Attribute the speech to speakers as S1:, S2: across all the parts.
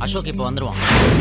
S1: அசோக் இப்போ வந்துருவான்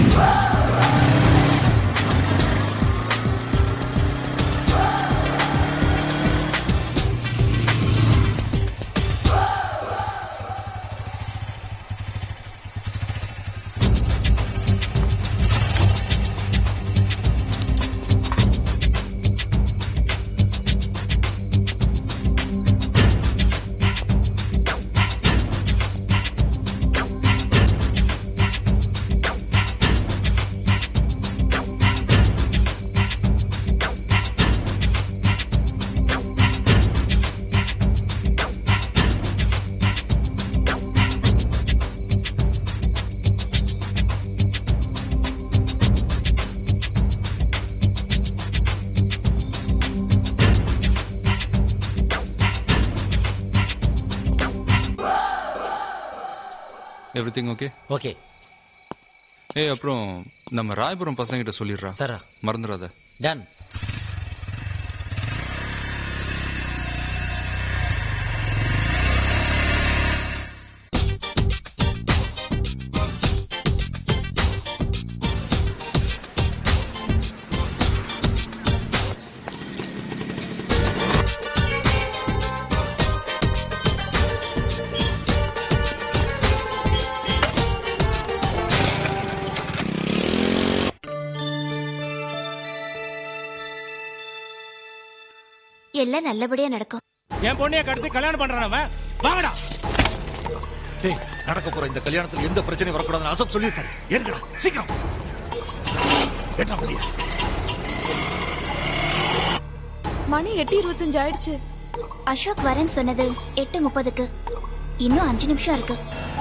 S2: every thing okay
S1: okay
S2: ஏய் அப்புறம் நம்ம ராயபுரம் பசங்கிட்ட சொல்லிடுறா
S1: சார்
S2: மறந்துடாத
S1: டன்
S3: எல்லாம் நல்லபடியா நடக்கும்
S4: என் பொண்ணைய கடத்தி கல்யாணம் பண்றான் அவன் வாங்கடா
S5: டேய் நடக்க போற இந்த கல்யாணத்துல எந்த பிரச்சனையும் வரக்கூடாதுன்னு அசோக் சொல்லியிருக்காரு ஏறுங்கடா சீக்கிரம் என்ன முடிய
S3: மணி எட்டு இருபத்தஞ்சு ஆயிடுச்சு அசோக் வரேன்னு சொன்னது எட்டு முப்பதுக்கு இன்னும் அஞ்சு நிமிஷம் இருக்கு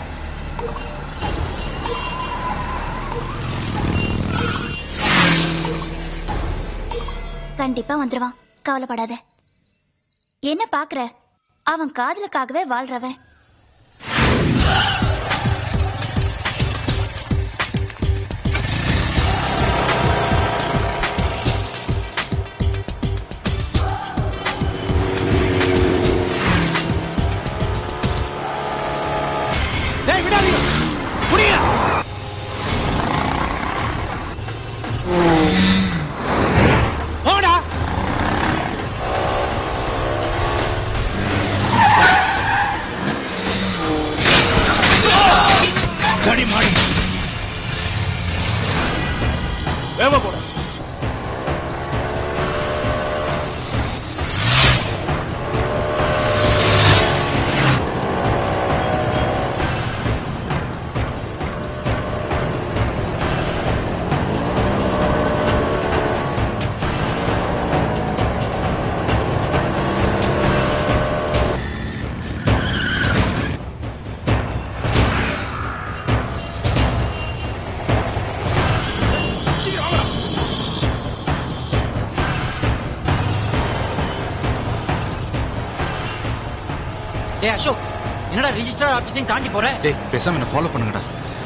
S3: கண்டிப்பா வந்துருவான் கவலைப்படாத என்ன பாக்குற அவன் காதலுக்காகவே வாழ்றவன்
S4: டேய் விடாதீங்க புடிங்க போடா கடி மாடி வேவ போட
S1: டேய் அசோக் என்னடா ரிஜிஸ்டர் ஆபீஸையும் தாண்டி போற
S2: டேய் பேசாம என்ன ஃபாலோ பண்ணுங்கடா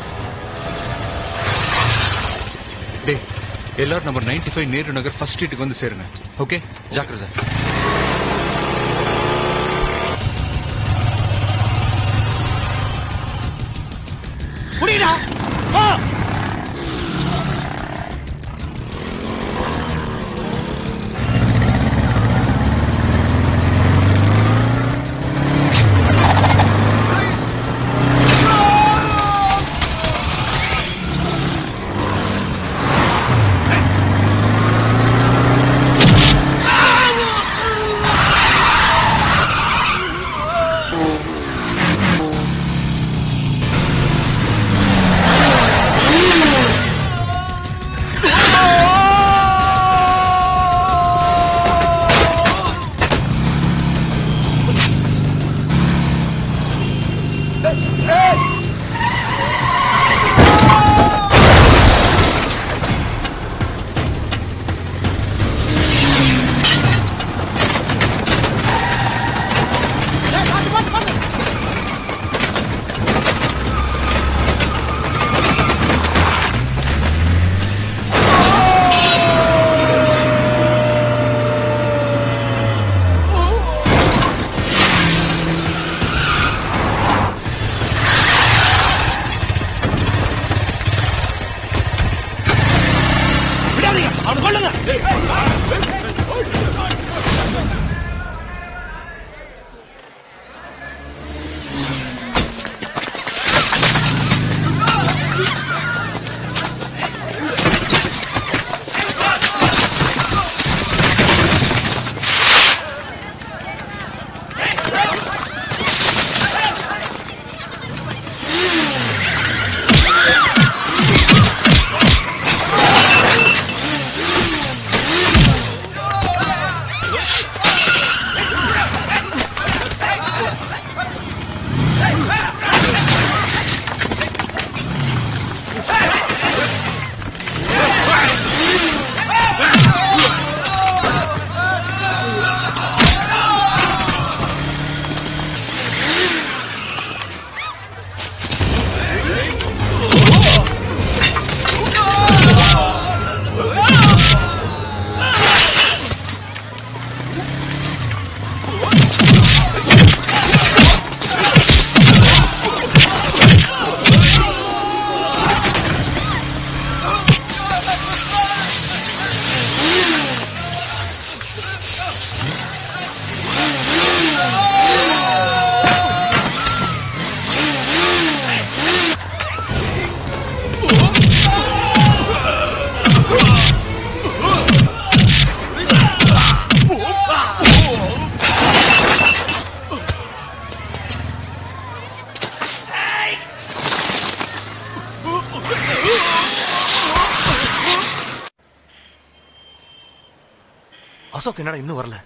S2: டேய் எல்லாரும் number 95 five Nehru Nagar first ஸ்ட்ரீட்டுக்கு வந்து சேருங்க ஓகே ஜாக்கிரதை
S4: புடிடா போ
S6: Ah!
S5: அசோக் என்னடா இன்னும் வரல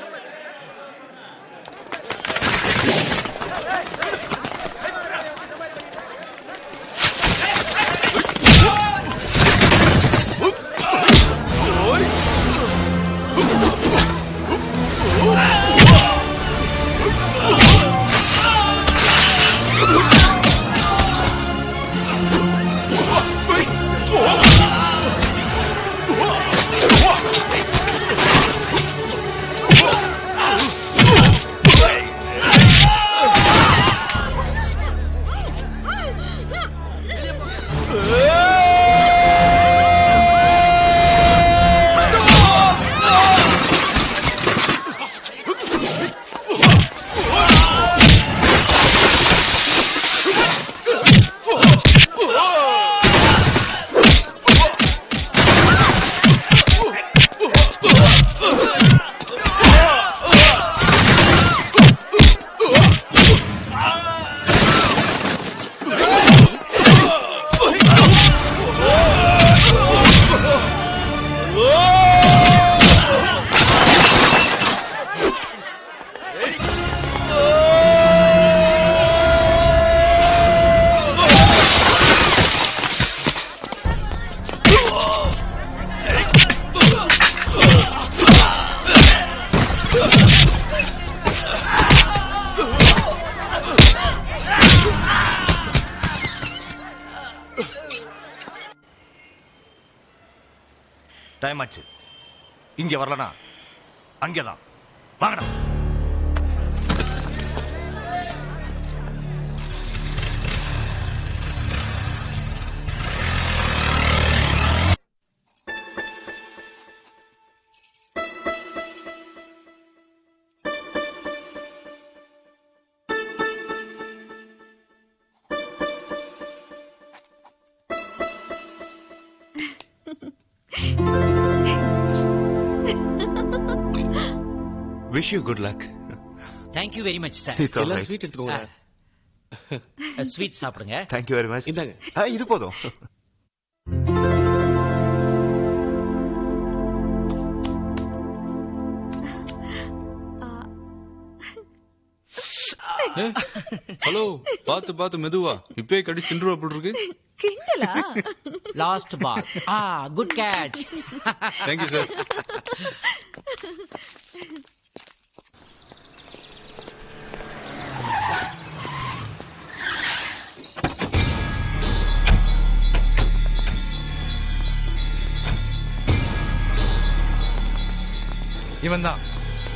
S5: டைம் ஆச்சு இங்க வரலனா அங்கேதான் வாங்கடா
S2: wish you good luck
S1: thank you very much sir
S2: it's all right
S4: sweet எடுத்துக்கோங்க
S1: ஸ்வீட் சாப்பிடுங்க
S2: தேங்க் யூ வெரி மச்
S4: இந்தாங்க
S2: இது போதும் ஹலோ பாத்து பாத்து மெதுவா இப்பயே கடிச்சு தின்றுவா போல் இருக்கு
S3: கிண்டலா
S1: last ball ah good catch
S2: thank you sir
S5: இவன் தான்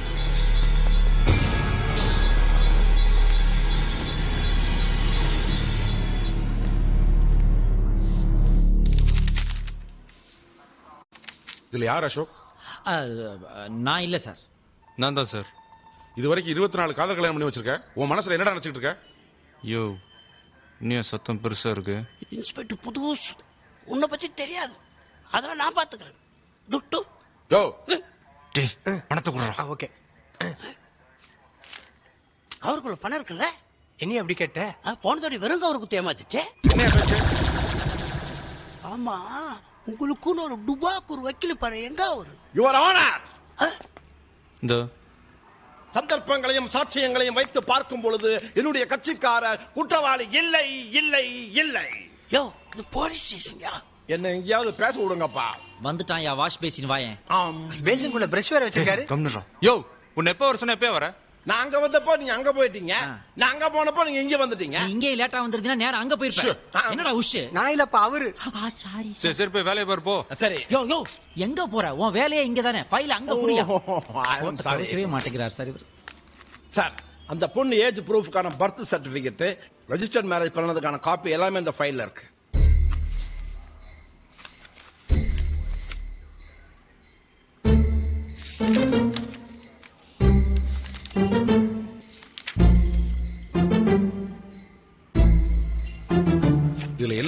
S6: இதுல யார் அசோக்
S1: நான் இல்ல சார்
S2: நான் தான் சார்
S6: இது வரைக்கும் இருபத்தி நாலு காதல் கல்யாணம் பண்ணி வச்சிருக்க உன் மனசுல என்னடா நினைச்சிட்டு இருக்க
S2: யோ இன்னும் சத்தம் பெருசா இருக்கு
S7: இன்ஸ்பெக்டர் புதுசு உன்னை பத்தி தெரியாது அதெல்லாம் நான் பாத்துக்கிறேன் துட்டு
S6: யோ
S2: டேய் பணத்தை கொடுறா
S4: ஓகே
S7: அவருக்குள்ள பணம் இருக்குல்ல
S4: என்ன அப்படி கேட்ட
S7: ஆ, போன தடவை வெறும் அவருக்கு தேமாச்சிச்சே
S6: என்ன பேச்சு
S7: ஆமா உங்களுக்குன்னு ஒரு டுபாக்கு ஒரு வக்கீல் பாரு எங்க அவரு
S8: யுவர் ஆனர்
S2: இந்த
S8: சந்தர்ப்பங்களையும் சாட்சியங்களையும் வைத்து பார்க்கும் பொழுது என்னுடைய கட்சிக்காரர் குற்றவாளி இல்லை இல்லை இல்லை
S7: யோ இது போலீஸ் ஸ்டேஷன்யா
S8: என்ன எங்கேயாவது பேச விடுங்கப்பா
S1: வந்துட்டான் யா வாஷ் பேசின் வாயேன்
S8: ஆம்
S4: பேசனுக்குள்ள பிரஷ் வேற வச்சிருக்காரு
S2: கம்னுறா யோ உன்னை எப்போ வர சொன்ன எப்போ வர
S8: நான் அங்க வந்தப்போ நீங்க அங்க போயிட்டீங்க நான் அங்க போனப்போ நீங்க இங்க வந்துட்டீங்க
S1: நீ இங்கே லேட்டா வந்திருந்தீங்கன்னா நேரம் அங்க போயிருப்பேன்
S8: ஆ.
S1: என்னடா உஷ்
S4: நான் இல்லப்பா அவரு
S1: சாரி
S2: சரி சரி போய் வேலையை பாரு போ
S8: சரி
S1: யோ யோ எங்க போற உன் வேலையே இங்க தானே ஃபைல் அங்க புரியா
S8: சாரி
S1: கொடுக்கவே மாட்டேங்கிறார் சார் இவர்
S8: சார் அந்த பொண்ணு ஏஜ் ப்ரூஃப்கான பர்த் சர்டிபிகேட் ரெஜிஸ்டர்ட் மேரேஜ் பண்ணதுக்கான காப்பி எல்லாமே இந்த ஃபைல்ல இருக்கு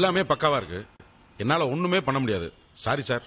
S6: எல்லாமே பக்காவா இருக்கு என்னால ஒண்ணுமே பண்ண முடியாது சாரி சார்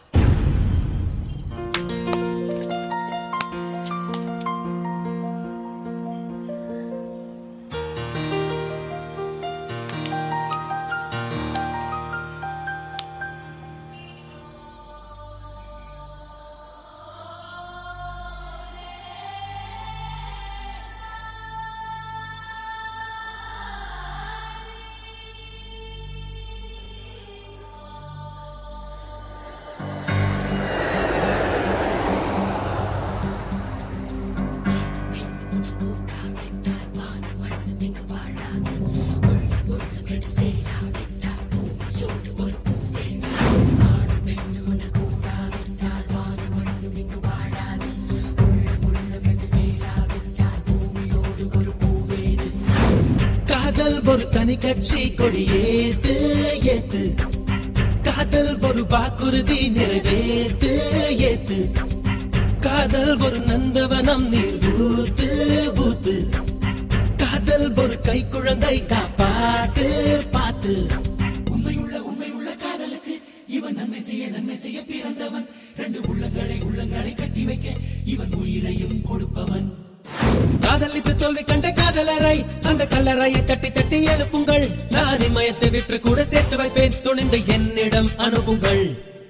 S9: காதல் ஒரு தனி கட்சி கொடியேத்து ஏத்து காதல் ஒரு வாக்குறுதி நிறைவேத்து ஏத்து காதல் ஒரு நந்தவனம் நீர் ஊத்து ஊத்து காதல் ஒரு கை குழந்தை காப்பாத்து பாத்து உண்மையுள்ள உண்மையுள்ள காதலுக்கு இவன் நன்மை செய்ய நன்மை செய்ய பிறந்தவன் ரெண்டு உள்ளங்களை உள்ளங்களை கட்டி வைக்க இவன் உயிரையும் கொடுப்பவன் காதலித்து தோல்வி கண்ட காதலரை அந்த கல்லறையை தட்டி தட்டி எழுப்புங்கள் நான் இமயத்தை விற்று கூட சேர்த்து வைப்பேன் துணிந்து என்னிடம் அனுப்புங்கள்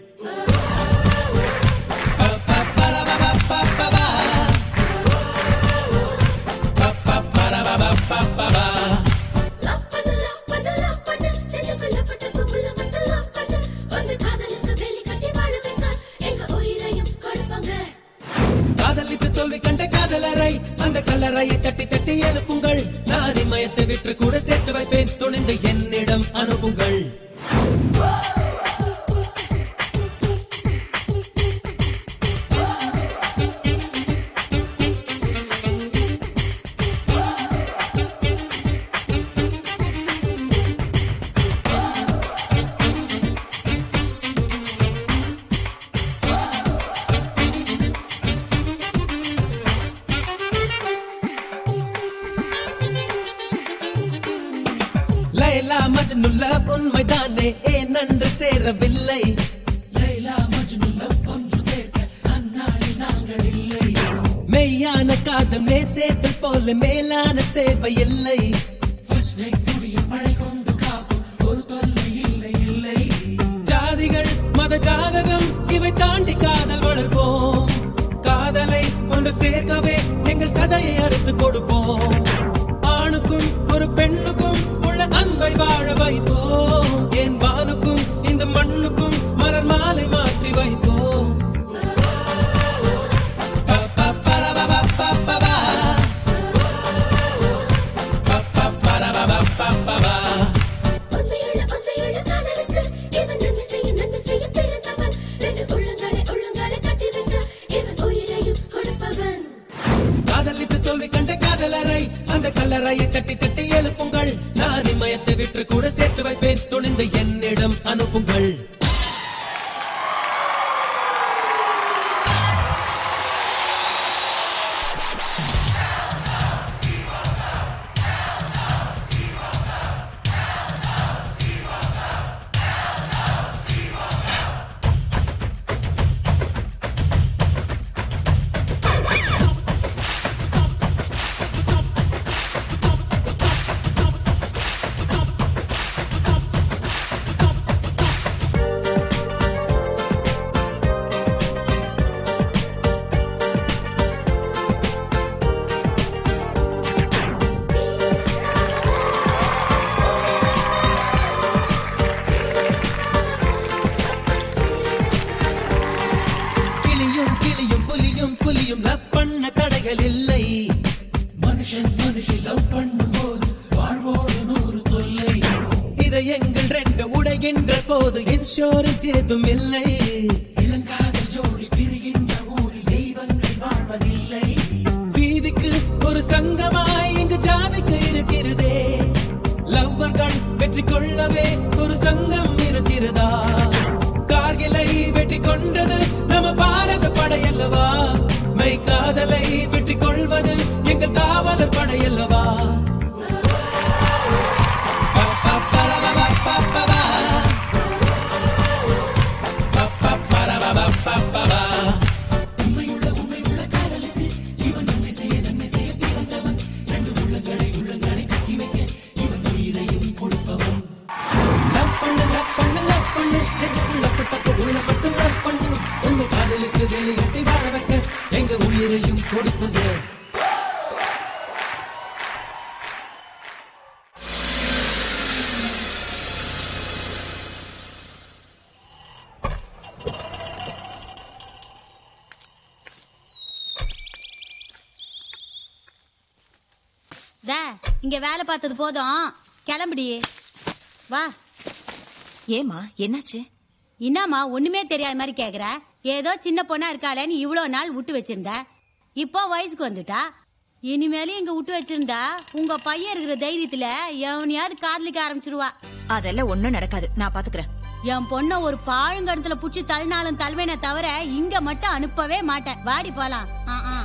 S3: லவ் பண்ணு லவ் பண்ணு லவ் பண்ணு நெஞ்சுக்குள்ள பட்ட கும்புல மட்டும் லவ் பண்ணு வந்து காதலுக்கு வேலி கட்டி வாழ வைக்க எங்க உயிரையும் கொடுப்பாங்க
S9: காதலித்து தோல்வி கண்ட காதலரை அந்த கல்லறையை தட்டி தட்டி எழுப்புங்கள் நான் இமயத்தை விற்று கூட சேர்த்து வைப்பேன் துணிந்து என்னிடம் அனுப்புங்கள் லைலா மஜ்னுல்ல உண்மைதானே ஏன் நன்று சேரவில்லை லைலா மஜ்னுல்ல ஒன்று சேர்க்க அந்நாளில் நாங்கள் இல்லை மெய்யான காதல் மே சேர்த்தல் போல மேலான சேவை இல்லை First night முடியும் மழை கொண்டு காக்கும் ஒரு தொல்லை இல்லை இல்லை ஜாதிகள் மத ஜாதகம் இவை தாண்டி காதல் வளர்ப்போம் காதலை ஒன்று சேர்க்கவே எங்கள் சதையை அறுத்து கொடுப்போம் ஆணுக்கும் ஒரு பெண்ணுக்கும் உள்ள அன்பை வாழ வைப்போம் என் வானுக்கும் இந்த மண்ணுக்கும் மலர் மாலை மாற்றி வைப்போம் ப, ப, பரபபபபபா. ப, ப, பரபபபபபா.
S3: உண்மையுள்ள உண்மையுள்ள காதலுக்கு இவன் நன்மை செய்ய நன்மை செய்ய பிறந்தவன் ரெண்டு உள்ளங்களை உள்ளங்களை கட்டி வைக்க இவன் உயிரையும் கொடுப்பவன்
S9: காதலித்து தோல்வி கண்ட காதலரை அந்த கல்லறையை தட்டி தட்டி எழுப்புங்கள் நான் இமயத்தை விற்று கூட சேர்த்து வைப்பேன் துணிந்து என்னிடம் அனுப்புங்கள் கிளியும் கிளியும் புலியும் புலியும் லவ் பண்ண தடைகள் இல்லை மனுஷன் மனுஷி லவ் பண்ணும் போது வாழ்வோடு நூறு தொல்லை இதை எங்கள் ரெண்டு உடைகின்ற போது இன்சூரன்ஸ் ஏதும் இல்லை இளங்காதல் ஜோடி பிரிகின்ற ஊரில் தெய்வங்கள் வாழ்வதில்லை வீதிக்கு ஒரு சங்கமாய் இங்கு ஜாதிக்கு இருக்கிறதே லவ்வர்கள் வெற்றி கொள்ளவே ஒரு சங்கம் இருக்கிறதா கார்கிலை வெற்றி கொண்டது நம்ம பாரத படையல்லவா மெய் காதலை வெற்றி கொள்வது எங்கள் காவலர் படையல்லவா ப, ப, பரபபபபபா. கொடுப்புங்க
S10: டே இங்க வேலை பார்த்தது போதும் கிளம்புடி வா
S11: ஏமா என்னாச்சு
S10: என்னம்மா ஒண்ணுமே தெரியாத மாதிரி கேக்குற ஏதோ சின்ன பொண்ணா இருக்காளேன்னு இவ்வளோ நாள் விட்டு வச்சிருந்த இப்போ வயசுக்கு வந்துட்டா இனிமேலும் இங்க விட்டு வச்சிருந்தா உங்க பையன் இருக்கிற தைரியத்துல எவனையாவது காதலிக்க ஆரம்பிச்சிருவா
S11: அதெல்லாம் ஒண்ணும் நடக்காது நான் பாத்துக்கிறேன்
S10: என் பொண்ண ஒரு பாழுங்கடத்துல புடிச்சு தள்ளினாலும் தள்ளுவேனே தவிர இங்க மட்டும் அனுப்பவே மாட்டேன் வாடி போலாம் ஆ, ஆ.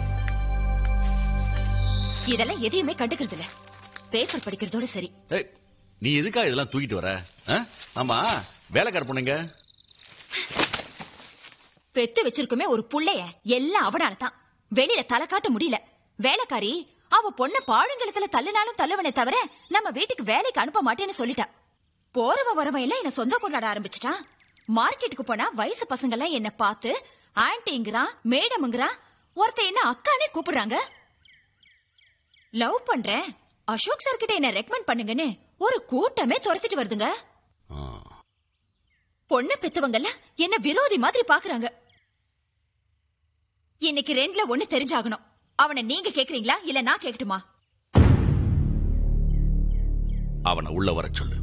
S11: இதெல்லாம் எதையுமே கண்டுக்கிறது இல்ல பேப்பர் படிக்கிறதோட சரி
S12: ஏய், நீ எதுக்கா இதெல்லாம் தூக்கிட்டு வர ஆ? ஆமா வேலைக்கார பொண்ணுங்க
S11: பெத்து வச்சிருக்குமே ஒரு புள்ளைய எல்லாம் அவனால தான் வெளியில தலை காட்ட முடியல வேலைக்காரி அவ பொண்ண பாழுங்கலத்துல தள்ளுனாலும் தள்ளுவனே தவிர நம்ம வீட்டுக்கு வேலைக்கு அனுப்ப மாட்டேன்னு சொல்லிட்டா போறவ வரவன் எல்லாம் என்ன சொந்த கொண்டாட ஆரம்பிச்சிட்டான் மார்க்கெட்டுக்கு போனா வயசு பசங்க எல்லாம் என்ன பார்த்து ஆன்டிங்கிறான் மேடம்ங்கிறான் ஒருத்த என்ன அக்கானே கூப்பிடுறாங்க லவ் பண்றேன் அசோக் சார் கிட்ட என்ன ரெக்கமெண்ட் பண்ணுங்கன்னு ஒரு கூட்டமே துரத்திட்டு வருதுங்க பொண்ணு பெத்தவங்க எல்லாம் என்ன விரோதி மாதிரி பாக்குறாங்க இன்னைக்கு ரெண்டுல ஒண்ணு தெரிஞ்சாகணும் அவனை நீங்க கேக்குறீங்களா இல்ல நான் கேக்கட்டுமா
S12: அவனை உள்ள வர சொல்லு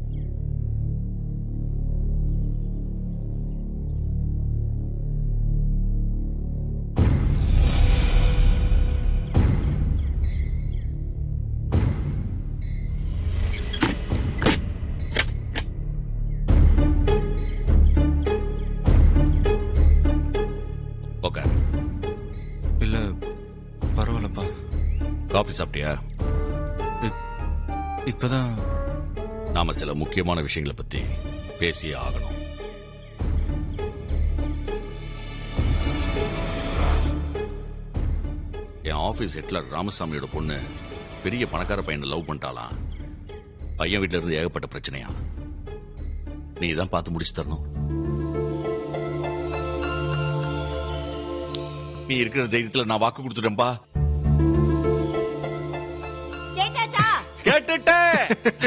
S12: ஓகே
S2: இல்ல பரவாயில்லப்பா
S12: காஃபி சாப்பிட்டியா
S2: இப்பதான்
S12: நாம சில முக்கியமான விஷயங்களை பத்தி பேசியே ஆகணும் என் ஆபீஸ் ஹெட்லர் ராமசாமியோட பொண்ணு பெரிய பணக்கார பையனை லவ் பண்ணிட்டாலாம் பையன் வீட்ல இருந்து ஏகப்பட்ட பிரச்சனையா நீ தான் பார்த்து முடிச்சு தரணும் நீ இருக்கிற தைரியத்துல நான் வாக்கு கொடுத்துட்டேன்பா
S11: கேட்டாச்சா
S12: கேட்டுட்டேன்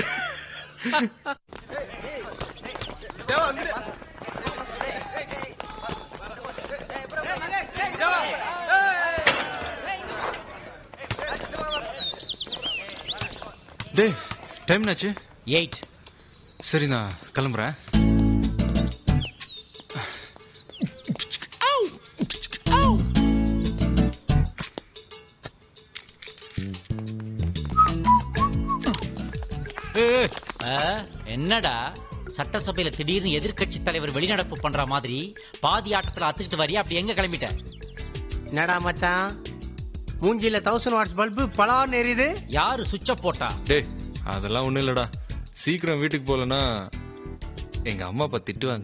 S2: டேய் டைம் என்னாச்சு
S1: எயிட்
S2: சரி நான் கிளம்புறேன்
S1: ஆ, என்னடா சட்டசபையில திடீர்னு எதிர்க்கட்சி தலைவர் வெளிநடப்பு பண்ற மாதிரி பாதி ஆட்டத்துல அத்துக்கிட்டு வரியா அப்படி எங்க கிளம்பிட்ட
S4: என்னடா மச்சான் மூஞ்சில தௌசண்ட் வாட்ஸ் பல்பு பலான்னு எரியுது
S1: யாரு சுவிட்ச போட்டா
S2: டேய் அதெல்லாம் ஒண்ணும் இல்லடா சீக்கிரம் வீட்டுக்கு போகலன்னா எங்க அம்மா அப்பா திட்டுவாங்க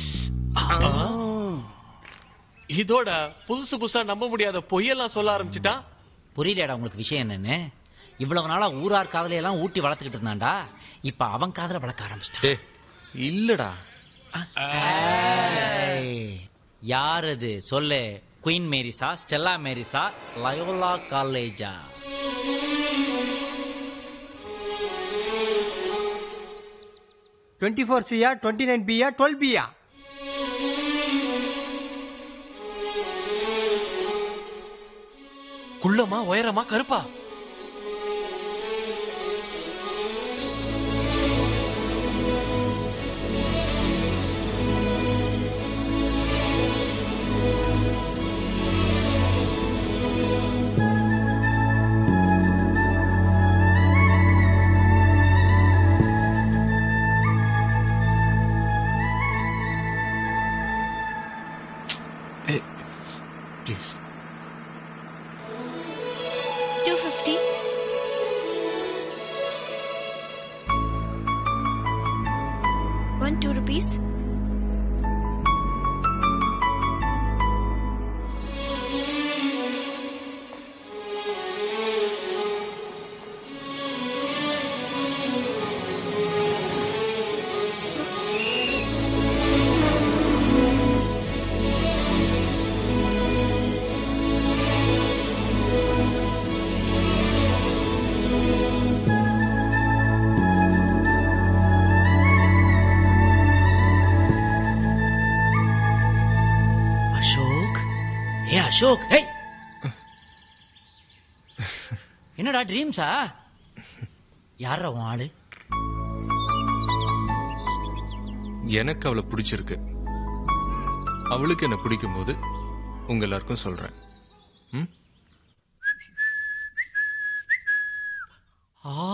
S13: இதோட புதுசு புதுசா நம்ப முடியாத பொய்யெல்லாம் சொல்ல ஆரம்பிச்சிட்டா
S1: புரியலடா உங்களுக்கு விஷயம் என்னன்னு இவ்வளவு நாளா ஊரார் காதலை எல்லாம் ஊட்டி வளர்த்துக்கிட்டு இருந்தான்டா இப்ப அவன் காதல வளர்க்க ஆரம்பிச்சிட்டான்
S2: டேய் இல்லடா
S1: யார் அது சொல்லு குயின் மேரிஸா ஸ்டெல்லா மேரிஸா லயோலா காலேஜா
S4: டுவெண்ட்டி ஃபோர் சியா டுவெண்ட்டி நைன் பியா டுவெல் பியா
S13: குள்ளமா உயரமா கருப்பா
S2: ப்ளீஸ்
S11: டூ
S1: அசோக் ஏய் என்னடா ட்ரீம்ஸா யாரா உன் ஆளு
S2: எனக்கு அவளை பிடிச்சிருக்கு அவளுக்கு என்ன பிடிக்கும் போது உங்க எல்லாருக்கும் சொல்றேன் ம்?
S1: ஆ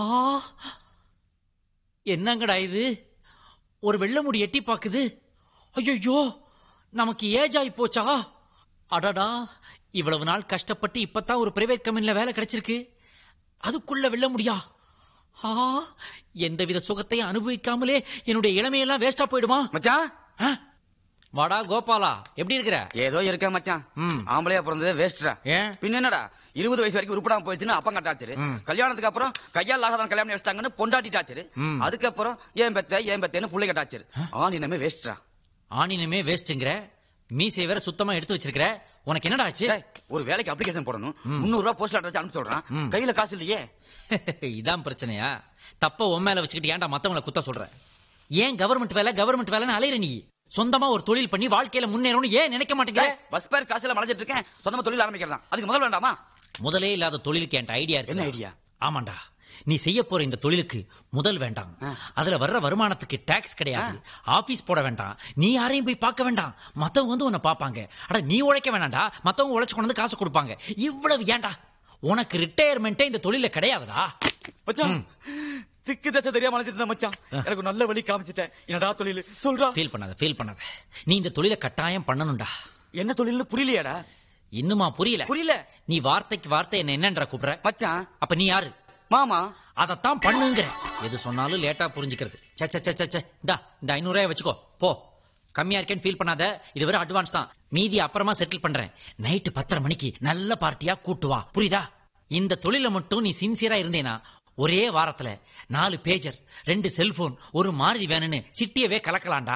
S1: என்னங்கடா இது ஒரு வெள்ளை முடி எட்டி பாக்குது ஐயோ நமக்கு ஏஜ் ஆகி போச்சா அடடா இவ்வளவு நாள் கஷ்டப்பட்டு இப்பதான் ஒரு பிரைவேட் கம்பெனில வேலை கிடைச்சிருக்கு அதுக்குள்ள வெள்ள முடியா ஆ எந்தவித சுகத்தையும் அனுபவிக்காமலே என்னுடைய இளமையெல்லாம் வேஸ்டா போயிடுமா
S14: மச்சான்
S1: வாடா கோபாலா எப்படி இருக்கிற
S14: ஏதோ இருக்க மச்சான் ஆம்பளையா பிறந்ததே வேஸ்ட்ரா
S1: ஏன்
S14: பின்ன என்னடா இருபது வயசு வரைக்கும் உருப்படாம போயிடுச்சுன்னு அப்பா கட்டாச்சு கல்யாணத்துக்கு அப்புறம் கையால் ஆகாதான் கல்யாணம் வச்சிட்டாங்கன்னு பொண்டாட்டிட்டாச்சு அதுக்கப்புறம் ஏன் பெத்த ஏன் பெத்தேன்னு புள்ளை கட்டாச்சு ஆன் இனமே வேஸ்ட்ரா
S1: ஆணினமே வேஸ்ட்ங்கிற மீசை வேற சுத்தமா எடுத்து வச்சிருக்கிற உனக்கு என்னடா ஆச்சு
S14: ஒரு வேலைக்கு அப்ளிகேஷன் போடணும் முந்நூறு ரூபாய் போஸ்ட் அட்ரஸ் அனுப்பிச்சு சொல்றான் கையில காசு இல்லையே
S1: இதான் பிரச்சனையா தப்ப உன் மேல வச்சுக்கிட்டு ஏன்டா மத்தவங்களை குத்த சொல்ற ஏன் கவர்மெண்ட் வேலை கவர்மெண்ட் வேலைன்னு அலையிற நீ சொந்தமா ஒரு தொழில் பண்ணி வாழ்க்கையில முன்னேறணும்னு ஏன் நினைக்க மாட்டேங்கிற
S14: பஸ் பேர் காசுல மலைஞ்சிட்டு இருக்கேன் சொந்தமா தொழில் ஆரம்பிக்கிறதா அதுக்கு முதல் வேண்டாமா
S1: முதலே இல்லாத தொழிலுக்கு என்கிட்ட ஐடியா இருக்கு
S14: என்ன ஐடியா
S1: ஆமாண்டா நீ செய்ய போற இந்த தொழிலுக்கு முதல் வேண்டாம் அதுல வர்ற வருமானத்துக்கு டாக்ஸ் கிடையாது ஆபீஸ் போட வேண்டாம் நீ யாரையும் போய் பார்க்க வேண்டாம் மத்தவங்க வந்து உன்னை பார்ப்பாங்க அட நீ உழைக்க வேண்டாம்டா மத்தவங்க உழைச்சு கொண்டு வந்து காசு கொடுப்பாங்க இவ்வளவு ஏன்டா உனக்கு ரிட்டையர்மெண்ட்டே இந்த தொழில கிடையாதுடா
S14: மச்சான் திக்கு தசை தெரியாம அழைச்சிட்டு இருந்த மச்சான் எனக்கு நல்ல வழி காமிச்சிட்டேன் என்னடா தொழில் சொல்றா
S1: ஃபீல் பண்ணாத ஃபீல் பண்ணாத நீ இந்த தொழிலை கட்டாயம் பண்ணணும்டா
S14: என்ன தொழில்னு புரியலையாடா
S1: இன்னுமா புரியல
S14: புரியல
S1: நீ வார்த்தைக்கு வார்த்தை என்ன என்னன்ற கூப்பிடுற
S14: மச்சான்
S1: அப்ப நீ யாரு
S14: மாமா
S1: அதத்தான் பண்ணுங்கிற எது சொன்னாலும் லேட்டா புரிஞ்சுக்கிறது சே சே சே, சே சே இந்தா இந்த ஐநூறு வச்சுக்கோ போ கம்மியா இருக்கேன்னு ஃபீல் பண்ணாத இது வரை அட்வான்ஸ் தான் மீதி அப்புறமா செட்டில் பண்றேன் நைட்டு பத்தரை மணிக்கு நல்ல பார்ட்டியா கூட்டு வா புரியுதா இந்த தொழில மட்டும் நீ சின்சியரா இருந்தேனா ஒரே வாரத்துல நாலு பேஜர் ரெண்டு செல்போன் ஒரு மாருதி வேணும்னு சிட்டியவே கலக்கலாம்டா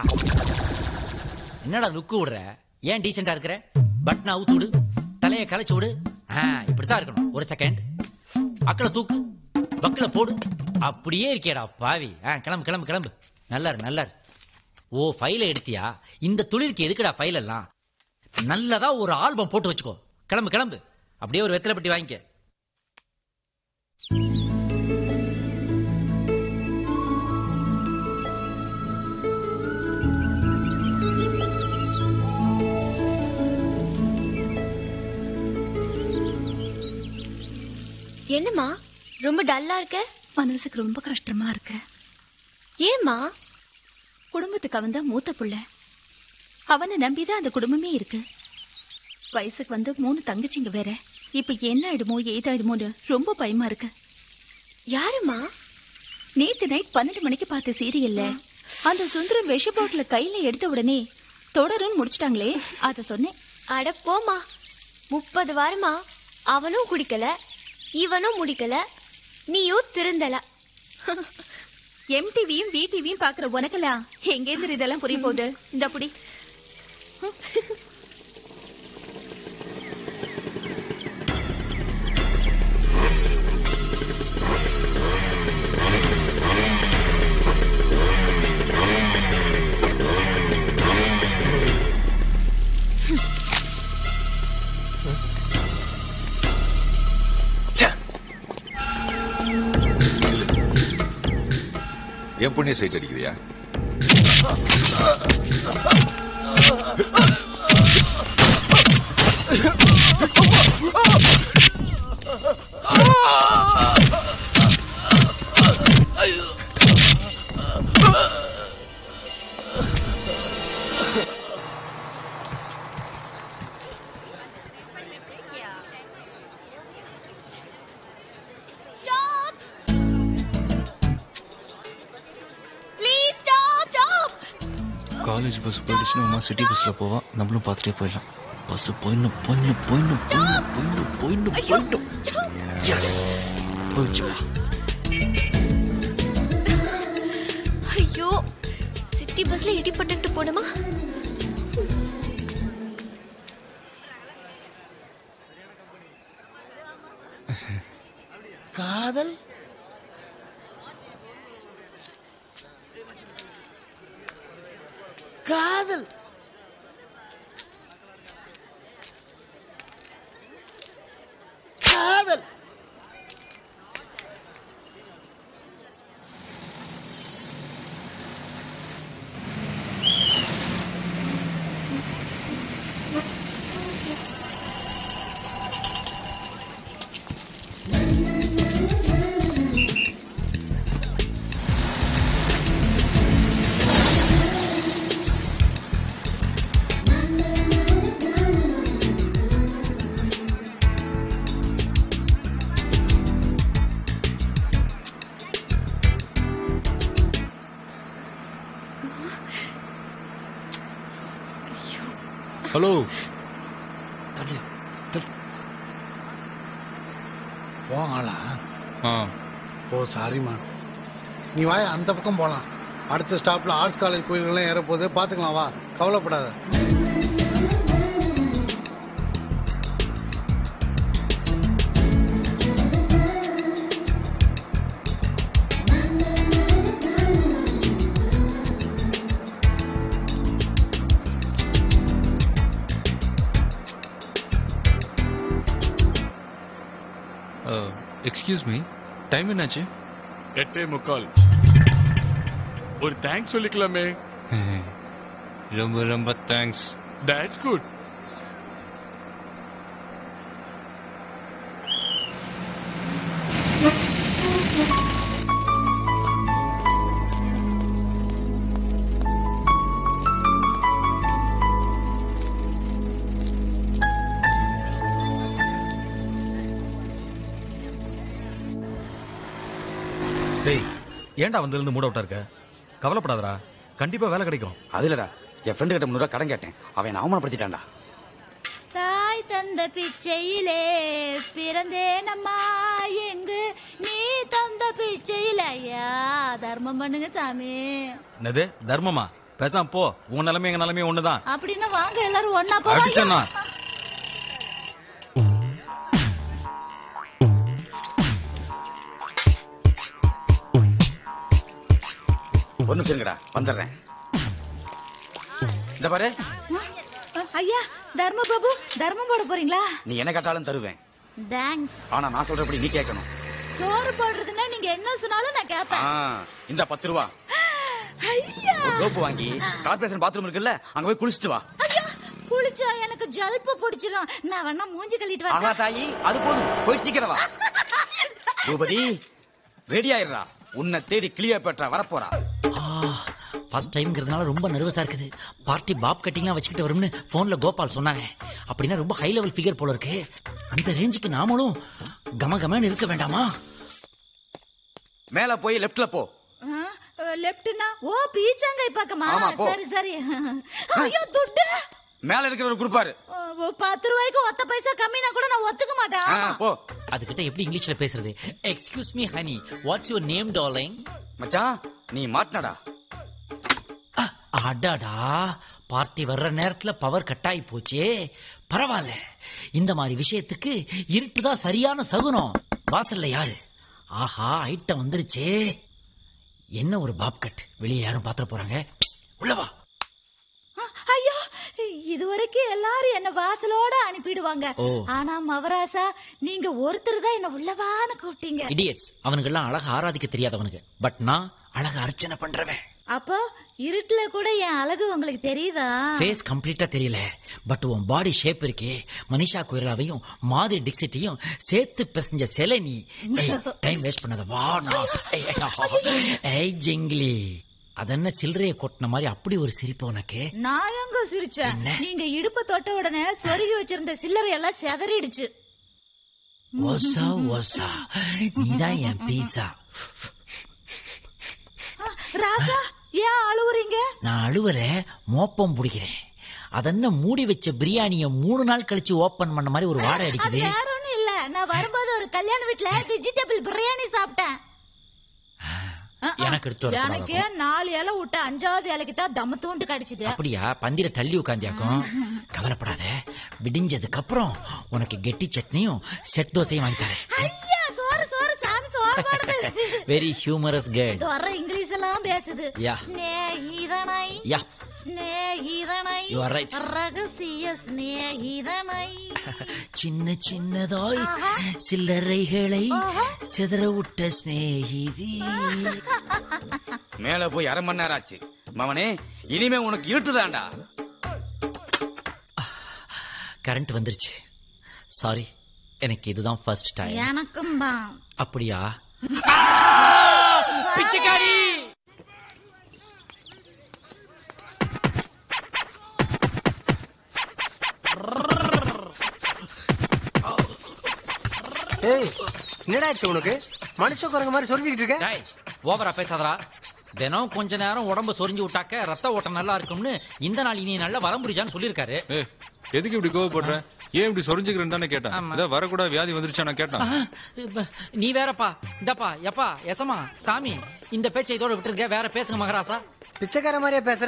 S1: என்னடா லுக்கு விடுற ஏன் டீசெண்டா இருக்கிற பட்டன் அவுத்து விடு தலையை கலைச்சு விடு ஆ, இப்படித்தான் இருக்கணும் ஒரு செகண்ட் அக்களை தூக்கு பக்கல போடு அப்படியே இருக்கேடா பாவி ஆ கிளம்பு கிளம்பு கிளம்பு நல்லாரு நல்லாரு ஓ ஃபைலை எடுத்தியா இந்த தொழிலுக்கு எதுக்குடா ஃபைல் எல்லாம் நல்லதா ஒரு ஆல்பம் போட்டு வச்சுக்கோ கிளம்பு கிளம்பு அப்படியே ஒரு வெத்தலை பெட்டி வாங்கிக்க
S15: என்னம்மா ரொம்ப டல்லா இருக்க
S11: மனசுக்கு ரொம்ப கஷ்டமா இருக்கு
S15: ஏம்மா
S11: குடும்பத்துக்கு அவன் தான் மூத்த புள்ள அவனை நம்பிதான் அந்த குடும்பமே இருக்கு வயசுக்கு வந்து மூணு தங்கச்சிங்க வேற இப்ப என்ன ஆயிடுமோ ஏதாயிடுமோன்னு ரொம்ப பயமா இருக்கு
S15: யாருமா
S11: நேத்து நைட் பன்னெண்டு மணிக்கு பார்த்த சீரியல்ல அந்த சுந்தரம் விஷ பாட்டில கையில எடுத்த உடனே தொடருன்னு முடிச்சிட்டாங்களே அத சொன்னேன்
S15: அட போமா முப்பது வாரமா அவனும் குடிக்கல இவனும் முடிக்கல நீயும் திருந்தல
S11: எம்டிவியும் விடிவியும் பாக்குற உனக்கெல்லாம் எங்க இருந்து இதெல்லாம் புரிய போகுது இந்த புடி
S5: என் பொண்ணிய சைட் அடிக்கிறியா
S15: stop please stop stop
S2: college bus போயிடுச்சுன்னா அம்மா சிட்டி பஸ்ல போவா நம்மளும் பார்த்துட்டே போயிடலாம் பஸ் போயிடணும் போயிடணும் போயிடணும் போயிடணும் போயிடணும் போயிடணும் எஸ் போயிடுச்சு
S15: ஐயோ சிட்டி பஸ்ல இடிப்பட்டுக்கிட்டு போனோமா
S7: காதல் காதல்
S2: ஹலோ
S16: போங்களா
S2: ஆ
S16: ஓ சாரிம்மா நீ வாய அந்த பக்கம் போலாம் அடுத்த ஸ்டாப்ல ஆர்ட்ஸ் காலேஜ் கோயில்கள்லாம் ஏற போகுது பாத்துக்கலாம் வா கவலைப்படாத
S2: எக்ஸ்கியூஸ் மீ டைம் என்னாச்சு
S13: எட்டே முக்கால் ஒரு தேங்க்ஸ் சொல்லிக்கலாமே
S2: ரொம்ப ரொம்ப தேங்க்ஸ்
S13: தட்ஸ் குட்
S17: டேய் ஏன்டா வந்திருந்து மூட் அவுட்டா இருக்க கவலைப்படாதடா கண்டிப்பா வேலை கிடைக்கும்
S14: அது இல்லடா என் ஃப்ரெண்டு கிட்ட முன்னூறு கடன் கேட்டேன் அவன் என்னை அவமானப்படுத்திட்டான்டா
S10: தாய் தந்த பிச்சையிலே பிறந்தேனம்மா எங்கு நீ தந்த பிச்சையில ஐயா தர்மம் பண்ணுங்க சாமி
S17: என்னது தர்மமா பேசாம போ உன் நிலைமை எங்க நிலைமையும் ஒண்ணுதான்
S10: அப்படின்னா வாங்க எல்லாரும் ஒன்னா போவோம்
S17: அடிச்சேன்னா
S14: ஒரு நிமிஷம் இருங்கடா வந்துடுறேன் இந்த பாரு
S10: ஐயா தர்ம பாபு தர்மம் போட போறீங்களா
S14: நீ என்ன கேட்டாலும் தருவேன்
S10: தேங்க்ஸ்
S14: ஆனா நான் சொல்றபடி நீ கேட்கணும்
S10: சோறு போடுறதுன்னா நீங்க என்ன சொன்னாலும் நான்
S14: ஆ,
S10: கேட்பேன்
S14: இந்த பத்து ரூபா
S10: ஐயா
S14: ஒரு சோப்பு வாங்கி கார்பரேஷன் பாத்ரூம் இருக்குல்ல அங்க போய் குளிச்சுட்டு வா
S10: குளிச்சா எனக்கு ஜல்பு பிடிச்சிரும் நான் வேணா மூஞ்சி கழுவிட்டு
S14: ஆகா
S10: வரேன்
S14: தாயி அது போதும் போயிட்டு சீக்கிரம் வா பூபதி ரெடி ஆயிடுறா உன்னை தேடி கிளியோபேட்ரா வரப்போறா
S1: ஃபர்ஸ்ட் டைம்ங்கிறதுனால ரொம்ப நர்வஸா இருக்குது பார்ட்டி பாப் கட்டிங்லாம் வச்சுக்கிட்டு வரும்னு போன்ல கோபால் சொன்னாங்க அப்படின்னா ரொம்ப ஹை லெவல் ஃபிகர் போல இருக்கு அந்த ரேஞ்சுக்கு நாமளும் கம கமன்னு இருக்க வேண்டாமா
S14: மேல போய் லெஃப்ட்ல போ
S10: லெப்ட்னா ஓ பீச்சாங்கை பக்கமா
S14: ஆமா, போ.
S10: சரி சரி ஐயோ துட்டு
S14: மேல இருக்கிறவர் கொடுப்பாரு
S10: ஓ, பத்து ரூபாய்க்கு ஒத்த பைசா கம்மினா கூட நான் ஒத்துக்க மாட்டேன்
S14: ஆ,
S10: ஆமா.
S14: போ
S1: அதுகிட்ட எப்படி இங்கிலீஷ்ல பேசுறது excuse me honey what's your name darling
S14: மச்சான் நீ மாட்டினடா
S1: அடாடா பார்ட்டி வர்ற நேரத்துல பவர் கட் ஆகி போச்சே பரவாயில்ல இந்த மாதிரி விஷயத்துக்கு இருட்டுதான் சரியான சகுனம் வாசல்ல யாரு ஆஹா ஐட்டம் வந்துருச்சே என்ன ஒரு பாப் கட் வெளியே யாரும் பாத்திர போறாங்க ப்ஸ், உள்ள வா
S10: ஐயோ இதுவரைக்கும் எல்லாரும் என்ன வாசலோட அனுப்பிடுவாங்க
S1: ஓ.
S10: ஆனா மவராசா நீங்க ஒருத்தர் தான் என்ன உள்ளவான்னு கூப்பிட்டீங்க
S1: இடியட்ஸ் அவனுங்கெல்லாம் அழகா ஆராதிக்க தெரியாதவனுங்க பட் நான் அழகா அர்ச்சனை பண்றவன்
S10: அப்போ இருட்டுல கூட என் அழகு உங்களுக்கு தெரியுதா
S1: ஃபேஸ் கம்ப்ளீட்டா தெரியல பட் உன் பாடி ஷேப் இருக்கே மனிஷா கொய்ராவையும் மாதிரி டிக்சிட்டையும் சேர்த்து பிசைஞ்ச சிலை நீ டைம் வேஸ்ட் பண்ணாத வா நான் ஏய், ஏய், ஏய் ஜிங்கிலி அதென்ன சில்லறைய கொட்டின மாதிரி அப்படி ஒரு சிரிப்பு உனக்கு
S10: நான் எங்க சிரிச்சேன் நீங்க இடுப்பு தொட்ட உடனே சொருகி வச்சிருந்த சில்லறை எல்லாம் செதறிடுச்சு
S1: ஓசா ஓசா நீதான் என் பீஸா
S10: ராசா ஏன் அழுவுறீங்க
S1: நான் அழுவல மோப்பம் பிடிக்கிறேன் அதென்ன மூடி வச்ச பிரியாணிய மூணு நாள் கழிச்சு ஓபன் பண்ண மாதிரி ஒரு வாடை
S10: அது
S1: அடிக்குது
S10: வேற ஒண்ணும் இல்ல நான் வரும்போது ஒரு கல்யாண வீட்ல வெஜிடபிள் பிரியாணி சாப்பிட்டேன்
S1: எனக்கு எடுத்து வரக்கூடாது
S10: எனக்கு நாலு இலை விட்டு அஞ்சாவது இலைக்கு தான் தம்ம தூண்டு கடிச்சுது
S1: அப்படியா பந்திர தள்ளி உட்காந்தியாக்கும் கவலைப்படாத விடிஞ்சதுக்கு அப்புறம் உனக்கு கெட்டி சட்னியும் செட் தோசையும் வாங்கி தரேன்
S10: ஐயா சோறு சோறு சாமி சோறு போடுது
S1: வெரி ஹியூமரஸ் கேர்ள்
S10: வர இங்கிலீஷ் எல்லாம் பேசுது
S1: Yeah.
S10: ஸ்நேகிதனை
S1: yeah
S10: ஸ்நேகிதனை
S1: You are right.
S10: ரகசிய ஸ்நேகிதனை
S1: சின்ன சின்னதாய் சில்லறைகளை சிதற விட்ட சிநேகிதி
S14: மேல போய் அரை மணி நேரம் ஆச்சு மவனே இனிமே உனக்கு இருட்டுதான்டா
S1: கரண்ட் வந்துருச்சு சாரி எனக்கு இதுதான் ஃபர்ஸ்ட் டைம்
S10: எனக்கும் தான்
S1: அப்படியா பிச்சைக்காரி
S4: ஏய் என்னடா ஆச்சு உனக்கு மனுஷ குரங்கு மாதிரி சொல்லிக்கிட்டு இருக்க
S1: டேய் ஓவரா பேசாதடா தினம் கொஞ்ச நேரம் உடம்பு சொரிஞ்சு விட்டாக்க ரத்த ஓட்டம் நல்லா இருக்கும்னு இந்த நாள் இனி நல்ல வரம்புரிஜான்னு சொல்லியிருக்காரு
S18: எதுக்கு இப்படி கோவப்படுற ஏன் இப்படி சொரிஞ்சுக்கிறேன்னு தானே கேட்டேன்
S1: ஆமா.
S18: ஏதாவது வரக்கூடாது வியாதி வந்துருச்சா நான் கேட்டேன்
S1: ஆ, இப்ப நீ வேறப்பா இந்தப்பா எப்பா எசமா சாமி இந்த பேச்சை இதோட விட்டுருங்க வேற பேசுங்க மகராசா
S4: பிச்சைக்கார மாதிரியே பேசுற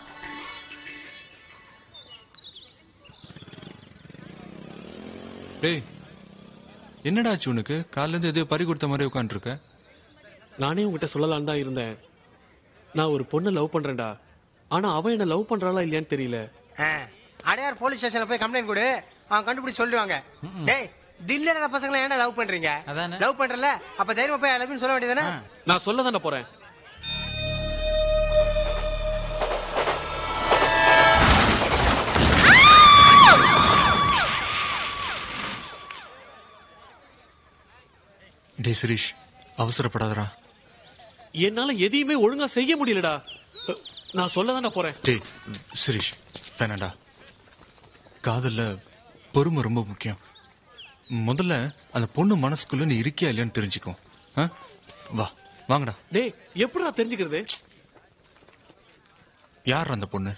S18: டேய் என்னடா ஆச்சு உனக்கு காலைல இருந்து எதையோ பறி கொடுத்த மாதிரி உட்காந்துருக்க
S13: நானே உங்ககிட்ட சொல்லலாம்னு தான் இருந்தேன் நான் ஒரு பொண்ணை லவ் பண்றேன்டா ஆனா அவன் என்ன லவ் பண்றாளா இல்லையான்னு தெரியல
S4: ஆ, அடையார் போலீஸ் ஸ்டேஷன்ல போய் கம்ப்ளைண்ட் கொடு அவன் கண்டுபிடிச்சு சொல்லுவாங்க டேய் தில்லியில பசங்களை ஏன்டா லவ் பண்றீங்க லவ் பண்றல அப்ப தைரியமா போய் லவ்னு சொல்ல வேண்டியதானே
S13: நான் சொல்ல தானே போறேன்
S18: டேய் சுரேஷ் அவசரப்படாதடா
S13: என்னால எதையுமே ஒழுங்கா செய்ய முடியலடா அ, நான் சொல்ல தானே போறேன்
S18: டேய் சுரேஷ் வேணாண்டா காதல்ல பொறுமை ரொம்ப முக்கியம் முதல்ல அந்த பொண்ணு மனசுக்குள்ள நீ இருக்கியா இல்லையான்னு தெரிஞ்சுக்கோ ஆ? வா வாங்கடா
S13: டேய் எப்படிடா தெரிஞ்சுக்கிறது
S18: யார் அந்த பொண்ணு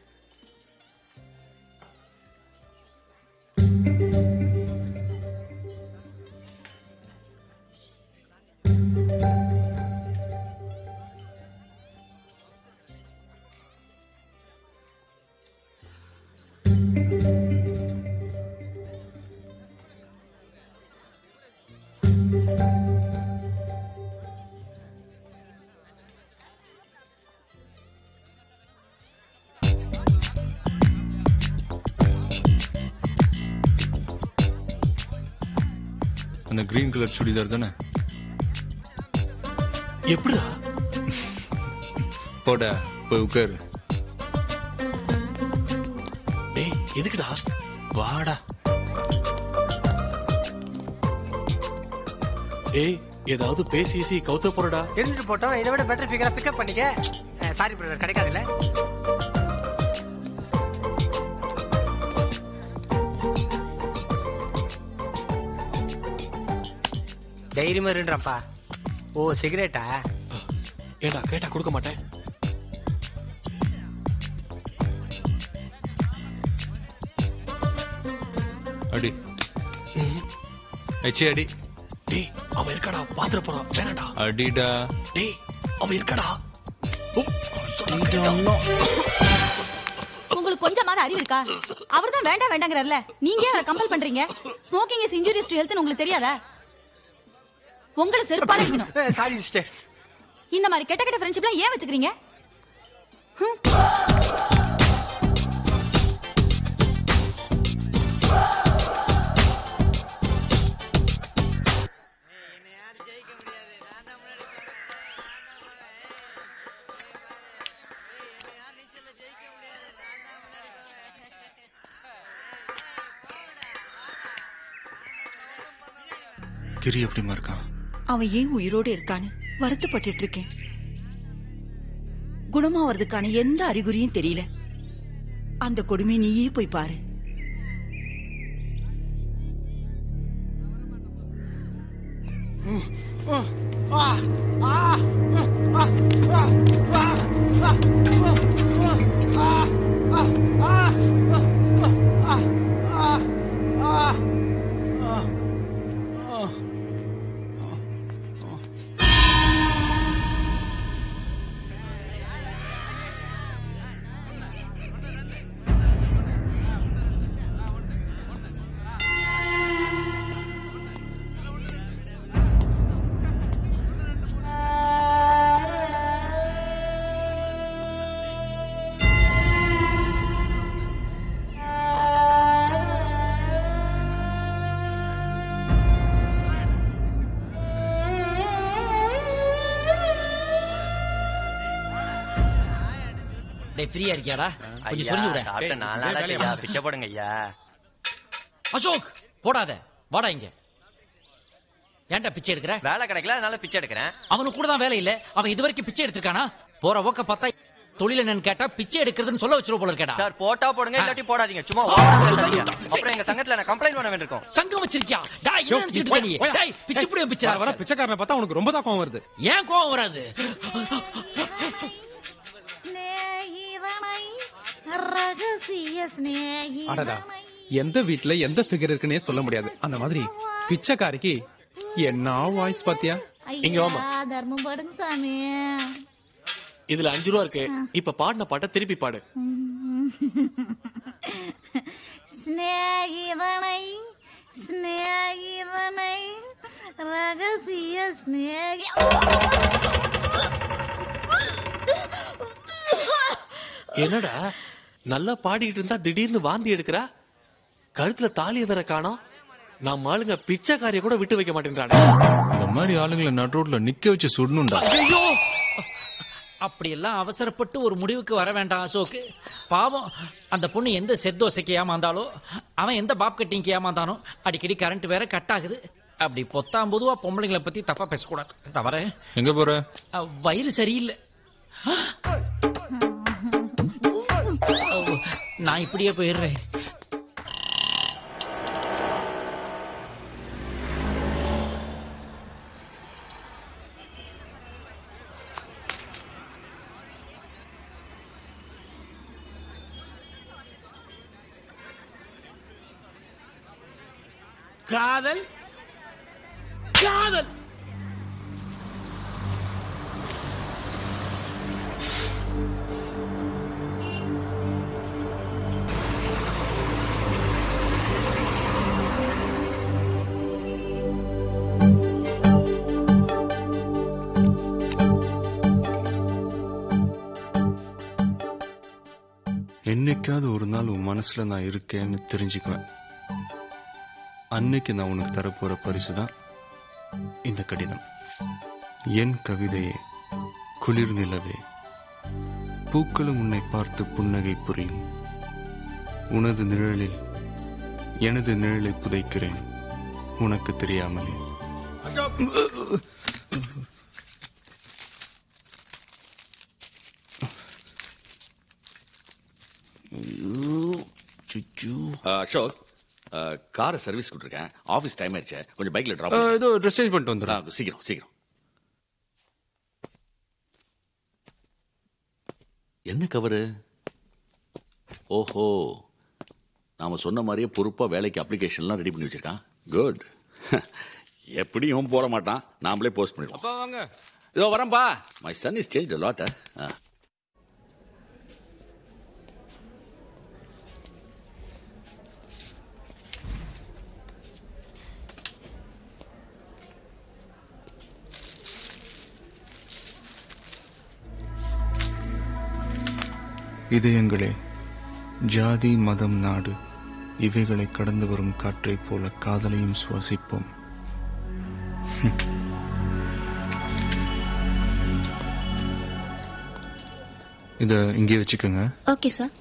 S18: அந்த கிரீன் கலர் சுடிதார் தானே
S13: எப்படிடா
S18: போட போய் உட்காரு
S13: டேய் எதுக்குடா
S18: வாடா
S13: டேய் ஏதாவது பேசி பேசி கவுத்த போறடா
S4: இருந்துட்டு போட்டோம் இதை விட பெட்டர் ஃபிகரா பிக்கப் பண்ணிக்க சாரி பிரதர் கிடைக்காதுல்ல தைரியமா இருன்றப்பா ஓ சிகரெட்டா
S13: ஏடா கேட்டா கொடுக்க மாட்டேன்
S18: அடி அச்சி அடி
S13: டேய் அவன் இருக்கடா பாத்துற போறான் வேணாடா
S18: அடிடா
S13: டேய் அவன் இருக்கடா
S11: உங்களுக்கு கொஞ்சமாவது அறிவு இருக்கா அவர் தான் வேண்டாம் வேண்டாங்கிறார்ல நீங்க அவரை கம்பல் பண்றீங்க smoking is injurious to health உங்களுக்கு தெரியாதா உங்களை செருப்பால அடிக்கணும்
S4: சாரி சிஸ்டர்
S11: இந்த மாதிரி கெட்ட கெட்ட ஃப்ரெண்ட்ஷிப்லாம் ஏன் வச்சுக்கிறீங்க ஹம்.
S18: கிரி எப்படிமா இருக்கான்
S19: அவன் ஏன் உயிரோடு இருக்கான்னு வருத்தப்பட்டுட்டு இருக்கேன் குணமாவதுக்கான எந்த அறிகுறியும் தெரியல அந்த கொடுமை நீயே போய் பாரு
S1: டேய் ஃப்ரீயா இருக்கியாடா கொஞ்சம்
S20: ஐயா,
S1: சொல்லி விட
S20: சாப்பிட்ட நாலு நாளாச்சு ஐயா, பிச்சை போடுங்க ஐயா
S1: அசோக் போடாத வாடா இங்க ஏன்டா பிச்சை எடுக்கிற
S20: வேலை கிடைக்கல அதனால பிச்சை எடுக்கிறேன்
S1: அவனுக்கு கூட தான் வேலை இல்ல அவன் இதுவரைக்கும் பிச்சை எடுத்திருக்கானா போற ஓக்க பார்த்தா தொழில் என்னன்னு கேட்டா பிச்சை எடுக்கிறதுன்னு சொல்ல வச்சிருவ போல இருக்கேடா
S20: சார் போட்டா போடுங்க இல்லாட்டி போடாதீங்க சும்மா ஓவரா பேசாதீங்க. அப்புறம் எங்க சங்கத்துல நான் கம்ப்ளைண்ட் பண்ண வேண்டியிருக்கும்
S1: சங்கம் வச்சிருக்கியா டேய் என்ன நினைச்சிட்டு இருக்க நீ டேய் பிச்சை புடிய பிச்சை
S17: வர, வர பிச்சைக்காரனை பார்த்தா உனக்கு ரொம்ப தான் கோவம் வருது
S1: ஏன் கோவம் வராது
S10: சிநேகிதனை ரகசிய ரகசிய சிநேகி
S21: அடடா எந்த வீட்ல எந்த ஃபிகர் இருக்குன்னே சொல்ல முடியாது அந்த மாதிரி பிச்சைக்காரிக்கு என்ன வாய்ஸ் பாத்தியா
S13: இங்க வாமா
S10: ஐயா, தர்மம் படுங்க சாமி
S13: இதுல அஞ்சு ரூபா இருக்கு இப்ப பாடின பாட்டை திருப்பி பாடு
S10: சிநேகிதனை சிநேகிதனை ரகசிய சிநேகி
S13: என்னடா நல்லா பாடிட்டு இருந்தா திடீர்னு வாந்தி எடுக்கிறா கழுத்துல தாலியை வேற காணோம் நம்ம ஆளுங்க பிச்சைக்காரிய கூட விட்டு வைக்க மாட்டேங்கிறானே
S18: இந்த மாதிரி ஆளுங்களை நடுரோட்ல நிக்க வச்சு சுடணும்டா
S1: ஐயோ அப்படியெல்லாம் அவசரப்பட்டு ஒரு முடிவுக்கு வர வேண்டாம் அசோக் பாவம் அந்த பொண்ணு எந்த செத்தோசைக்கு ஏமாந்தாலோ அவன் எந்த பாப் கட்டிங்க்கு ஏமாந்தானோ அடிக்கடி கரண்ட் வேற கட் ஆகுது அப்படி பொத்தாம் பொதுவா பொம்பளைங்களை பத்தி தப்பா பேசக்கூடாது தவற
S18: எங்க போற
S1: வயிறு சரியில்லை நான் இப்படியே போயிடுறேன்
S7: காதல் காதல்
S18: என்னைக்காவது ஒரு நாள் உன் மனசுல நான் இருக்கேன்னு தெரிஞ்சுக்குவேன் அன்னைக்கு நான் உனக்கு தரப்போற பரிசு தான் இந்த கடிதம் என் கவிதையே குளிர் நிலவே பூக்களும் உன்னை பார்த்து புன்னகை புரியும் உனது நிழலில் எனது நிழலை புதைக்கிறேன் உனக்கு தெரியாமலே
S12: ஆ, அசோக் காரை சர்வீஸ் கொடுத்துருக்கேன் ஆஃபீஸ் டைம் ஆயிடுச்சு கொஞ்சம் பைக்ல
S18: ஆ,
S12: டிராப்
S18: இதோ ட்ரெஸ் சேஞ்ச் பண்ணிட்டு வந்துடுறேன்
S12: சீக்கிரம் சீக்கிரம் என்ன கவரு ஓஹோ நாம சொன்ன மாதிரியே பொறுப்பா வேலைக்கு அப்ளிகேஷன்லாம் ரெடி பண்ணி வச்சிருக்கான் குட் எப்படியும் போட மாட்டான் நாமளே போஸ்ட் பண்ணிடுவோம்
S18: அப்பா வாங்க
S12: இதோ வரேன்பா my son is change lot
S18: இதயங்களே ஜாதி மதம் நாடு இவைகளை கடந்து வரும் காற்றைப் போல காதலையும் சுவாசிப்போம் இத இங்கே வச்சுக்கோங்க
S22: ஓகே சார்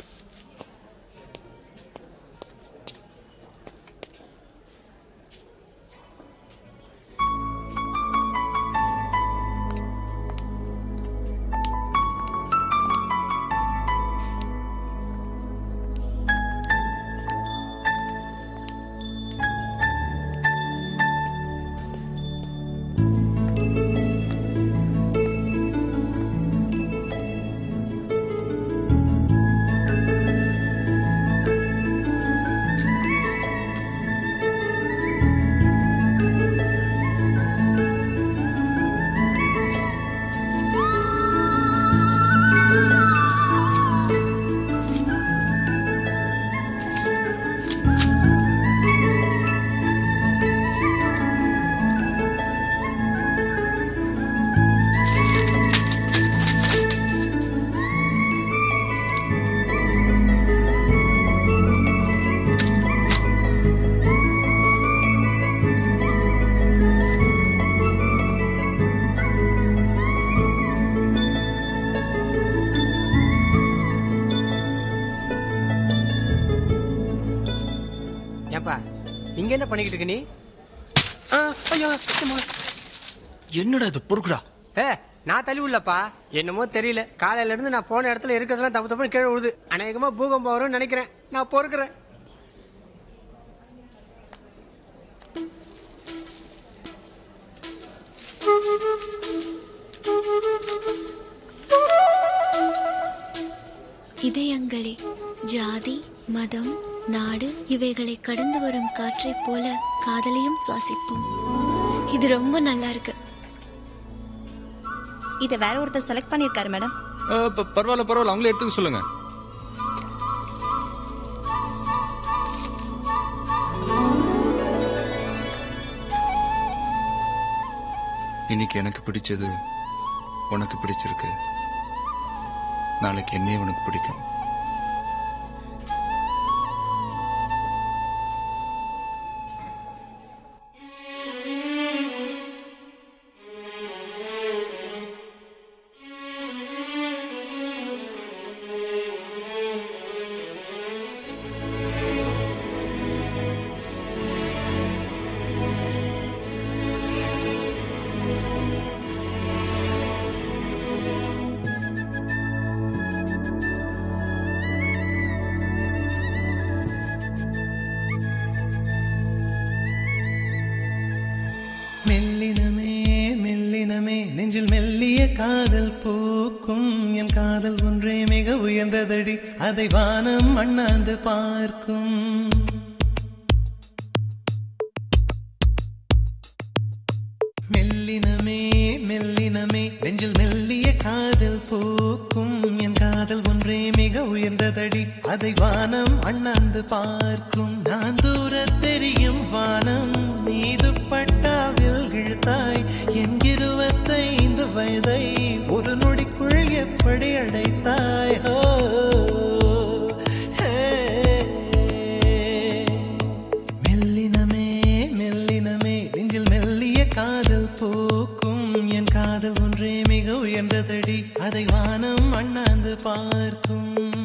S4: ஏப்பா இங்க என்ன பண்ணிக்கிட்டு இருக்க நீ ஆ, ஐயோ அம்மா.
S17: என்னடா இது பொறுக்குடா
S4: ஏ நான் தள்ளி உள்ளப்பா என்னமோ தெரியல காலையில இருந்து நான் போன இடத்துல இருக்கிறதெல்லாம் தப்பு தப்புன்னு கீழே விழுது அநேகமா பூகம்பம் வரும்னு நினைக்கிறேன் நான் பொறுக்கிறேன்
S15: இதயங்களே ஜாதி மதம் நாடு இவைகளை கடந்து வரும் காற்றைப் போல காதலையும் சுவாசிப்போம் இது ரொம்ப நல்லா இருக்கு
S8: இதை வேற ஒருத்தர் செலக்ட் பண்ணிருக்காரு மேடம்
S18: அஹ், ப- பரவாயில்ல பரவாயில்ல அவங்களே எடுத்துக்க சொல்லுங்க இன்னைக்கு எனக்கு பிடிச்சது உனக்கு பிடிச்சிருக்கு நாளைக்கு என்னையே உனக்கு பிடிக்கும்
S9: மெல்லினமே மெல்லினமே நெஞ்சில் மெல்லிய காதல் பூக்கும் என் காதல் ஒன்றே மிக உயர்ந்ததடி அதை வானம் அண்ணாந்து பார்க்கும் மெல்லினமே மெல்லினமே நெஞ்சில் மெல்லிய காதல் பூக்கும் என் காதல் ஒன்றே மிக உயர்ந்ததடி அதை வானம் அண்ணாந்து பார்க்கும் நான் தூர தெரியும் வானம் மீது பட்டாவில் இழுத்தாய் என் இருபத்தைந்து வயதை ஒரு நொடிக்குள் எப்படி அடைத்தாய் ஓ, ஹே. மெல்லினமே மெல்லினமே நெஞ்சில் மெல்லிய காதல் பூக்கும் என் காதல் ஒன்றே மிக உயர்ந்ததடி அதை வானம் அண்ணாந்து பார்க்கும்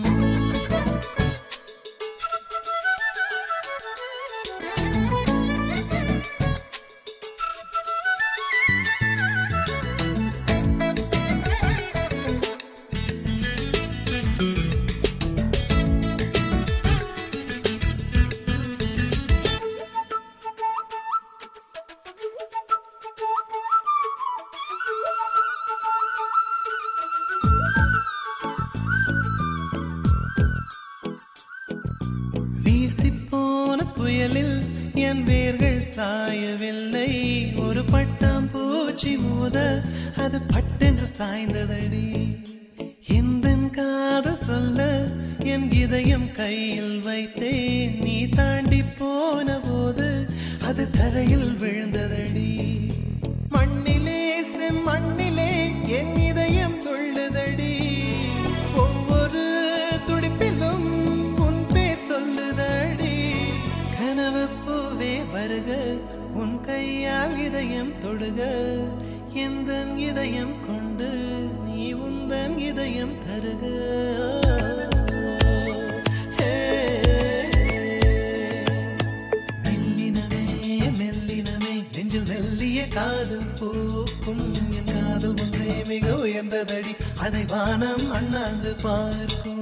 S9: வீசிப்போன புயலில் என் வேர்கள் சாயவில்லை ஒரு பட்டாம் பூச்சி மோத அது பட்டென்று சாய்ந்ததடி இந்த காதல் சொல்ல என் இதயம் கையில் வைத்தேன் நீ தாண்டி போன போது அது தரையில் விழுந்ததடி மண்ணிலே செம்மண்ணிலே என் இதயம் துள்ளுதடி ஒவ்வொரு துடிப்பிலும் உன் பேர் சொல்லுதடி கனவு பூவே வருக உன் கையால் இதயம் தொடுக எந்த இதயம் கொண்டு நீ உந்தன் இதயம் தருக ஹே. மெல்லினமே மெல்லினமே நெஞ்சில் மெல்லிய காதல் பூக்கும் என் காதல் ஒன்றே மிக உயர்ந்ததடி அதை வானம் அண்ணாந்து பார்க்கும்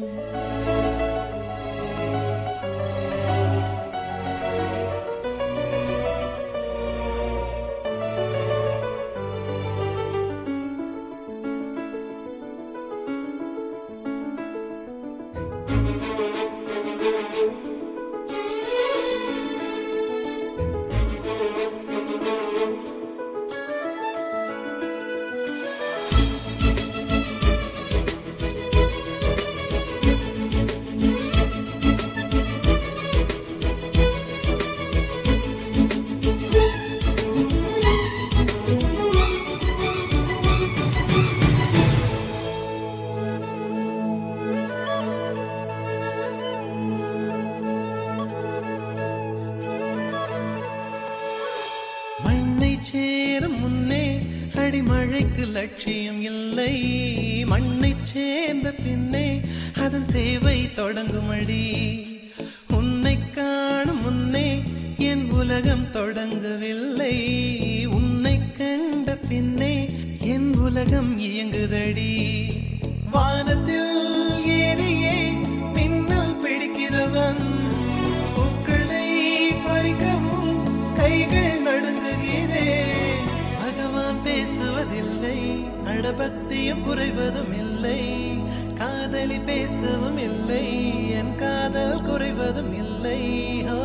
S9: மண்ணை சேரும் முன்னே அடிமழைக்கு லட்சியம் இல்லை மண்ணை சேர்ந்த பின்னே அதன் சேவை தொடங்கும் அடி உன்னை காணும் முன்னே என் உலகம் தொடங்கவில்லை உன்னை கண்ட பின்னே என் உலகம் இயங்குதடி வானத்தில் ஏறியே மின்னல் பிடிக்கிறவன் பூக்களை பறிக்கவும் கைகள் நடுங்குகிறேன் பகவான் பேசுவதில்லை அடபக்தியும் குறைவதும் இல்லை காதல் கேலி பேசவும் இல்லை என் காதல் குறைவதும் இல்லை ஓ,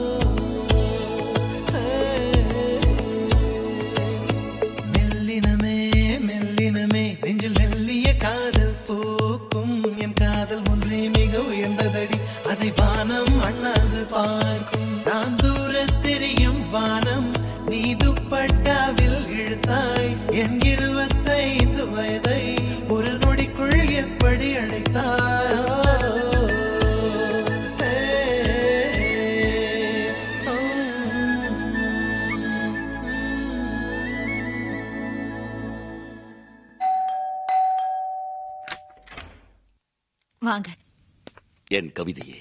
S9: மெல்லினமே மெல்லினமே நெஞ்சில் மெல்லிய காதல் பூக்கும் என் காதல் ஒன்றே மிக உயர்ந்ததடி அதை வானம் அண்ணாந்து பார்க்கும் நான் தூர தெரியும் வானம் நீ துப்பட்டாவில் இழுத்தாய் என் இருபத்தைந்து வயதை ஒரு நொடிக்குள் எப்படி அழைத்தாய்
S11: வாங்க
S12: என் கவிதையே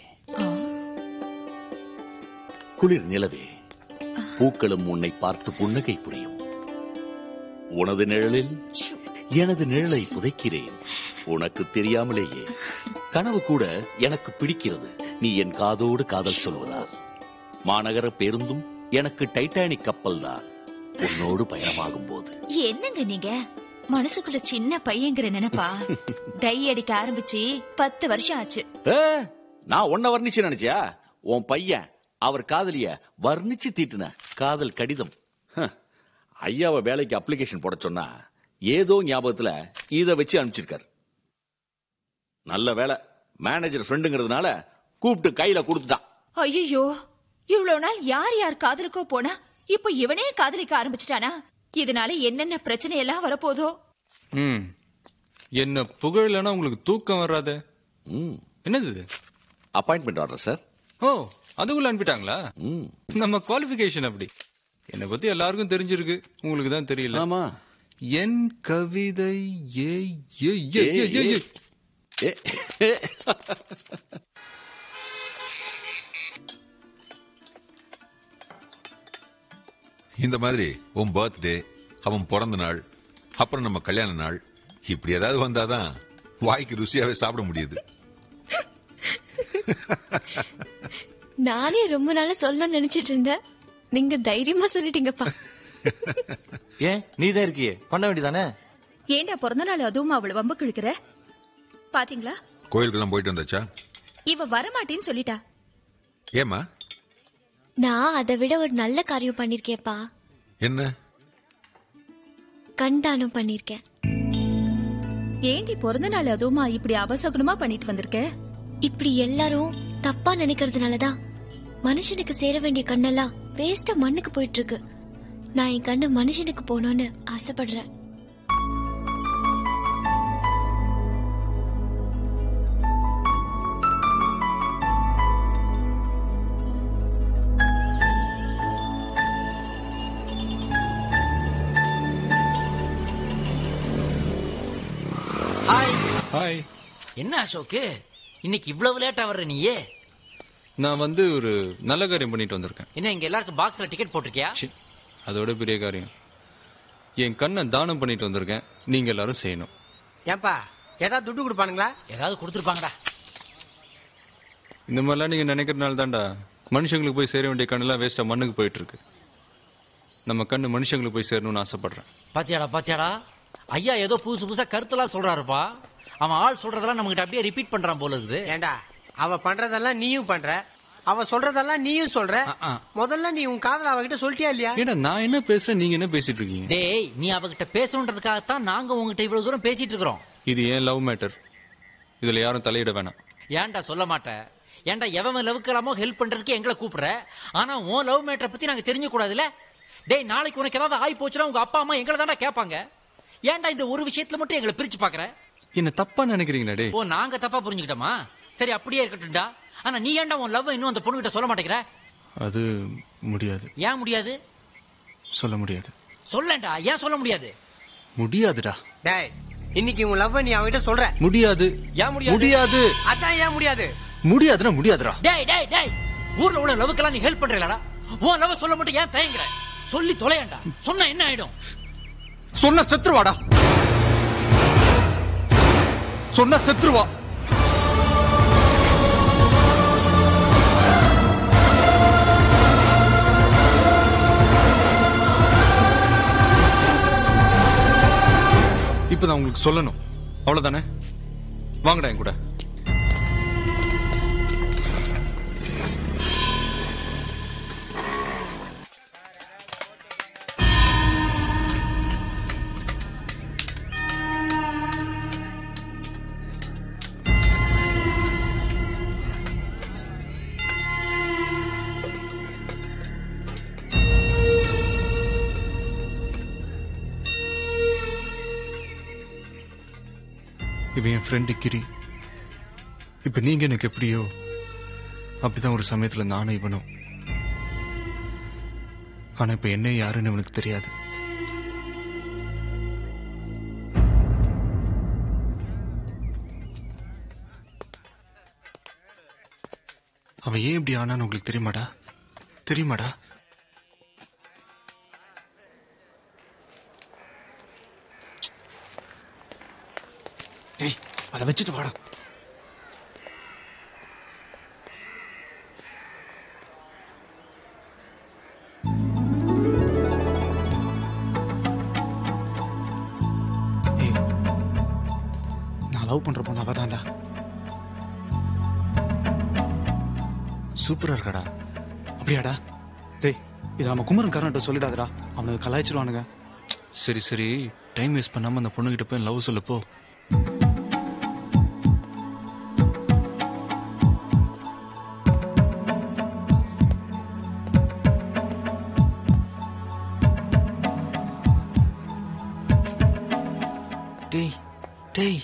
S12: குளிர் நிலவே பூக்களும் உன்னை பார்த்து புன்னகை புரியும் உனது நிழலில் எனது நிழலை புதைக்கிறேன் உனக்கு தெரியாமலேயே கனவு கூட எனக்கு பிடிக்கிறது நீ என் காதோடு காதல் சொல்வதால் மாநகர பேருந்தும் எனக்கு டைட்டானிக் கப்பல் தான் உன்னோடு பயணமாகும் போது
S11: என்னங்க நீங்க மனசுக்குள்ள சின்ன பையங்கிற நினைப்பா டை அடிக்க ஆரம்பிச்சு பத்து வருஷம் ஆச்சு
S12: ஏ, நான் உன்னை வர்ணிச்சு நினைச்சியா உன் பையன் அவர் காதலிய வர்ணிச்சு தீட்டுன காதல் கடிதம் ஹ, ஐயாவை வேலைக்கு அப்ளிகேஷன் போட சொன்னா ஏதோ ஞாபகத்துல இத வச்சு அனுப்பிச்சிருக்காரு நல்ல வேலை மேனேஜர் ஃப்ரெண்டுங்கிறதுனால கூப்பிட்டு கையில கொடுத்துட்டான்
S11: ஐயோ இவ்வளவு நாள் யார் யார் காதலுக்கோ போனா இப்போ இவனே காதலிக்க ஆரம்பிச்சிட்டானா இதனால என்னென்ன பிரச்சனை எல்லாம் வரப்போதோ
S18: ம் என்ன புகழலன்னா உங்களுக்கு தூக்கம் வராதே என்னது இது
S12: அப்பாயின்மெண்ட் ஆர்டர் சார்
S18: ஓ அதுக்குள்ள அனுப்பிட்டாங்களா நம்ம குவாலிஃபிகேஷன் அப்படி என்னை பத்தி எல்லாருக்கும் தெரிஞ்சிருக்கு உங்களுக்கு தான் தெரியல
S12: ஆமா
S18: என் கவிதை ஏ ஏ ஏ ஏ ஏ ஏ
S12: ஏ
S6: இந்த மாதிரி உன் பர்த்டே அவன் பிறந்த நாள் அப்புறம் நம்ம கல்யாண நாள் இப்படி ஏதாவது வந்தாதான் வாய்க்கு ருசியாவே சாப்பிட முடியுது
S15: நானே ரொம்ப நாளா சொல்லணும்னு நினைச்சிட்டு இருந்தேன் நீங்க தைரியமா சொல்லிட்டீங்கப்பா
S20: ஏன் நீ தான் இருக்கியே பண்ண வேண்டியதானே
S11: ஏண்டா பிறந்த நாள் அதுவும் அவளை வம்பு கிழக்கிற பாத்தீங்களா
S6: கோயிலுக்கெல்லாம் போயிட்டு வந்தாச்சா
S11: இவ வரமாட்டேன்னு சொல்லிட்டா
S6: ஏமா
S15: நான் அதை விட ஒரு நல்ல காரியம் பண்ணிருக்கேன்ப்பா
S6: என்ன
S15: கண் தானம் பண்ணிருக்கேன்
S11: ஏண்டி பிறந்த நாள் அதுவுமா இப்படி அபசகுனமா பண்ணிட்டு வந்திருக்க
S15: இப்படி எல்லாரும் தப்பா நினைக்கிறதுனாலதான் மனுஷனுக்கு சேர வேண்டிய கண்ணெல்லாம் வேஸ்டா மண்ணுக்கு போயிட்டு இருக்கு நான் என் கண்ணு மனுஷனுக்கு போகணும்னு ஆசைப்படுறேன்
S1: ஹாய்
S18: ஹாய்
S1: என்ன அசோக்கு இன்னைக்கு இவ்வளவு லேட்டா வர்ற நீயே
S18: நான் வந்து ஒரு நல்ல காரியம் பண்ணிட்டு வந்திருக்கேன்
S1: என்ன இங்க எல்லாருக்கும் பாக்ஸ்ல டிக்கெட் போட்டிருக்கியா
S18: அதோட பெரிய காரியம் என் கண்ணை தானம் பண்ணிட்டு வந்திருக்கேன் நீங்க எல்லாரும் செய்யணும்
S4: ஏன்பா ஏதாவது துட்டு கொடுப்பானுங்களா
S1: ஏதாவது கொடுத்துருப்பாங்கடா
S18: இந்த மாதிரிலாம் நீங்க நினைக்கிறதுனால தான்டா மனுஷங்களுக்கு போய் சேர வேண்டிய கண்ணெல்லாம் வேஸ்டா மண்ணுக்கு போயிட்டு இருக்கு நம்ம கண்ணு மனுஷங்களுக்கு போய் சேரணும்னு ஆசைப்படுறேன்
S1: பாத்தியாடா பாத்தியாடா ஐயா ஏதோ புதுசு புதுசா கருத்தெல்லாம் சொல்றாருப்பா அவன் ஆள் சொல்றதெல்லாம் நம்மகிட்ட அப்படியே ரிப்பீட் பண்றான் போல இருக்குது
S4: ஏண்டா அவ பண்றதெல்லாம் நீயும் பண்ற அவ சொல்றதெல்லாம் நீயும் சொல்ற முதல்ல நீ உன் காதல அவகிட்ட சொல்லிட்டியா இல்லையா
S18: ஏடா நான் என்ன பேசுறேன் நீங்க என்ன பேசிட்டு இருக்கீங்க
S1: டேய் நீ அவகிட்ட பேசணுன்றதுக்காகத்தான் நாங்க உங்ககிட்ட இவ்வளவு தூரம் பேசிட்டு இருக்கிறோம்
S18: இது ஏன் லவ் மேட்டர் இதுல யாரும் தலையிட வேணாம்
S1: ஏன்டா சொல்ல மாட்டேன் ஏன்டா எவன் லவ்க்கலாமோ ஹெல்ப் பண்றதுக்கு எங்களை கூப்பிடுற ஆனா உன் லவ் மேட்டரை பத்தி நாங்க தெரிஞ்ச கூடாதுல டேய் நாளைக்கு உனக்கு ஏதாவது ஆகி போச்சுன்னா உங்க அப்பா அம்மா எங்களை தான்டா கேட்பாங்க ஏன்டா இந்த ஒரு விஷயத்துல மட்டும் எங்களை பிரிச்சு பாக்குற
S18: என்ன தப்பா நினைக்கிறீங்களா டே
S1: ஓ நாங்க தப்பா புரிஞ்சுக்கிட்டோமா சரி அப்படியே இருக்கட்டும்டா ஆனா நீ ஏன்டா உன் லவ் இன்னும் அந்த பொண்ணுகிட்ட சொல்ல மாட்டேங்கிற
S18: அது முடியாது
S1: ஏன் முடியாது
S18: சொல்ல முடியாது
S1: சொல்லேன்டா ஏன் சொல்ல முடியாது
S18: முடியாதுடா
S4: டேய் இன்னைக்கு உன் லவ் நீ அவகிட்ட சொல்ற
S18: முடியாது
S4: ஏன் முடியாது
S18: முடியாது
S4: அதான் ஏன் முடியாது
S18: முடியாதுன்னா முடியாதுடா
S1: டேய் டேய் டேய் ஊர்ல உள்ள லவ்க்கெல்லாம் நீ ஹெல்ப் பண்றீங்களா உன் லவ் சொல்ல மட்டும் ஏன் தயங்குற சொல்லி தொலையண்டா சொன்னா என்ன ஆயிடும்
S18: சொன்ன செத்துருவாடா சொன்ன செத்துருவா இப்ப நான் உங்களுக்கு சொல்லணும் அவ்வளவுதானே வாங்கடா என் கூட இவன் என் ஃப்ரெண்டு கிரி இப்ப நீங்க எனக்கு எப்படியோ அப்படிதான் ஒரு சமயத்துல நானும் இவனும் ஆனா இப்ப என்ன யாருன்னு இவனுக்கு தெரியாது அவன் ஏன் இப்படி ஆனான்னு உங்களுக்கு தெரியுமாடா தெரியுமாடா
S21: டேய் அதை வச்சுட்டு வாடா ஏய், நான் லவ் பண்ற பொண்ணு அவதான்டா
S18: சூப்பரா இருக்கடா
S21: அப்படியாடா டேய் இதை நம்ம குமரன் காரன்ட்ட சொல்லிடாதடா அவனுக்கு கலாய்ச்சிருவானுங்க
S18: சரி சரி டைம் வேஸ்ட் பண்ணாம அந்த பொண்ணுகிட்ட போய் லவ் சொல்ல போ டேய் டேய்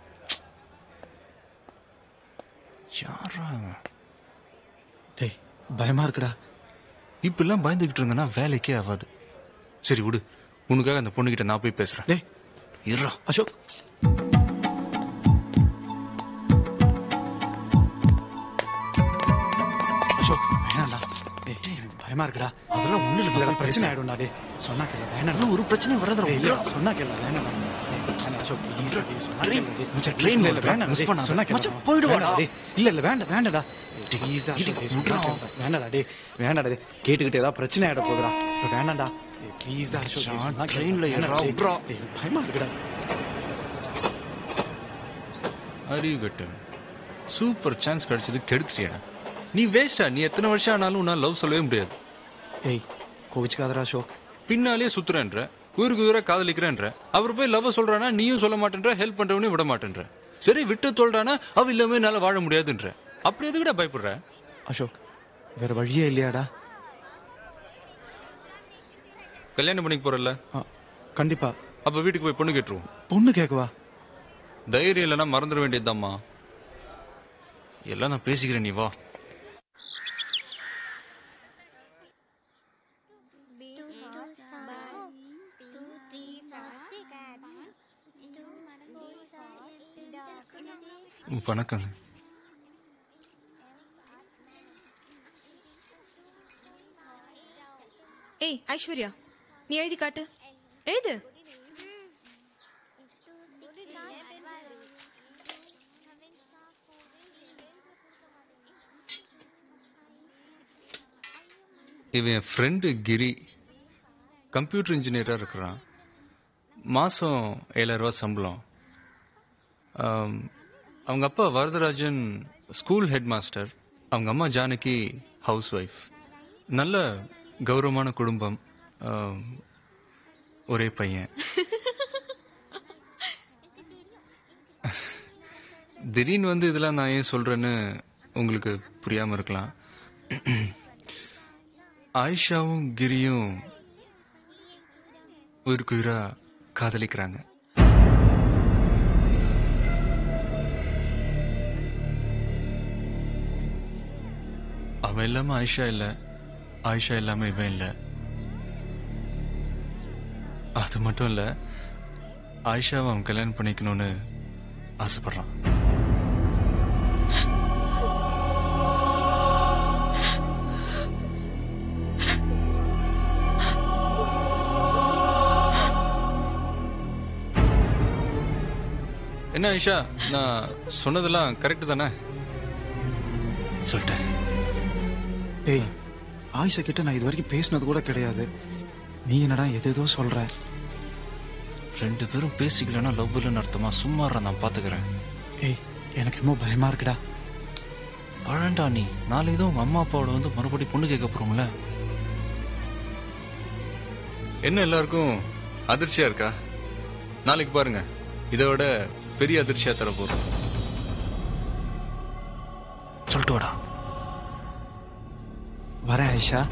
S18: யாரா அவன்?
S21: டேய் பயமா இருக்குடா
S18: இப்பெல்லாம் பயந்துகிட்டு இருந்தேன்னா வேலைக்கே ஆகாது சரி விடு உனக்காக அந்த பொண்ணுகிட்ட நான் போய் பேசுறேன்
S21: டேய்
S18: இருடா
S21: அசோக் அசோக் வேணாம்டா டேய் எனக்கு பயமா இருக்குடா
S18: அதெல்லாம் ஒண்ணு
S21: இல்லடா பிரச்சனை ஆயிடும்டா டேய் சொன்னா கேளு வேணாம்டா
S18: ஒரு பிரச்சனை வராதுடா,
S21: டேய், இல்ல
S18: விட்றா.
S21: சொன்னா கேளு வேணாம்டா டேய், வேணாம் அசோக் ப்ளீஸ் டேய் சொன்னா
S18: train.
S21: கேளு டேய்
S18: மச்சான், train
S21: இல்ல இல்ல
S18: வருதுடா,
S21: வேணாம்
S18: miss
S21: டேய்,
S18: பண்ணாத.
S21: சொன்னா கேளு
S18: மச்சான், போயிடுவாடா.
S21: வேணாம்டா, டேய் இல்ல இல்ல வேண்டாம் வேண்டாம்டா ப்ளீஸ்
S18: இரு,
S21: அசோக்
S18: விட்றா.
S21: வேணாடா டேய் வேணாடா டேய் கேட்டுக்கிட்டு ஏதாவது பிரச்சனை ஆயிட போகுதுடா இப்ப வேணாம்டா ப்ளீஸ் அசோக் டேய்,
S18: மச்சான்,
S21: சொன்னா கேளு.
S18: trainல
S21: வேணாம்டா,
S18: ஏறா,
S21: டேய்.
S18: விட்றா.
S21: டேய், பயமா இருக்குடா
S18: அறிவு கட்டு சூப்பர் சான்ஸ் கிடைச்சது கெடுத்துட்டியாடா நீ வேஸ்டா நீ எத்தனை வருஷம் ஆனாலும் உன்னால் லவ் சொல்லவே முடியாது
S21: ஏய் கோவிச்சுக்காதடா அசோக்
S18: பின்னாலே சுத்துறேன்ற ஊருக்கு ஊரா காதலிக்கிறேன்ற அவர் போய் லவ் சொல்றானா நீயும் சொல்ல மாட்டேன்ற ஹெல்ப் பண்றவனையும் விட மாட்டேன்ற சரி விட்டு சொல்றானா அவ இல்லாம என்னால வாழ முடியாதுன்ற அப்படி எதுக்குடா பயப்படுற
S21: அசோக் வேற வழியே இல்லையாடா
S18: கல்யாணம் பண்ணிக்க போறல
S21: கண்டிப்பா
S18: அப்ப வீட்டுக்கு போய் பொண்ணு கேட்டுருவோம்
S21: பொண்ணு கேட்கவா
S18: தைரியம் இல்லைன்னா மறந்துட வேண்டியதுதாம்மா எல்லாம் நான் பேசிக்கிறேன் நீ வா வணக்கங்க
S3: ஏய் ஐஸ்வர்யா நீ எழுதி காட்டு எழுது
S18: இவன் என் ஃப்ரெண்டு கிரி கம்ப்யூட்டர் இன்ஜினியராக இருக்கிறான் மாதம் ஏழாயிரம் ரூபாய் சம்பளம் ஆம், அவங்க அப்பா வரதராஜன் ஸ்கூல் ஹெட் மாஸ்டர் அவங்க அம்மா ஜானகி ஹவுஸ் ஒய்ஃப் நல்ல கௌரவமான குடும்பம் ஆம், ஒரே பையன் திடீர்னு வந்து இதெல்லாம் நான் ஏன் சொல்கிறேன்னு உங்களுக்கு புரியாமல் இருக்கலாம் ஆயிஷாவும் கிரியும் உயிருக்கு உயிரா காதலிக்கிறாங்க அவன் இல்லாம ஆயிஷா இல்ல ஆயிஷா இல்லாம இவன் இல்ல அது மட்டும் இல்ல ஆயிஷாவை அவன் கல்யாணம் பண்ணிக்கணும்னு ஆசைப்படுறான் என்ன ஐஷா நான் சொன்னதெல்லாம் கரெக்ட் தானே சொல்லிட்டேன்
S21: ஏய் ஆயிஷா கிட்ட நான் இது வரைக்கும் பேசினது கூட கிடையாது நீ என்னடா எதேதோ சொல்ற
S18: ரெண்டு பேரும் பேசிக்கலன்னா லவ் இல்லைன்னு அர்த்தமா சும்மா இருடா, நான் பாத்துக்கிறேன்
S21: ஏய் எனக்கு என்னமோ பயமா இருக்குடா
S18: பழண்டா நீ நாளைக்கு தான் உங்க அம்மா அப்பாவோட வந்து மறுபடியும் பொண்ணு கேட்க போறோம்ல என்ன எல்லாருக்கும் அதிர்ச்சியா இருக்கா நாளைக்கு பாருங்க இதை விட பெரிய அதிர்ச்சியா தர போறோம் சொல்லிட்டு வாடா
S21: வரேன் ஆயிஷா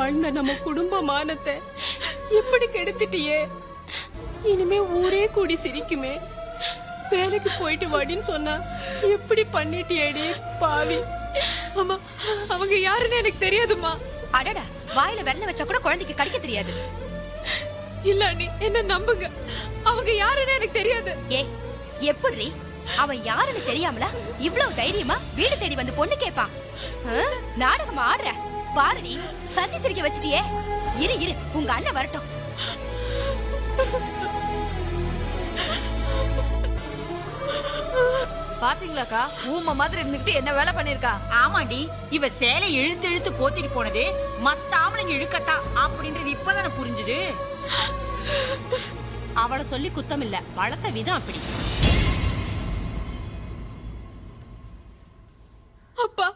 S5: வாழ்ந்த நம்ம குடும்ப மானத்தை எப்படி கெடுத்துட்டியே இனிமே ஊரே கூடி சிரிக்குமே வேலைக்கு போயிட்டு வாடின்னு சொன்னா எப்படி பண்ணிட்டியேடி பாவி
S3: அம்மா அவங்க யாருன்னு எனக்கு தெரியாதும்மா
S11: அடடா வாயில விரல வச்சா கூட குழந்தைக்கு கடிக்க தெரியாது
S3: இல்ல அண்ணி என்ன நம்புங்க அவங்க யாருன்னு எனக்கு தெரியாது
S11: ஏ எப்படி அவன் யாருன்னு தெரியாமலா இவ்வளவு தைரியமா வீடு தேடி வந்து பொண்ணு கேப்பான் ஆ? நாடகம் ஆடுற பாரதி சந்தி சிரிக்க வச்சிட்டியே இரு இரு உங்க அண்ணன் வரட்டும்
S22: பாத்தீங்களாக்கா ஊம மாதிரி இருந்துகிட்டு என்ன வேலை பண்ணிருக்கா
S19: ஆமாண்டி இவ சேலை இழுத்து இழுத்து போத்திட்டு போனது மத்த ஆம்பளைங்க இழுக்கத்தான் அப்படின்றது இப்பதானே புரிஞ்சுது
S5: அவளை சொல்லி குத்தம் இல்ல வளர்த்த விதம் அப்படி
S3: அப்பா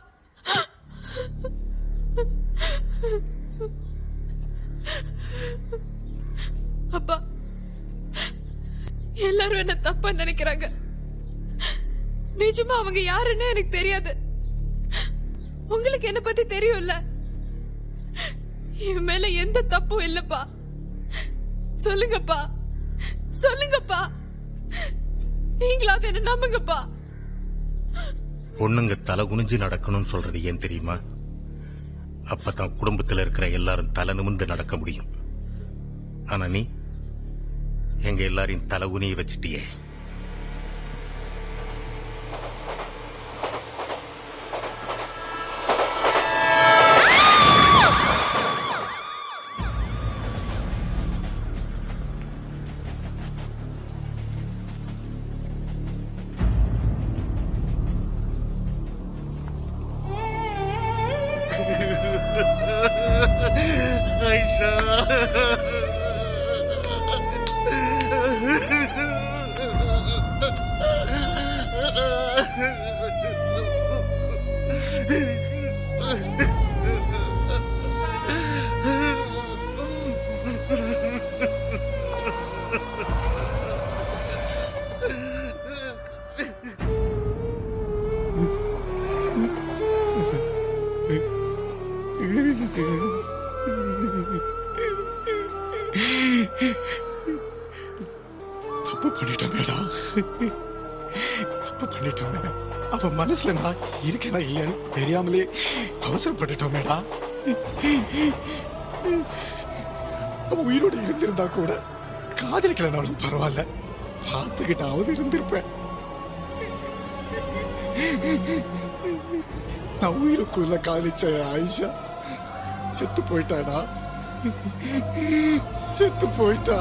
S3: அப்பா எல்லாரும் என்ன தப்பா நினைக்கிறாங்க நிஜமா அவங்க யாருன்னு எனக்கு தெரியாது உங்களுக்கு என்ன பத்தி தெரியும்ல என் மேல எந்த தப்பும் இல்லப்பா சொல்லுங்கப்பா சொல்லுங்கப்பா நீங்களாவது என்ன நம்புங்கப்பா
S23: பொண்ணுங்க தலை குனிஞ்சு நடக்கணும்னு சொல்றது ஏன் தெரியுமா அப்பதான் குடும்பத்துல இருக்கிற எல்லாரும் தலை நிமிர்ந்து நடக்க முடியும் ஆனா நீ எங்க எல்லாரையும் தலை குனிய வச்சிட்டியே
S24: தப்பு பண்ணிட்டேன் மேடம் தப்பு பண்ணிட்டேன் மேடம் அவ மனசுல நான் இருக்கேனா இல்லையான்னு தெரியாமலே அவசரப்பட்டுட்டோம் மேடம் அவ உயிரோடு இருந்திருந்தா கூட காதலிக்கலனாலும் பரவாயில்ல பார்த்துக்கிட்டாவது இருந்திருப்பேன் நான் உயிருக்குள்ள காதலிச்ச ஆயிஷா செத்து போயிட்டாடா செத்து போயிட்டா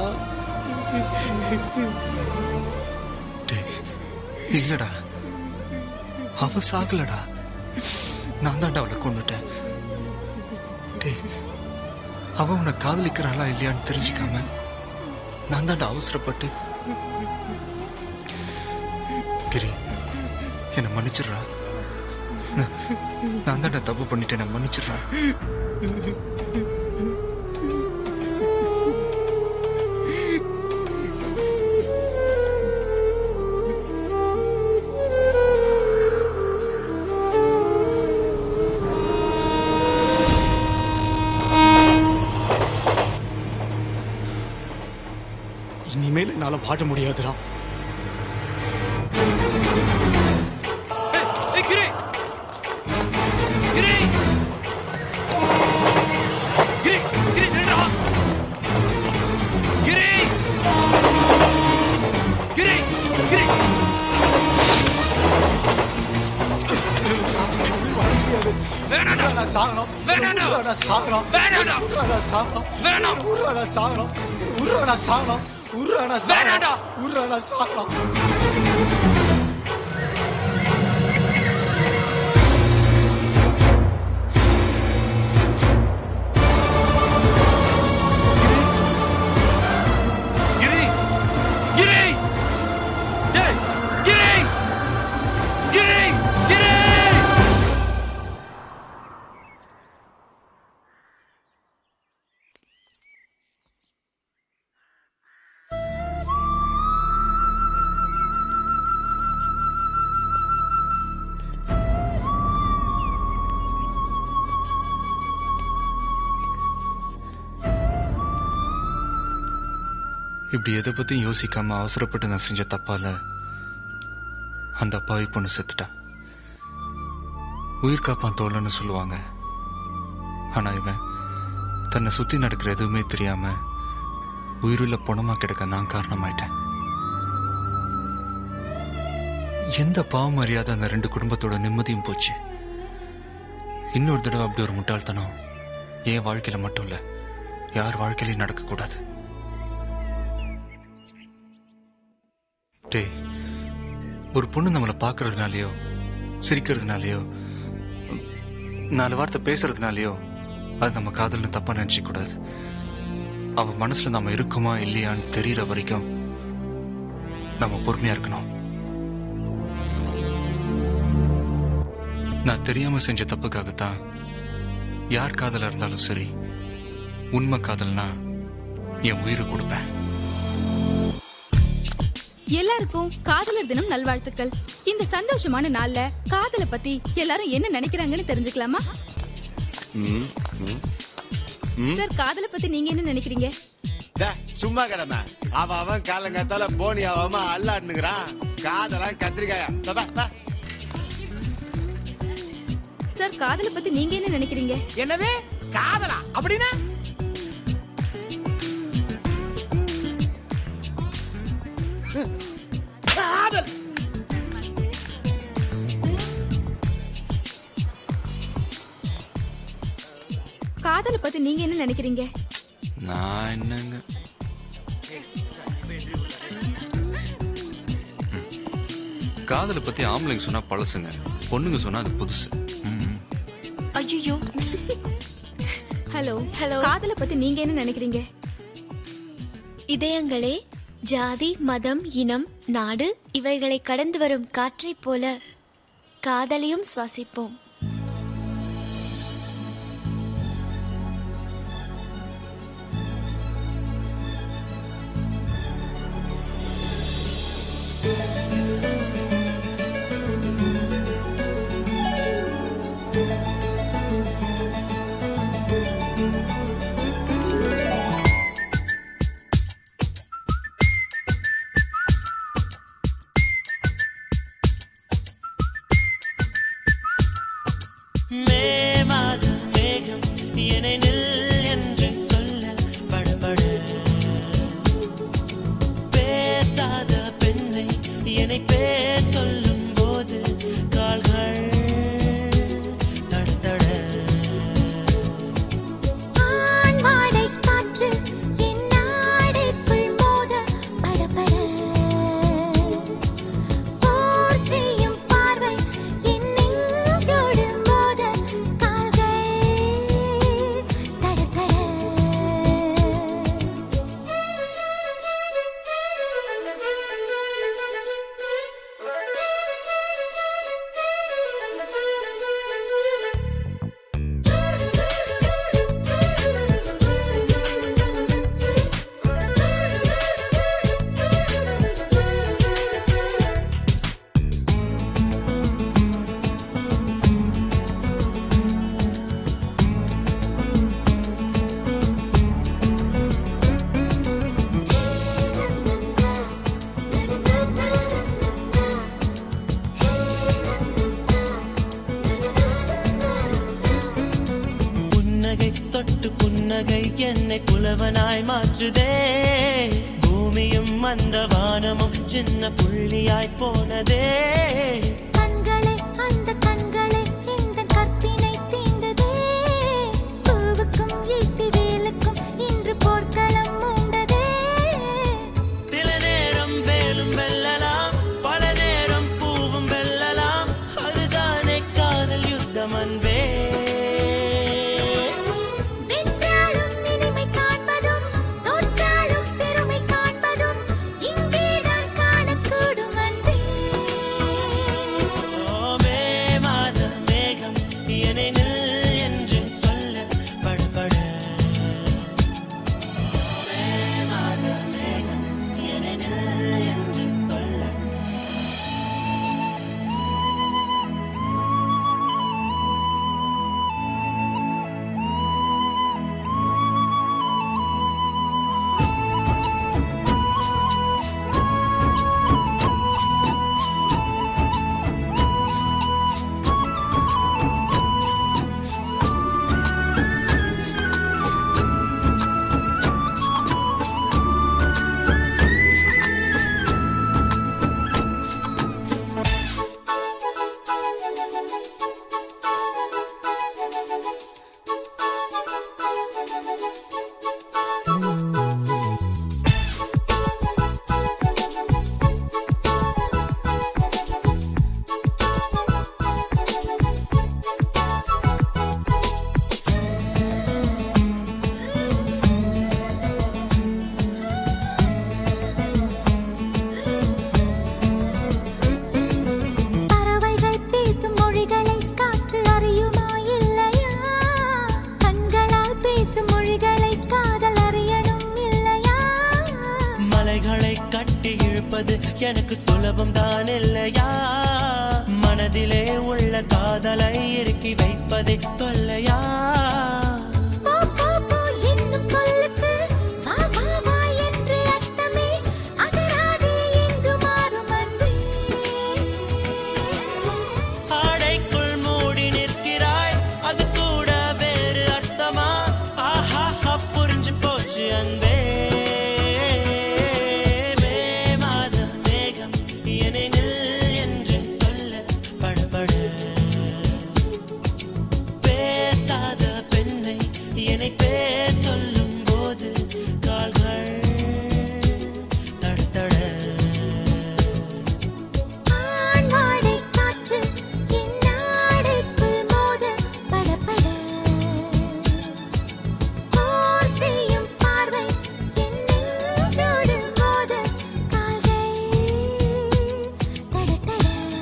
S2: இல்லடா அவ சாகலடா நான் தான்டா அவளை கொண்டுட்டேன் டேய் அவ உன்னை காதலிக்கிறாளா இல்லையான்னு தெரிஞ்சுக்காம நான் தான்டா அவசரப்பட்டு கிரி என்னை மன்னிச்சிடுறா நான் நான் தான்டா தப்பு பண்ணிட்டேன் என்னை மன்னிச்சிடுறா
S24: இனிமேல் என்னால பாட முடியாதுடா
S9: கிரி கிரி கிரி கிரி நில்றா கிரி கிரி கிரி
S24: வேணாடா நான் சாகணும் வேணாடா நான் சாகணும் வேணாடா நான் சாகணும் வேணாம் உருவா நான் சாகணும் உருவா நான் சாகணும் உருவா நான் வேணாடா உருவா நான் சாகணும்
S9: கிரி கிரி டேய் கிரி கிரி கிரி
S18: இப்படி எதை பத்தியும் யோசிக்காம அவசரப்பட்டு நான் செஞ்ச தப்பால அந்த அப்பாவி பொண்ணு செத்துட்டா உயிர் காப்பான் தோழன்னு சொல்லுவாங்க ஆனா இவன் தன்னை சுத்தி நடக்கிற எதுவுமே தெரியாம உயிருள்ள பொணமா கிடக்க நான் காரணமாயிட்டேன் எந்த பாவம் அறியாத அந்த ரெண்டு குடும்பத்தோட நிம்மதியும் போச்சு இன்னொரு தடவை அப்படி ஒரு முட்டாள்தனம் என் வாழ்க்கையில மட்டும் இல்ல யார் வாழ்க்கையிலையும் நடக்கக்கூடாது டேய் ஒரு பொண்ணு நம்மளை பார்க்கறதுனாலயோ சிரிக்கிறதுனாலயோ நாலு வார்த்தை பேசுறதுனாலயோ அது நம்ம காதல்னு தப்பா நினைச்சிக்க கூடாது அவ மனசுல நம்ம இருக்கோமா இல்லையான்னு தெரியற வரைக்கும் நம்ம பொறுமையா இருக்கணும் நான் தெரியாம செஞ்ச தப்புக்காகத்தான் யார் காதலா இருந்தாலும் சரி உண்மை காதல்னா என் உயிரை கொடுப்பேன்
S10: எல்லாருக்கும் காதலர் தினம் நல்வாழ்த்துக்கள் இந்த சந்தோஷமான நாள்ல காதலை பத்தி எல்லாரும் என்ன நினைக்கிறாங்கன்னு தெரிஞ்சுக்கலாமா சார் காதலை பத்தி நீங்க என்ன நினைக்கிறீங்க
S13: டே, சும்மா கிடம அவ அவன் காலங்காத்தால போனி ஆகாம அல்லாட்டுங்கிறான் காதெல்லாம் கத்திரிக்காயா தா, தா.
S10: சார் காதலை பத்தி நீங்க என்ன நினைக்கிறீங்க
S7: என்னது காதலா அப்படின்னா காதல்
S10: காதலை பத்தி நீங்க என்ன நினைக்கிறீங்க
S18: நான் என்னங்க காதலை பத்தி ஆம்பளைங்க சொன்னா பழசுங்க பொண்ணுங்க சொன்னா அது புதுசு
S15: ஐயோ
S10: ஹலோ ஹலோ காதலை பத்தி நீங்க என்ன நினைக்கிறீங்க
S15: இதயங்களே ஜாதி மதம் இனம் நாடு இவைகளை கடந்து வரும் காற்றைப் போல காதலையும் சுவாசிப்போம்
S9: மே மாத மேகம் என்னை நில் என்று சொல்ல படபட பேசாத பெண்ணை என்னை பேர் சொல்லும் போது கால்கள் தடதட
S14: ஆண்வாடை காற்று என் நாடைக்குள் மோத படபட போர் செய்யும் பார்வை என் நெஞ்சோடு மோத கால்கள் தடதட
S9: புன்னகை சொட்டு புன்னகை என்னை புலவனாய் மாற்றுதே பூமியும் அந்த வானமும் சின்ன புள்ளியாய் போனதே
S14: கண்களே அந்த கண்களே இந்த கற்பினை தீண்டதே பூவுக்கும் ஈட்டி வேலுக்கும் இன்று போர்க்களம் மூண்டதே
S9: சில நேரம் வேலும் வெல்லலாம் பல நேரம் பூவும் வெல்லலாம் அதுதானே காதல் யுத்தம் அன்பே
S14: வென்றாலும் இனிமை காண்பதும் தோற்றாலும் பெருமை காண்பதும் இங்கேதான் காணக்கூடும் அன்பே
S9: வைப்பது எனக்கு சுலபம் தான் இல்லையா மனதிலே உள்ள காதலை இறுக்கி வைப்பதே தொல்லையா
S14: போ போ போ என்னும் சொல்லுக்கு வா வா வா என்று அர்த்தமே அகராதி எங்கு மாறும் அன்பே
S9: ஆடைக்குள் மூடி நிற்கிறாய் அது கூட வேறு அர்த்தமா ஆஹா புரிஞ்சு போச்சு அன்பே மே மாத மேகம் என்னை நில் என்று சொல்ல படபட பேசாத பெண்ணை என்னை பேர் சொல்லும் போது கால்கள் தடதட
S14: ஆண்மாடை காற்று என் நாடைக்குள் மோத படபட போர் செய்யும் பார்வை என் நெஞ்சோடு மோத கால்கள் தடதட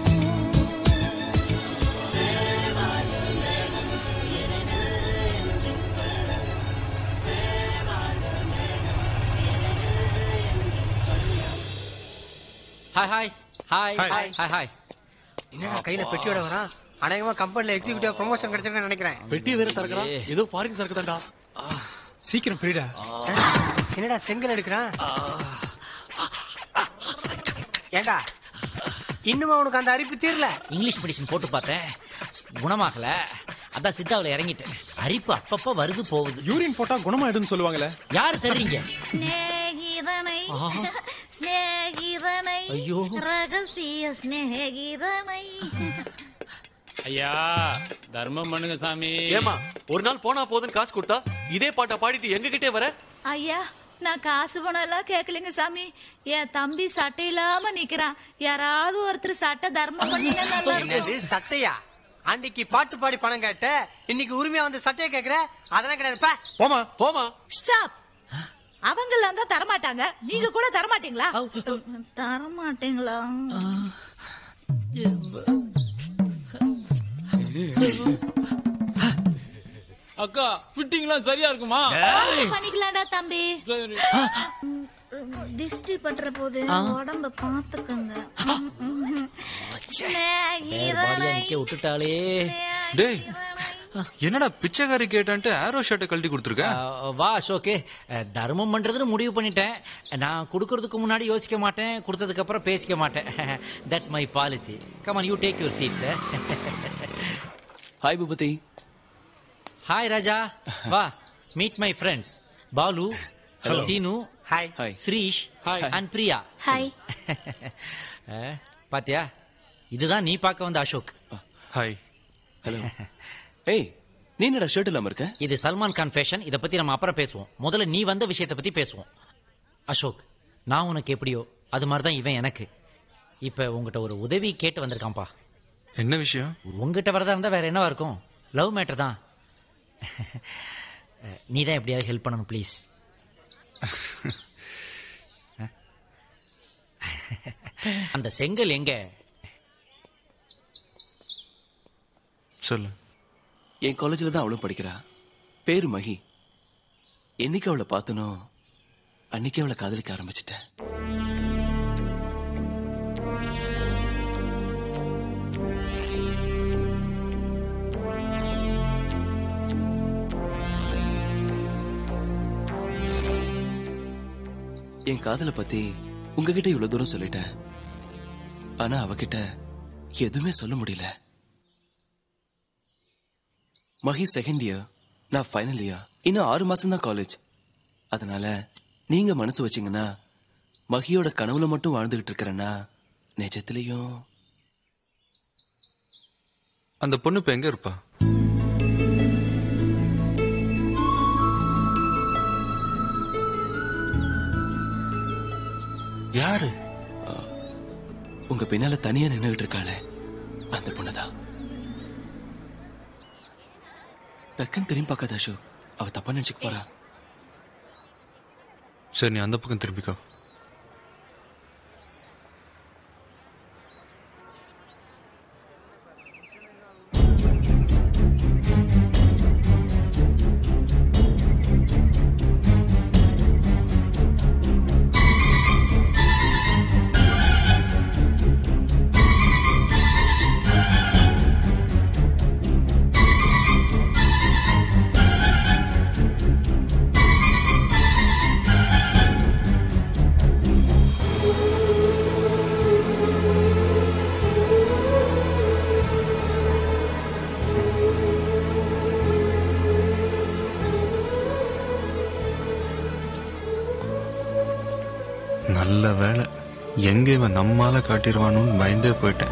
S1: hi hi hi hi hi hi
S4: என்னடா கையில பெட்டியோட வரான் அநேகமா கம்பெனில எக்ஸிக்யூட்டிவ் ப்ரொமோஷன் கிடைச்சிருக்குன்னு நினைக்கிறேன்
S21: பெட்டி வேற திறக்கிறான் ஏதோ ஃபாரின் சரக்கு தான்டா சீக்கிரம் பிரிடா
S4: என்னடா செங்கல் எடுக்கிறான் ஏண்டா இன்னுமா உனக்கு அந்த அரிப்பு தீரல
S1: இங்கிலீஷ் மெடிசன் போட்டு பார்த்தேன் குணமாகல அதான் சித்தாவில் இறங்கிட்டேன் அரிப்பு அப்பப்போ வருது போகுது
S21: யூரின் போட்டா குணமாயிடும்னு சொல்லுவாங்களே
S1: யாரு தர்றீங்க
S14: சிநேகிதனை
S1: ஆஹா.
S14: சிநேகிதனை
S1: ஐயோ.
S14: ரகசிய சிநேகிதனை
S8: ஐயா தர்மம் பண்ணுங்க சாமி
S21: ஏமா ஒரு நாள் போனா போதுன்னு காசு கொடுத்தா இதே பாட்டை பாடிட்டு எங்க கிட்டே வர
S12: ஐயா நான் காசு பணம் எல்லாம் கேட்கலைங்க சாமி என் தம்பி சட்டை இல்லாம நிக்கிறான் யாராவது ஒருத்தர் சட்டை தர்மம் பண்ணீங்க நல்லா
S4: என்னது
S12: இருக்கும்
S4: சட்டையா அன்னைக்கு பாட்டு பாடி பணம் கேட்ட இன்னைக்கு உரிமையா வந்து சட்டையை கேக்குற அதெல்லாம் கிடையாது பா.
S21: போமா போமா
S12: ஸ்டாப் அவங்க எல்லாம் தான் தரமாட்டாங்க நீங்க கூட தரமாட்டீங்களா தரமாட்டீங்களா
S8: அக்கா ஃபிட்டிங்லாம் சரியா இருக்குமா
S12: பண்ணிக்கலாம்டா தம்பி
S8: சரி
S12: திஷ்டி பண்ற போது
S1: ஆ.
S12: உடம்ப பாத்துக்கோங்க
S1: வேற பாடியா நிக்க விட்டுட்டாலே
S18: டேய் என்னடா பிச்சைக்காரி கேட்டான்ட்டு ஆரோ ஷர்ட்டை கழட்டி கொடுத்துருக்க
S1: அஹ், வா அசோக்கு அஹ், தர்மம் பண்றதுன்னு முடிவு பண்ணிட்டேன் நான் கொடுக்கறதுக்கு முன்னாடி யோசிக்க மாட்டேன் கொடுத்ததுக்கு அப்புறம் பேசிக்க மாட்டேன் that's my policy come on you take your seats
S21: hi Bhoopathi
S1: hi Raja வா meet my friends Balu
S21: Hello.
S1: Seenu
S4: hi
S21: Hi.
S1: Srish
S21: Hi.
S1: And Priya
S15: hi
S1: அஹ், பாத்தியா இதுதான் நீ பார்க்க வந்த அசோக்
S18: ஹாய்
S21: ஹலோ ஏய் நீ என்னடா ஷர்ட் இல்லாம இருக்க
S1: இது சல்மான் கான் ஃபேஷன் இதை பத்தி நம்ம அப்புறம் பேசுவோம் முதல்ல நீ வந்த விஷயத்தை பத்தி பேசுவோம் அசோக் நான் உனக்கு எப்படியோ அது மாதிரி தான் இவன் எனக்கு இப்ப உங்ககிட்ட ஒரு உதவி கேட்டு வந்திருக்கான்ப்பா
S18: என்ன விஷயம்
S1: உங்ககிட்ட வரதா இருந்தா வேற என்னவா இருக்கும் லவ் மேட்டர் தான் நீ தான் எப்படியாவது ஹெல்ப் பண்ணணும் ப்ளீஸ் அந்த செங்கல் எங்க
S18: சொல்லு
S21: என் காலேஜில் தான் அவளும் படிக்கிறா பேரு மகி என்னைக்கு அவளை பார்த்தனோ அன்னைக்கு அவளை காதலிக்க ஆரம்பிச்சிட்டேன் என் காதலை பத்தி உங்ககிட்ட இவ்வளவு தூரம் சொல்லிட்டேன் ஆனா அவகிட்ட எதுவுமே சொல்ல முடியல மகி செகண்ட் இயர் நான் ஃபைனல் இயர் இன்னும் ஆறு மாசம் தான் காலேஜ் அதனால நீங்க மனசு வச்சீங்கன்னா மகியோட கனவுல மட்டும் வாழ்ந்துகிட்டு இருக்கிறேன்னா நிஜத்திலையும்
S18: அந்த பொண்ணு இப்ப எங்க இருப்பா
S21: யாரு உங்க பின்னால தனியா நின்னுகிட்டு இருக்காளே அந்த பொண்ணுதான் டக்குன்னு திரும்பி பார்க்காத அசோக் அவ தப்பா நினைச்சுக்க போறா
S18: சரி நீ அந்த பக்கம் திரும்பிக்கோ நல்ல வேலை எங்க இவன் நம்மால காட்டிடுவானுன்னு பயந்தே போயிட்டேன்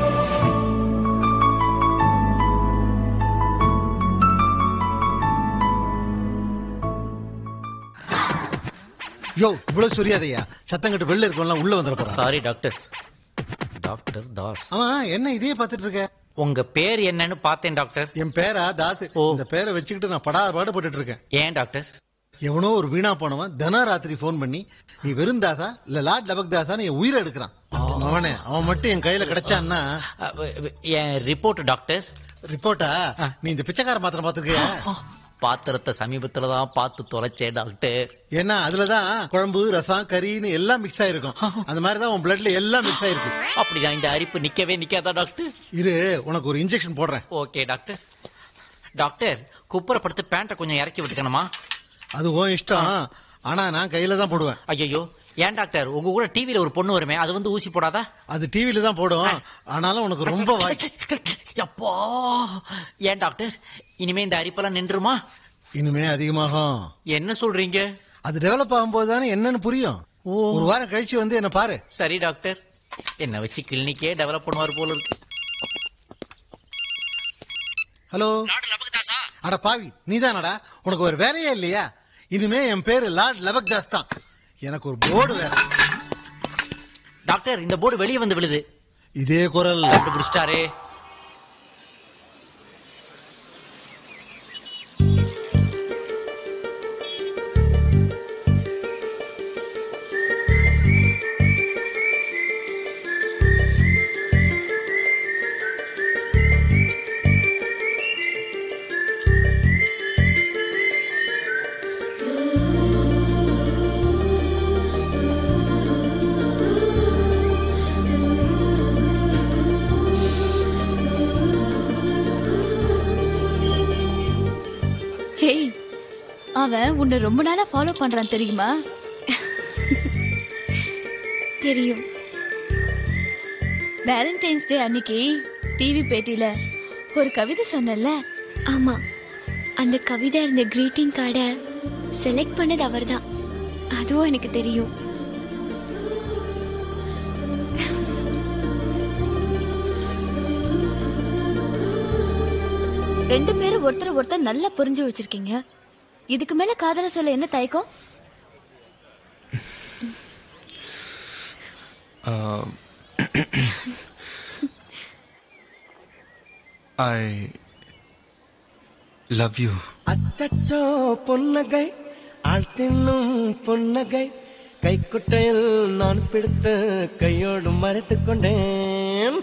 S24: யோ இவ்வளவு சொரியாதையா சத்தம் கட்டு வெளில இருக்கவங்களாம் உள்ள வந்துட போறான்
S1: சாரி டாக்டர் டாக்டர் தாஸ்
S24: ஆமா என்ன இதே பார்த்துட்டு இருக்க
S1: உங்க பேர் என்னன்னு பார்த்தேன் டாக்டர்
S24: என் பேரா தாஸ் இந்த பேரை வச்சுக்கிட்டு நான் படாத பாடுபட்டுட்டு இருக்கேன்
S1: ஏன் டாக்டர்
S24: எவனோ ஒரு வீணா போனவன் தின ராத்திரி ஃபோன் பண்ணி நீ வெறும் தாசா இல்ல லாட் லபக் தாசான்னு என் உயிரை எடுக்கிறான் அவனே அவன் மட்டும் என் கையில கிடைச்சான்னா
S1: என் ரிப்போர்ட் டாக்டர்
S24: ரிப்போர்ட்டா நீ இந்த பிச்சைக்கார மாத்திரம் பாத்துருக்கியா
S1: பாத்திரத்தை சமீபத்துல தான் பார்த்து தொலைச்சேன் டாக்டர்
S24: ஏன்னா அதுலதான் குழம்பு ரசம் கறின்னு எல்லாம் மிக்ஸ் ஆயிருக்கும் அந்த மாதிரி தான் உன் பிளட்ல எல்லாம் மிக்ஸ் ஆயிருக்கு
S1: அப்படிதான் இந்த அரிப்பு நிக்கவே நிக்காதா டாக்டர்
S24: இரு உனக்கு ஒரு இன்ஜெக்ஷன் போடுறேன்
S1: ஓகே டாக்டர் டாக்டர் குப்புறப்படுத்து பேண்ட்டை கொஞ்சம் இறக்கி விட்டுக்கணுமா
S24: அது உன் இஷ்டம் ஆனா நான் கையில தான் போடுவேன்
S1: ஐயோ ஏன் டாக்டர் உங்க கூட டிவில ஒரு பொண்ணு வருமே அது வந்து ஊசி போடாதா
S24: அது டிவில தான் போடும் ஆனாலும் உனக்கு ரொம்ப வாய்
S1: அப்பா ஏன் டாக்டர் இனிமே இந்த அரிப்பெல்லாம் நின்றுமா
S24: இனிமே அதிகமாகும்
S1: என்ன சொல்றீங்க
S24: அது டெவலப் ஆகும்போது தானே என்னன்னு புரியும் ஒரு வாரம் கழிச்சு வந்து என்ன பாரு
S1: சரி டாக்டர் என்ன வச்சு கிளினிக்கே டெவலப் பண்ணுவார் போல இருக்கு
S24: ஹலோ அட பாவி நீதானடா உனக்கு ஒரு வேலையே இல்லையா இனிமே என் பேரு லார்ட் லபக் தாஸ் தான் எனக்கு ஒரு போர்டு வேற
S1: டாக்டர் இந்த போர்டு வெளியே வந்து விழுது
S24: இதே குரல்
S1: கண்டுபிடிச்சிட்டாரே
S10: ஹேய் அவன் உன்னை ரொம்ப நாளா ஃபாலோ பண்றான் தெரியுமா
S15: தெரியும்
S10: வேலண்டைன்ஸ் டே அன்னைக்கு டிவி பேட்டியில ஒரு கவிதை சொன்னல
S15: ஆமா அந்த கவிதை இருந்த greeting கார்டை செலக்ட் பண்ணது அவர்தான் அதுவும் எனக்கு தெரியும்
S10: ரெண்டு பேரும் ஒருத்தர் ஒருத்தர் நல்லா புரிஞ்சு வச்சிருக்கீங்க இதுக்கு மேல காதல சொல்ல என்ன தயக்கம்
S18: ஐ லவ் யூ
S6: அச்சச்சோ பொன்னகை ஆள் தின்னும் பொன்னகை கைக்குட்டையில் நான் பிடித்து கையோடு மறைத்துக் கொண்டேன்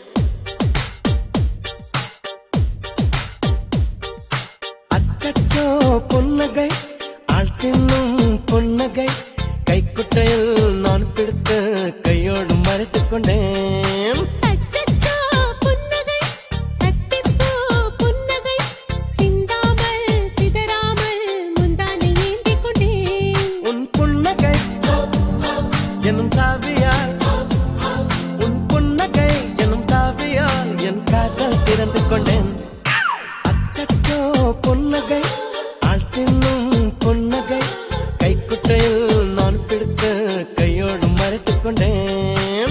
S6: அச்சச்சோ பொன்னகை ஆள் தின்னும் பொன்னகை கைக்குட்டையில் நான் பிடித்து கையோடு மறைத்துக் கொண்டேன்
S14: அச்சச்சோ புன்னகை தட்டிப்போ புன்னகை சிந்தாமல் சிதறாமல் முந்தானை ஏந்திக் கொண்டேன்
S6: உன் புன்னகை எனும் சாவியால் உன் புன்னகை எனும் சாவியால் என் காதல் திறந்து கொண்டேன் அச்சச்சோ புன்னகை ஆள் தின்னும் புன்னகை கைக்குட்டையில் நான் பிடித்து கையோடு மறைத்துக் கொண்டேன்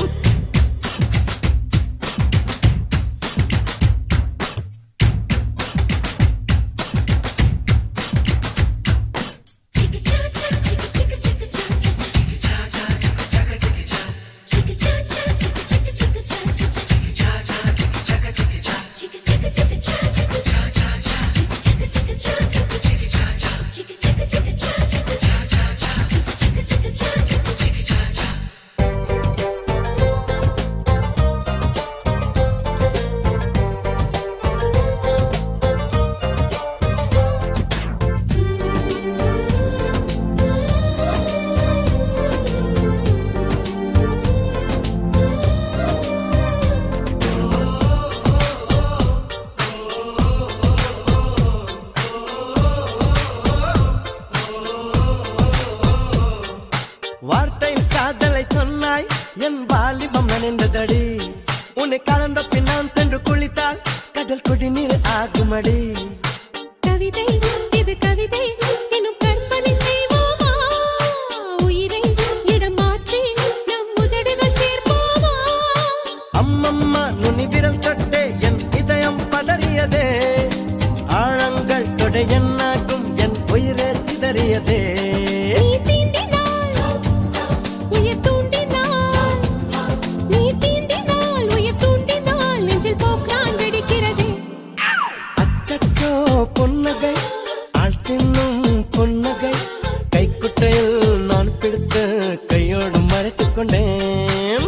S6: வார்த்தையில் காதலை சொன்னாய் என் வாலிபம் நனைந்ததடி உன்னை கலந்த பின் நான் சென்று குளித்தால் கடல் குடிநீர் ஆகுமடி
S14: கவிதை இது கவிதை எனும் கற்பனை செய்வோமா உயிரை இடம் மாற்றி
S6: நுனி விரல் தொட்டே என் இதயம் பதறியதே ஆழங்கள் தொடை என்னாகும் என் உயிரே சிதறியதே
S5: நீ தீண்டினாய் உயிர் தூண்டினாய் நீ தீண்டினாய் உயிர் தூண்டினாய் நெஞ்சில் போக்கான் வெடிக்கிறதே
S6: அச்சச்சோ பொன்னகை ஆள் தின்னும் பொன்னகை கைக்குட்டையில் நான் பிடித்து கையோடு மறைத்துக் கொண்டேன்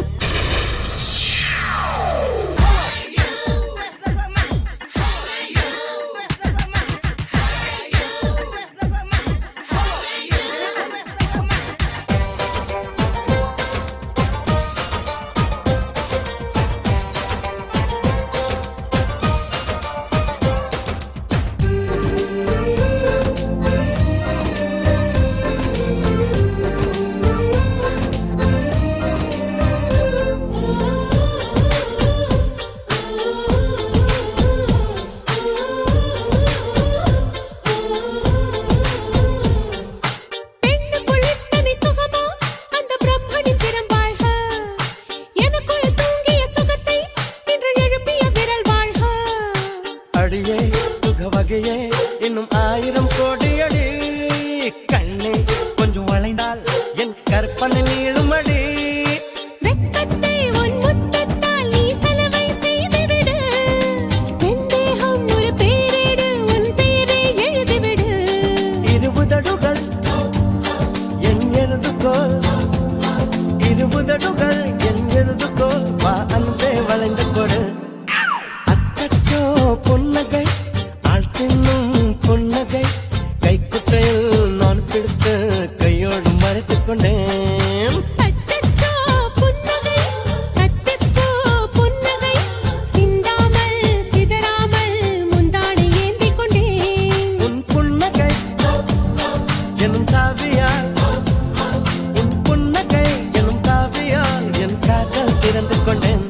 S5: பெண்ணுக்குள் இத்தனை சுகமா அந்த பிரம்மனின் திறம் வாழ்க எனக்குள் தூங்கிய சுகத்தை இன்று எழுப்பிய விரல் வாழ்க
S6: அடியே சுக வகையே இன்னும் ஆயிரம் கோடி அடி கண்ணே கொஞ்சம் வளைந்தால் என் கற்பனை நீளும் அடி
S5: வெட்கத்தை உன் முத்தத்தால் நீ சலவை செய்துவிடு என் தேகம் ஒரு பேரேடு உன் பெயரை எழுதிவிடு
S6: இருபுதடுகள் என் எழுதுகோல் இருபுதடுகள் என் எழுதுகோல் வா அன்பே வளைந்து கொடு அச்சச்சோ பொன்னகை ஆள் தின்னும் பொன்னகை கைக்குட்டையில் நான் பிடித்து கையோடு மறைத்துக் கொண்டேன்
S5: அச்சச்சோ புன்னகை கத்திப்பூ புன்னகை சிந்தாமல் சிதறாமல் முந்தானை ஏந்திக் கொண்டேன்
S6: உன் புன்னகை எனும் சாவியால் உன் புன்னகை எனும் சாவியால் என் காதல் திறந்து கொண்டேன்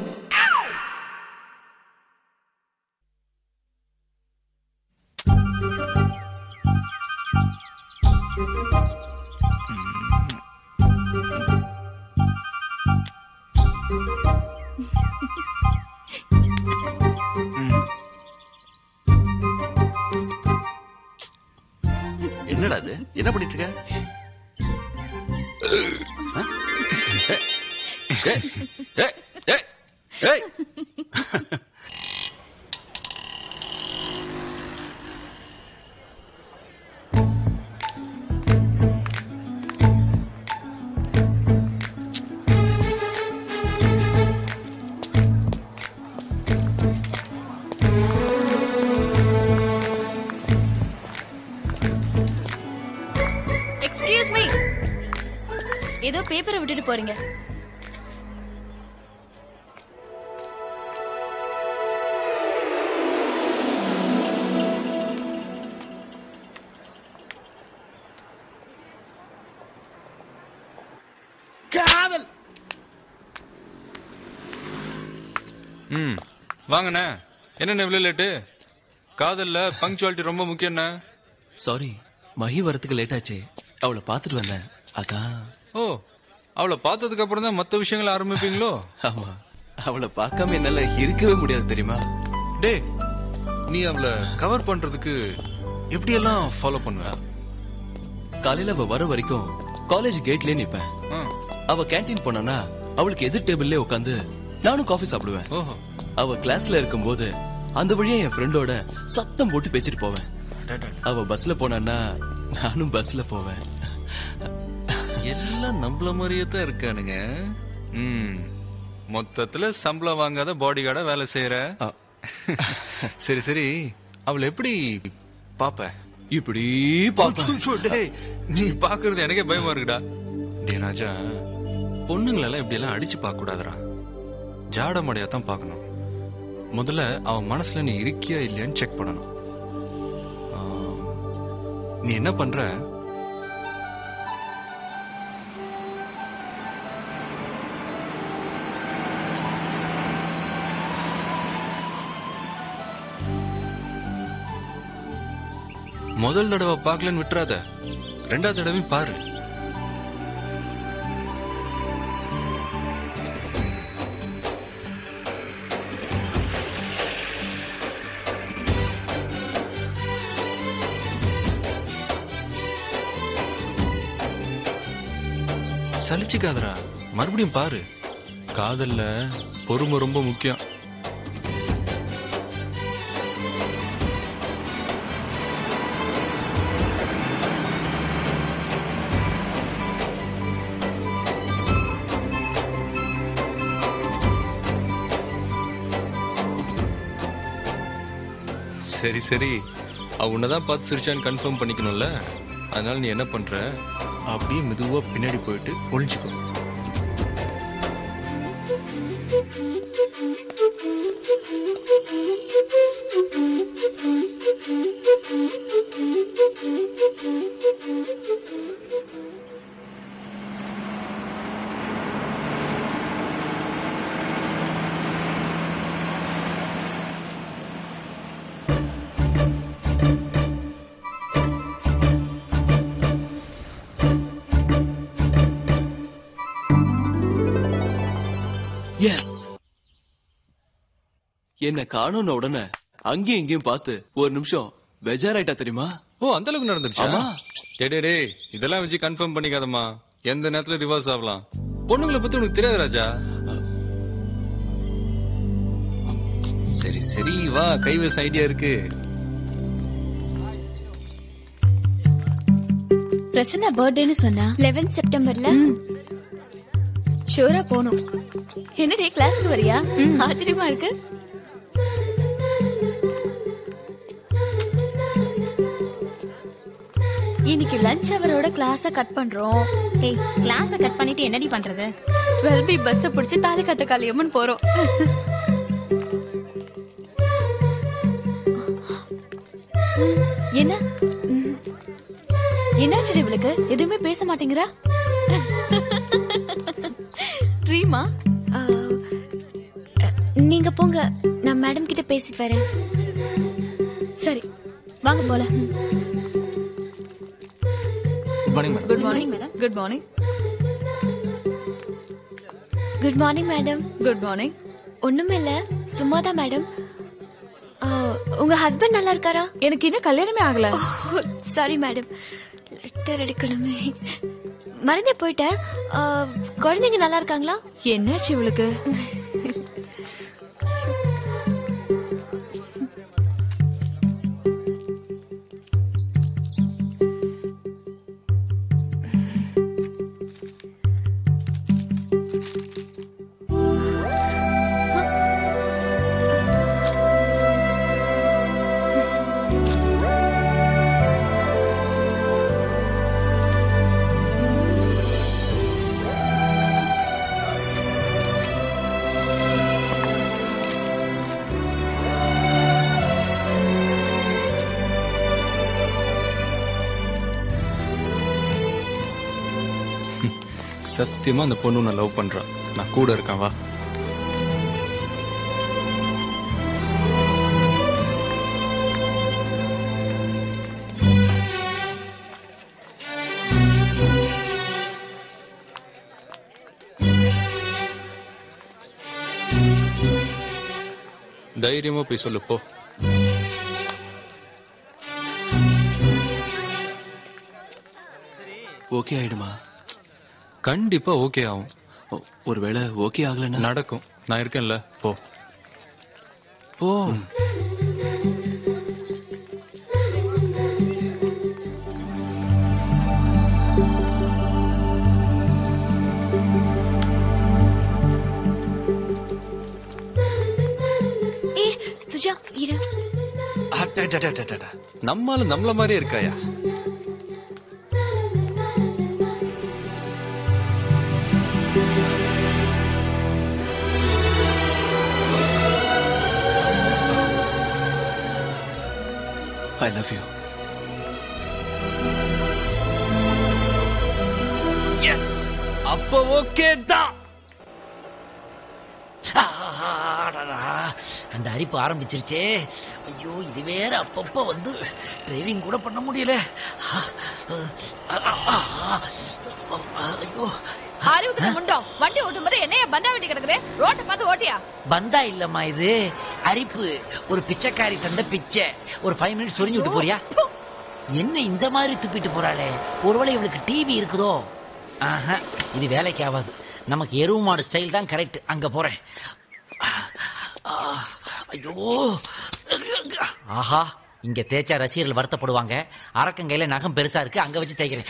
S11: என்னடா இது என்ன பண்ணிட்டு இருக்க ஆ? ஏய், ஏய், ஏய், ஏய்.
S22: எக்ஸ்கியூஸ் மீ ஏதோ பேப்பரை விட்டுட்டு போறீங்க
S7: காதல்
S18: ம் வாங்கண்ணே என்னண்ணே இவ்வளோ லேட்டு காதல்ல பங்க்சுவாலிட்டி ரொம்ப முக்கியண்ணே
S21: சாரி மகி வரத்துக்கு லேட் ஆச்சு அவளை பார்த்துட்டு வந்தேன் அதான்
S18: ஓ அவளை பார்த்ததுக்கு அப்புறம் தான் மற்ற விஷயங்களை ஆரம்பிப்பீங்களோ
S21: ஆமா அவளை பார்க்காம என்னால இருக்கவே முடியாது தெரியுமா
S18: டேய் நீ அவளை கவர் பண்றதுக்கு எப்படியெல்லாம் ஃபாலோ பண்ணுவ
S21: காலையில அவ வர வரைக்கும் காலேஜ் கேட்லயே நிப்பேன்
S18: ஆ.
S21: அவ கேண்டீன் போனானா அவளுக்கு எதிர் டேபிள்லயே உட்காந்து நானும் காஃபி சாப்பிடுவேன்
S18: ஓஹோ
S21: அவ கிளாஸ்ல இருக்கும்போது அந்த வழியா என் ஃப்ரெண்டோட சத்தம் போட்டு பேசிட்டு போவேன் அவ பஸ்ல போனான்னா நானும் பஸ்ல போவேன்
S18: எல்லாம் நம்மள மாதிரியே தான் இருக்கானுங்க ம் மொத்தத்துல சம்பளம் வாங்காத பாடி கார்டா வேலை செய்யற சரி சரி அவளை எப்படி பாப்ப
S21: இப்படி
S18: டேய் நீ பாக்குறது எனக்கே பயமா இருக்குடா டேய் ராஜா பொண்ணுங்களெல்லாம் இப்படி எல்லாம் அடிச்சு பார்க்க கூடாதுடா ஜாட மடையா தான் பார்க்கணும் முதல்ல அவன் மனசுல நீ இருக்கியா இல்லையான்னு செக் பண்ணணும் ஆ, நீ என்ன பண்ற முதல் தடவை பார்க்கலன்னு விட்டுறாத ரெண்டாவது தடவையும் பாரு சலிச்சுக்காதடா மறுபடியும் பாரு காதல்ல பொறுமை ரொம்ப முக்கியம் சரி சரி அவ உன்னதான் பார்த்து சிரிச்சான்னு கன்ஃபார்ம் பண்ணிக்கணும்ல அதனால நீ என்ன பண்ற அப்படியே மெதுவா பின்னாடி போயிட்டு ஒளிஞ்சுக்கோ
S21: எஸ் என்ன காணும்னு உடனே அங்கேயும் இங்கேயும் பார்த்து ஒரு நிமிஷம் பெஜாராயிட்டா தெரியுமா
S18: ஓ அந்த அளவுக்கு நடந்துருச்சா
S21: ஆமா.
S18: டே டே டேய் இதெல்லாம் வச்சு கன்ஃபார்ம் பண்ணிக்காதம்மா எந்த நேரத்துல ரிவர்ஸ் ஆகலாம் பொண்ணுங்களை பத்தி உனக்கு தெரியாது ராஜா சரி சரி வா கைவச ஐடியா இருக்கு
S22: பிரசன்னா பர்த்டேன்னு சொன்னா
S15: லெவன்த் செப்டம்பர்ல
S22: ஷூரா போகணும் என்னடே கிளாஸ்க்கு வரியா ஆச்சரியமா இருக்கு இன்னைக்கு லஞ்ச் அவரோட கிளாஸ கட் பண்றோம்
S16: ஏய் கிளாஸ கட் பண்ணிட்டு என்னடி பண்றது
S22: 12 பி பஸ் பிடிச்சு தாலி கத்த காளியம்மன் போறோம் என்ன ம். என்னாச்சு இவளுக்கு எதுவுமே பேச மாட்டேங்கிறா ரீமா
S15: நீங்க போங்க நான் மேடம் கிட்ட பேசிட்டு வரேன்
S22: சரி வாங்க போலாம்
S18: good morning madam
S22: good morning good morning
S15: good morning madam
S22: good morning
S15: ஒண்ணுமே இல்ல சும்மா தான் மேடம் உங்க ஹஸ்பண்ட் நல்லா இருக்காரா
S22: எனக்கு இன்னும் கல்யாணமே ஆகல
S15: சாரி மேடம் லெட்டர் எடுக்கணுமே மறந்தே போயிட்டேன் ஆ, குழந்தைங்க நல்லா இருக்காங்களா
S22: என்னாச்சு இவளுக்கு
S18: சத்தியமா அந்த பொண்ணு நான் லவ் பண்றா நான் கூட இருக்கேன் வா தைரியமா போய் சொல்லு போ
S21: ஓகே ஆயிடுமா
S18: கண்டிப்பா ஓகே ஆகும்
S21: ஒருவேளை ஓகே ஆகலன்னா
S18: நடக்கும் நான் இருக்கேன்ல போ
S21: போ
S15: ஏ சுஜா இரு
S18: அடடடடடட. நம்மால நம்மள மாதிரியே இருக்காயா
S21: ஐ லவ் யூ
S1: எஸ் அப்போ ஓகே தான் அடடா, அந்த அரிப்பு ஆரம்பிச்சிருச்சே ஐயோ இது வேற அப்பப்போ வந்து டிரைவிங் கூட பண்ண முடியல ஐயோ
S3: அறிவுக்கு முண்டம் வண்டி ஓட்டும் போது என்னைய பந்தா வண்டி கிடக்குது ரோட்டை பார்த்து ஓட்டியா
S1: பந்தா இல்லம்மா இது அரிப்பு ஒரு பிச்சைக்காரி தந்த பிச்சை ஒரு ஃபைவ் மினிட்ஸ் சொரிஞ்சு விட்டு போறியா என்ன இந்த மாதிரி துப்பிட்டு போறாளே ஒருவேளை இவளுக்கு டிவி இருக்குதோ ஆஹா இது வேலைக்கு ஆகாது நமக்கு எருவு மாடு ஸ்டைல் தான் கரெக்ட் அங்க போறேன் ஆ, ஐயோ ஆஹா இங்க தேய்ச்சா ரசிகர்கள் வருத்தப்படுவாங்க அரக்கங்கையில நகம் பெருசா இருக்கு அங்க வச்சு தேய்க்கிறேன்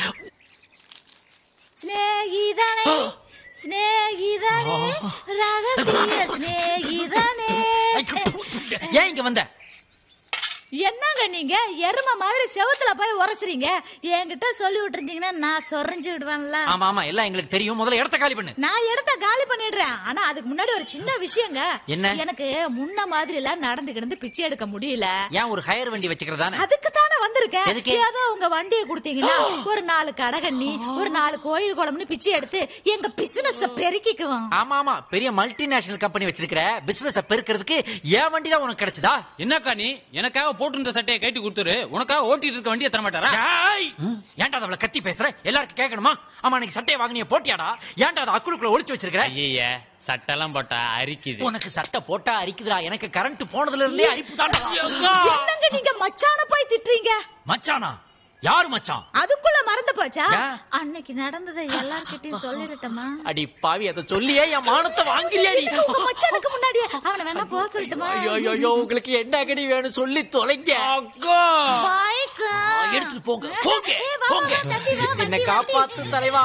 S12: சிநேகிதனே சிநேகிதனே ரகசிய சிநேகிதனே
S1: ஏன் இங்க வந்த
S12: என்னங்க நீங்க எரும மாதிரி செவுத்துல போய் உரசுறீங்க என்கிட்ட சொல்லி விட்டுருந்தீங்கன்னா நான் சொரிஞ்சு விடுவேன்ல
S1: ஆமா ஆமா எல்லாம் எங்களுக்கு தெரியும் முதல்ல இடத்த காலி பண்ணு
S12: நான் இடத்த காலி பண்ணிடுறேன் ஆனா அதுக்கு முன்னாடி ஒரு சின்ன விஷயங்க
S1: என்ன?
S12: எனக்கு முன்ன மாதிரி எல்லாம் நடந்து கிடந்து பிச்சை எடுக்க முடியல
S1: ஏன் ஒரு ஹையர் வண்டி வச்சுக்கிறதானே
S12: அதுக்கு தானே வந்திருக்கேன்
S1: எதுக்கு?
S12: ஏதோ உங்க வண்டியை கொடுத்தீங்கன்னா ஒரு நாலு கடகண்ணி ஒரு நாலு கோயில் குளம்னு பிச்சை எடுத்து எங்க பிசினஸ் பெருக்கிக்குவோம்
S1: ஆமா ஆமா பெரிய மல்டிநேஷனல் கம்பெனி வச்சிருக்கிற பிசினஸ் பெருக்கிறதுக்கு ஏன் வண்டி தான் உனக்கு கிடைச்சதா
S8: என்னக்கா நீ எனக்காக போட்டிருந்த சட்டையை கட்டி கொடுத்துரு உனக்காக ஓட்டிட்டு இருக்க வண்டியை தர மாட்டாரா
S1: ஏய்! ஏன்டா அவளை கத்தி பேசுற எல்லாருக்கும் கேட்கணுமா ஆமா நீங்க சட்டையை வாங்கினிய போட்டியாடா ஏன்டா அதை அக்குளுக்குள்ள ஒளிச்சு வச்சிருக்கிற
S8: ஐய சட்டெல்லாம் போட்டா அரிக்குது
S1: உனக்கு சட்டை போட்டா அரிக்குதுடா எனக்கு கரண்ட் போனதுல இருந்தே அரிப்பு தான்டா
S12: என்னங்க நீங்க மச்சான போய் திட்டுறீங்க
S1: மச்சானா யாரு மச்சான்
S12: அதுக்குள்ள மறந்து போச்சா
S1: ஏன்?
S12: அன்னைக்கு நடந்ததை எல்லார்கிட்டயும் சொல்லிடட்டுமா
S1: அடி பாவி அதை சொல்லியே என் மானத்தை வாங்கிறியா நீ
S12: உங்க மச்சானுக்கு முன்னாடியே அவனை வேணா போக சொல்லட்டுமா
S1: ஐயோ ஐயோ, ஐயோ உங்களுக்கு என்ன கடி வேணும் சொல்லி தொலைங்க
S12: பாய்க்கா.
S1: எடுத்துட்டு போங்க போங்க
S12: ஏய், வா, வா,
S1: போங்க
S12: வா, தம்பி, வா, வண்டி,
S1: என்ன
S12: வண்டி.
S1: காப்பாத்து தலைவா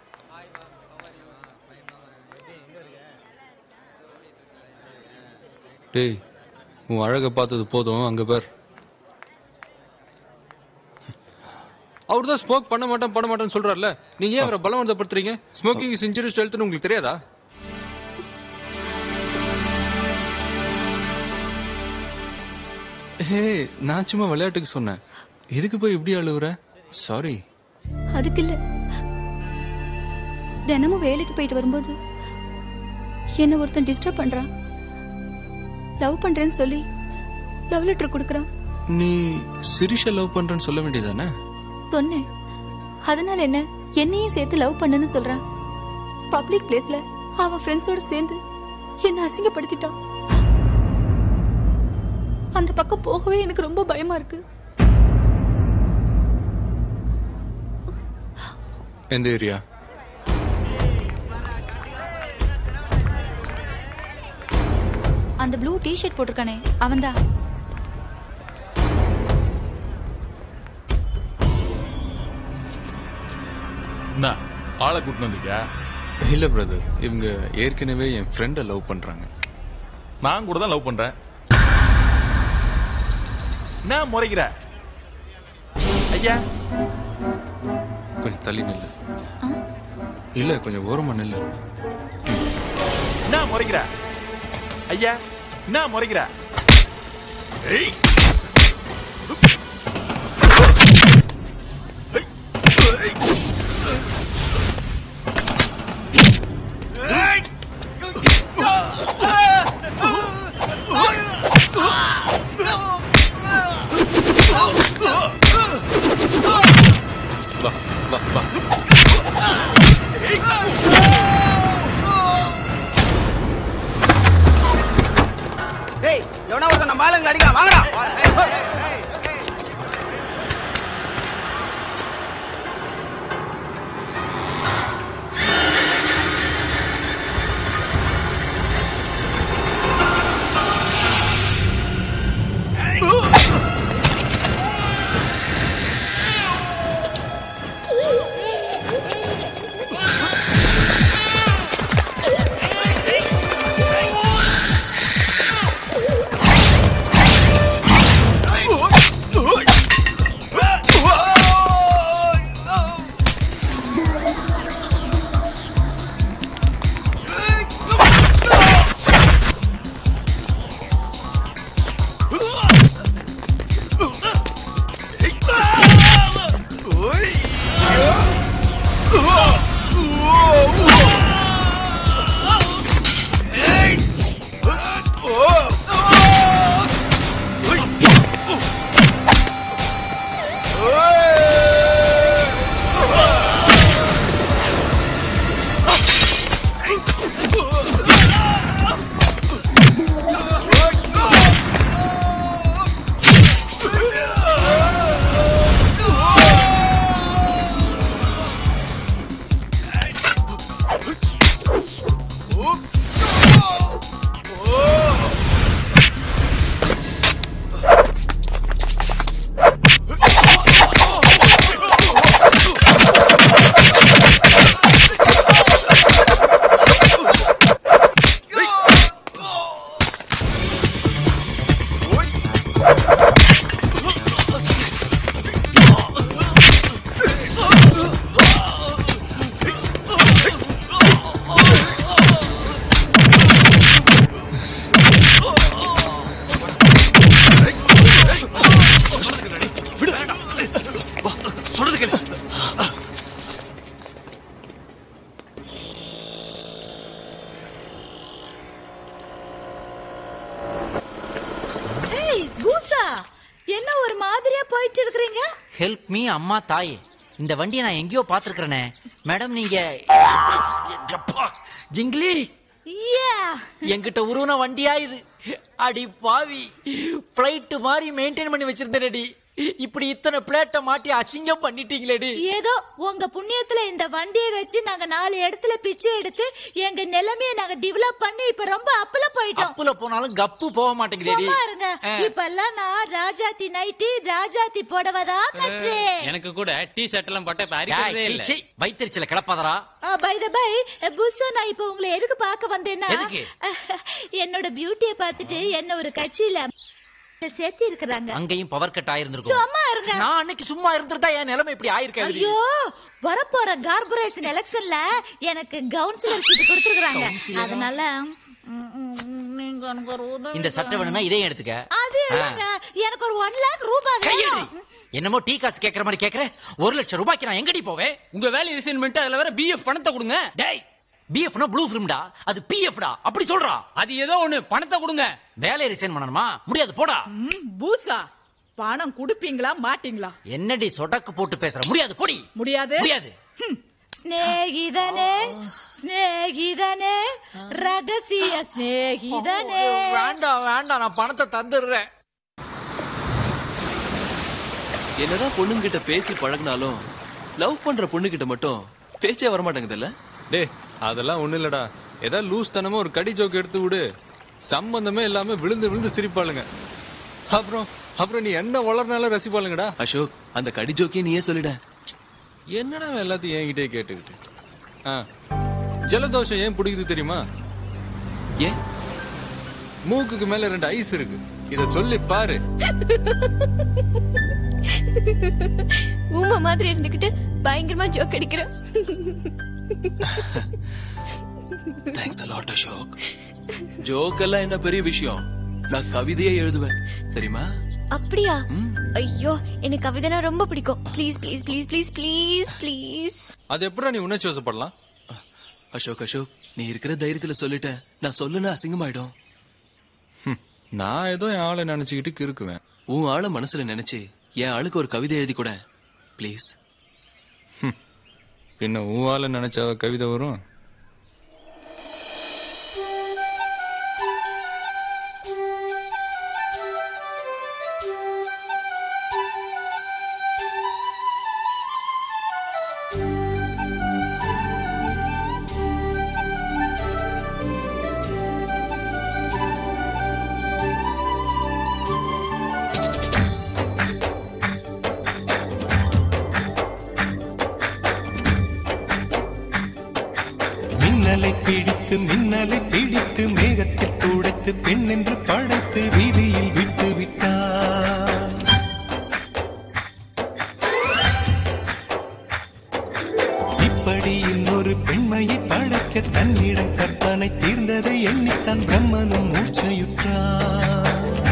S18: டேய் உன் அழகை பார்த்தது போதும் அங்க பார் அவர் தான் ஸ்மோக் பண்ண மாட்டேன் பண்ண மாட்டேன்னு சொல்றாருல நீங்க ஏன் அவரை பலவந்தப்படுத்துறீங்க ஸ்மோக்கிங் இஸ் இன்ஜுரியஸ் ஹெல்த்னு உங்களுக்கு தெரியாதா ஹே நான் சும்மா விளையாட்டுக்கு சொன்னேன் எதுக்கு போய் இப்படி அழுவுற சாரி
S10: அதுக்கு இல்ல தினமும் வேலைக்கு போயிட்டு வரும்போது என்ன ஒருத்தன் டிஸ்டர்ப் பண்றான் லவ் பண்றேன்னு சொல்லி லவ் லெட்டர் கொடுக்கறான்
S18: நீ சிரிஷை லவ் பண்றேன்னு சொல்ல வேண்டியதானே
S10: சொன்னேன் அதனால என்ன என்னையும் சேர்த்து லவ் பண்ணுன்னு சொல்றான் பப்ளிக் பிளேஸ்ல அவ ஃப்ரெண்ட்ஸோட சேர்ந்து என்ன அசிங்கப்படுத்திட்டான் அந்த பக்கம் போகவே எனக்கு ரொம்ப பயமா இருக்கு
S18: எந்த ஏரியா
S10: அந்த ப்ளூ டி-ஷர்ட் போட்டிருக்கானே அவன்தான்
S17: என்ன ஆளை கூட்டிட்டு வந்தீங்க
S18: இல்ல பிரதர் இவங்க ஏற்கனவே என் ஃப்ரெண்டை லவ் பண்றாங்க
S17: நான் கூட தான் லவ் பண்றேன் என்ன முறைக்கிற ஐயா
S18: கொஞ்சம் தள்ளி நில்லு இல்ல கொஞ்சம் ஓரமா நில்லு
S17: என்ன முறைக்கிற ஐயா என்ன முறைக்கிற ஏய்
S18: வா வா வா
S19: டேய் எவனா ஒருத்தன் நம்ம ஆளுங்களை அடிக்கலாம் வாங்கடா
S14: Oh!
S12: ஏய் பூசா என்ன ஒரு மாதிரியா போயிட்டு இருக்கிறீங்க
S1: ஹெல்ப் மீ அம்மா தாயே இந்த வண்டியை நான் எங்கேயோ பாத்துருக்கிறேனே மேடம் நீங்க எப்பா, ஜிங்லி
S12: யா
S1: என்கிட்ட உருவன வண்டியா இது அடி பாவி பிளைட் மாதிரி மெயின்டைன் பண்ணி வச்சிருந்தேனடி இப்படி இத்தனை பிளேட்டை மாட்டி அசிங்கம் பண்ணிட்டீங்களேடி
S12: ஏதோ உங்க புண்ணியத்துல இந்த வண்டியை வச்சு நாங்க நாலு இடத்துல பிச்சை எடுத்து எங்க நிலைமைய நாங்க டெவலப் பண்ணி இப்ப ரொம்ப அப்புல போயிட்டோம்
S1: அப்புல போனாலும் கப்பு போக மாட்டேங்குதேடி
S12: சும்மா இருங்க
S1: ஆ.
S12: இப்ப எல்லாம் நான் ராஜாத்தி நைட்டி ராஜாத்தி புடவைதான் கட்டுறேன்
S8: எனக்கு கூட டி ஷர்ட் எல்லாம் போட்ட இப்ப
S1: டேய்,
S8: அரிக்கிறதே
S1: சீ,
S8: இல்ல
S1: சீ, வயித்தெரிச்சல கிளப்பாதரா
S12: பை த பை புஷா நான் இப்ப உங்களை எதுக்கு பார்க்க வந்தேன்னா
S1: எதுக்கு?
S12: என்னோட பியூட்டிய பார்த்துட்டு என்ன ஒரு கட்சியில சேர்த்தி இருக்கிறாங்க
S1: அங்கேயும் பவர் கட் ஆயிருந்திருக்கும்
S12: சும்மா இருங்க
S1: நான் அன்னைக்கு சும்மா இருந்திருந்தா என் நிலைமை இப்படி ஆயிருக்காது
S12: ஐயோ வரப்போற கார்பரேஷன் எலெக்ஷன்ல எனக்கு கவுன்சிலர் சீட் கொடுத்துருக்காங்க அதனால ம், ம், ம், நீங்க எனக்கு ஒரு உதவி
S1: இந்த சட்டை வேணும்னா இதையும் எடுத்துக்க
S12: அது இல்லைங்க எனக்கு ஒரு ஒன் லேக் ரூபாய்
S1: கையெடு.
S12: வேணும்
S1: என்னமோ டீ காசு கேக்குற மாதிரி கேக்குற ஒரு லட்சம் ரூபாய்க்கு நான் எங்கடி போவேன்
S8: உங்க வேலையை ரிசைன் பண்ணிட்டு அதுல வேற பிஎஃப் பணத்தை கொடுங்க
S1: டேய் பிஎஃப்னா ப்ளூ ஃபிலிம்டா அது பிஎஃப்டா அப்படி சொல்றா
S8: அது ஏதோ ஒண்ணு பணத்தை கொடுங்க
S1: வேலையை ரிசைன் பண்ணணுமா முடியாது போடா
S2: ம், பூசா பணம் குடுப்பீங்களா மாட்டீங்களா
S1: என்னடி சொடக்கு போட்டு பேசுற முடியாது போடி
S2: முடியாது
S1: முடியாது
S12: ஸ்நேகிதனே ஸ்நேகிதனே ரகசிய ஸ்நேகிதனே
S1: வேண்டாம் வேண்டாம் நான் பணத்தை தந்துடுறேன்
S21: என்னதான் பொண்ணுங்கிட்ட பேசி பழகினாலும் லவ் பண்ற பொண்ணுகிட்ட மட்டும் பேச்சே வரமாட்டேங்குதுல்ல
S18: டேய் அதெல்லாம் ஒண்ணு இல்லடா ஏதாவது லூஸ் தனமா ஒரு கடி ஜோக் எடுத்து விடு சம்பந்தமே இல்லாம விழுந்து விழுந்து சிரிப்பாளுங்க அப்புறம் அப்புறம் நீ என்ன வளர்னாலும் ரசிப்பாளுங்கடா
S21: அசோக் அந்த கடி ஜோக்கே நீயே சொல்லிட
S18: என்னடா அவன் எல்லாத்தையும் என்கிட்டயே கேட்டுக்கிட்டு ஆ ஜலதோஷம் ஏன் பிடிக்குது தெரியுமா
S21: ஏன்
S18: மூக்குக்கு மேல ரெண்டு ஐஸ் இருக்கு இத சொல்லி பாரு
S15: ஊமை மாதிரி இருந்துகிட்டு பயங்கரமா ஜோக் அடிக்கிற
S21: தேங்க்ஸ் அலாட் அசோக் ஜோக் எல்லாம் என்ன பெரிய விஷயம் நான் கவிதையே எழுதுவேன் தெரியுமா
S15: அப்படியா ஐயோ எனக்கு கவிதைனா ரொம்ப பிடிக்கும் please please please please please please
S18: அது எப்படா நீ உணர்ச்சி வசப்படலாம்
S21: அசோக் அசோக் நீ இருக்கிற தைரியத்துல சொல்லிட்ட நான் சொல்லுனா அசிங்கமாயிடும்
S18: நான் ஏதோ என் ஆளை நினைச்சுக்கிட்டு இருக்குவேன்
S21: உன் ஆளை மனசுல நினைச்சு என் ஆளுக்கு ஒரு கவிதை எழுதி கூட ப்ளீஸ்
S18: பின்ன உன் ஆளை நினைச்சா கவிதை வரும்
S9: மின்னலை பிடித்து மின்னலை பிடித்து மேகத்தில் துடைத்து பெண் என்று படைத்து வீதியில் விட்டு விட்டார் இப்படி இன்னொரு பெண்மையை படைக்க தன்னிடம் கற்பனை தீர்ந்ததை எண்ணித்தான் பிரம்மனும் மூர்ச்சையுற்றார்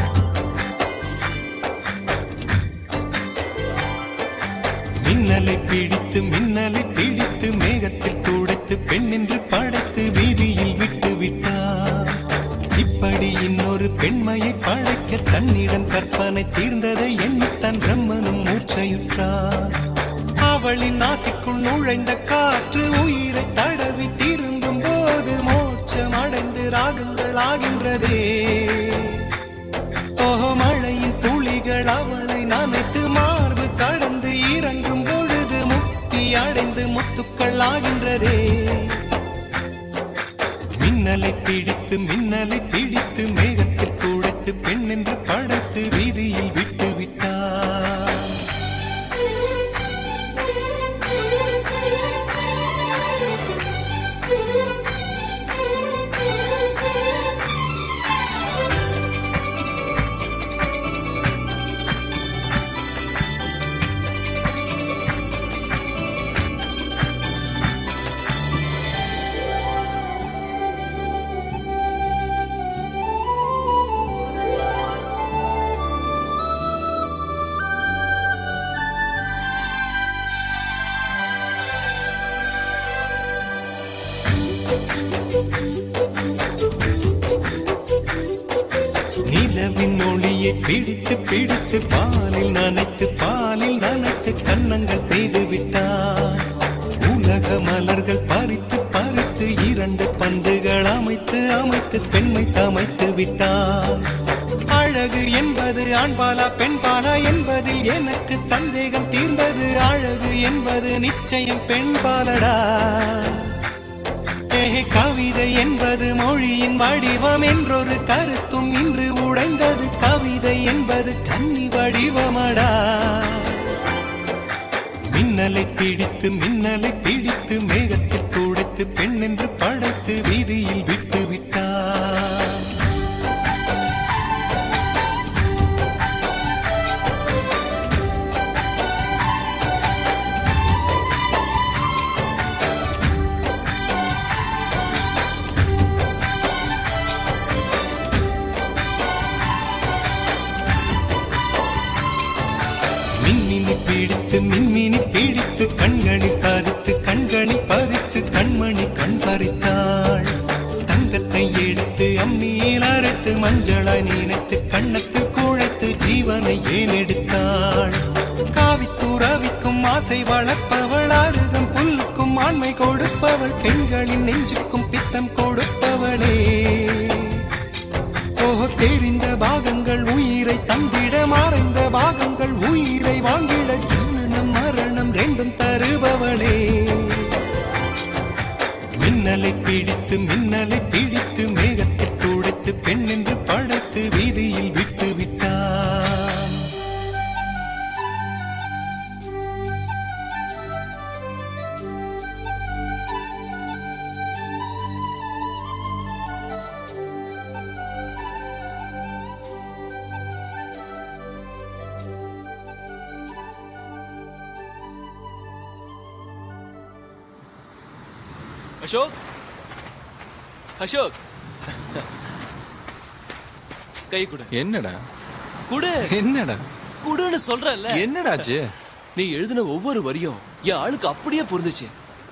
S9: மின்னலை பிடித்து மின்னலை பிடித்து மேகத்தில் துடைத்து பெண் என்று படைத்து வீதியில் விட்டு விட்டார் இப்படி இன்னொரு பெண்மையை படைக்க தன்னிடம் கற்பனை தீர்ந்ததை எண்ணித்தான் பிரம்மனும் மூர்ச்சையுற்றார் அவளின் நாசிக்குள் நுழைந்த காற்று உயிரை தடவி திரும்பும் போது மோட்சம் அடைந்து ராகங்கள் ஆகின்றதே ஓஹோ மழையின் துளிகள் அவளை நனைத்து மார்பு கடந்து இறங்கும் பொழுது முக்தி அடைந்து முத்துக்கள் ஆகின்றதே மின்னலை பிடித்து மின்னலை பிடித்து மேகத்தில் துடைத்து பெண் என்று படைத்து வீதியில் விட்டு விட்டார் நிலவின் ஒளியை பிடித்து பிடித்து பாலில் நனைத்து பாலில் நனைத்து கன்னங்கள் செய்து விட்டார் உலக மலர்கள் பறித்து பறித்து இரண்டு பந்துகள் அமைத்து அமைத்து பெண்மை சமைத்து விட்டார் அழகு என்பது ஆண்பாலா பெண்பாலா என்பதில் எனக்கு சந்தேகம் தீர்ந்தது அழகு என்பது நிச்சயம் பெண்பாலடா ஏ கவிதை என்பது மொழியின் வடிவம் என்றொரு கருத்தும் இன்று உடைந்தது கவிதை என்பது கன்னி வடிவமடா மின்னலை பிடித்து மின்னலை பிடித்து மேகத்தில் துடைத்து பெண் என்று படைத்து வீதியில் விட்டு விட்டார் மின்மினி பிடித்து மின்மினி பிடித்து கண்களில் பதித்து கண்களில் பதித்து கண்மணி கண் பறித்தாள் தங்கத்தை எடுத்து அம்மியில் அரைத்து மஞ்சளாய் நினைத்து கண்ணத்தில் குழைத்து ஜீவனை ஏன் எடுத்தாள் காவித்துறவிக்கும் ஆசை வளர்ப்பவள் அருகம் புல்லுக்கும் ஆண்மை கொடுப்பவள் பெண்களின் நெஞ்சுக்கும் பித்தம் கொடுப்பவளே ஓஹோ தெரிந்த பாகங்கள் உயிரை தந்திட மறைந்த பாகங்கள் உயிரை வாங்கிட ஜனனம் மரணம் ரெண்டும் தருபவளே மின்னலை பிடித்து மின்னலை பிடித்து மேகத்தில் துடைத்து பெண் என்று படைத்து வீதியில் விட்டு விட்டார்
S21: அசோக் அசோக் கை கொடு
S18: என்னடா
S21: குடு
S18: என்னடா
S21: குடுன்னு சொல்றல்ல
S18: என்னடாச்சு
S21: நீ எழுதின ஒவ்வொரு வரியும் என் ஆளுக்கு அப்படியே பொருந்துச்சு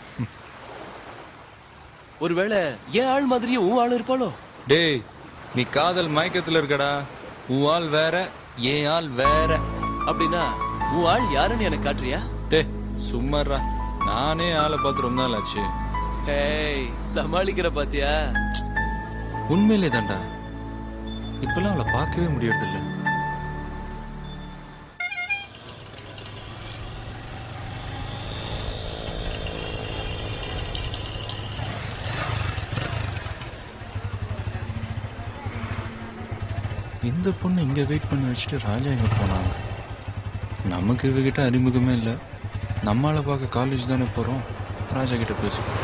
S21: ஒருவேளை என் ஆள் மாதிரியே உன் ஆள் இருப்பாளோ
S18: டேய் நீ காதல் மயக்கத்துல இருக்கடா உன் ஆள் வேற என் ஆள் வேற
S21: அப்படின்னா உன் ஆள் யாருன்னு எனக்கு காட்டுறியா
S18: டேய் சும்மாறா நானே ஆளை பார்த்து ரொம்ப நாள் ஆச்சு
S21: ஹேய் சமாளிக்கிற பாத்தியா
S18: உண்மையிலே தான்டா இப்பெல்லாம் அவளை பார்க்கவே முடியறதில்ல இந்த பொண்ணு இங்க வெயிட் பண்ணி வச்சுட்டு ராஜா எங்க போனாங்க நமக்கு இவகிட்ட அறிமுகமே இல்லை நம்மளை பார்க்க காலேஜ் தானே போறோம் ராஜா கிட்ட பேசுவோம்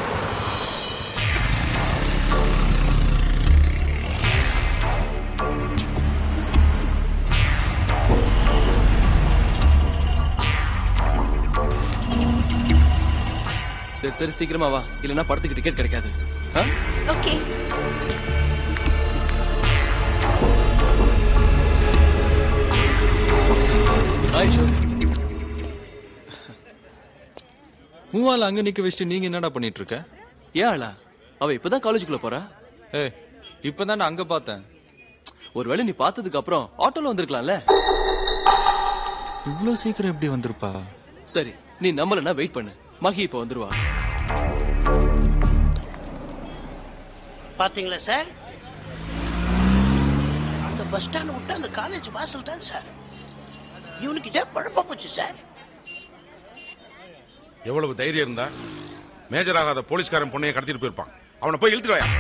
S21: சரி சரி சீக்கிரமா வா இல்லைன்னா படத்துக்கு டிக்கெட் கிடைக்காது ஆ?
S15: ஓகே
S21: ஹாய் அசோக்
S18: உன் ஆள் அங்க நிக்க வச்சுட்டு நீங்க என்னடா பண்ணிட்டு இருக்க
S21: ஏன் ஆளா அவ இப்பதான் காலேஜுக்குள்ள போறா
S18: ஏய் இப்பதான் அங்க பார்த்தேன்
S21: ஒருவேளை நீ பார்த்ததுக்கு அப்புறம் ஆட்டோல வந்திருக்கலாம்ல
S18: இவ்வளவு சீக்கிரம் எப்படி வந்திருப்பா
S21: சரி நீ நம்பலன்னா வெயிட் பண்ணு மகி இப்ப வந்துருவா
S7: பாத்தீங்களா சார் அந்த பஸ் ஸ்டாண்ட் விட்டு அந்த காலேஜ் வாசல் தான் சார் இவனுக்கு இதே பழப்பா போச்சு சார்
S4: எவ்வளவு தைரியம் இருந்தா மேஜர் ஆகாத போலீஸ்காரன் பொண்ணைய கடத்திட்டு போயிருப்பான் அவனை போய் இழுத்துட்டு வாயா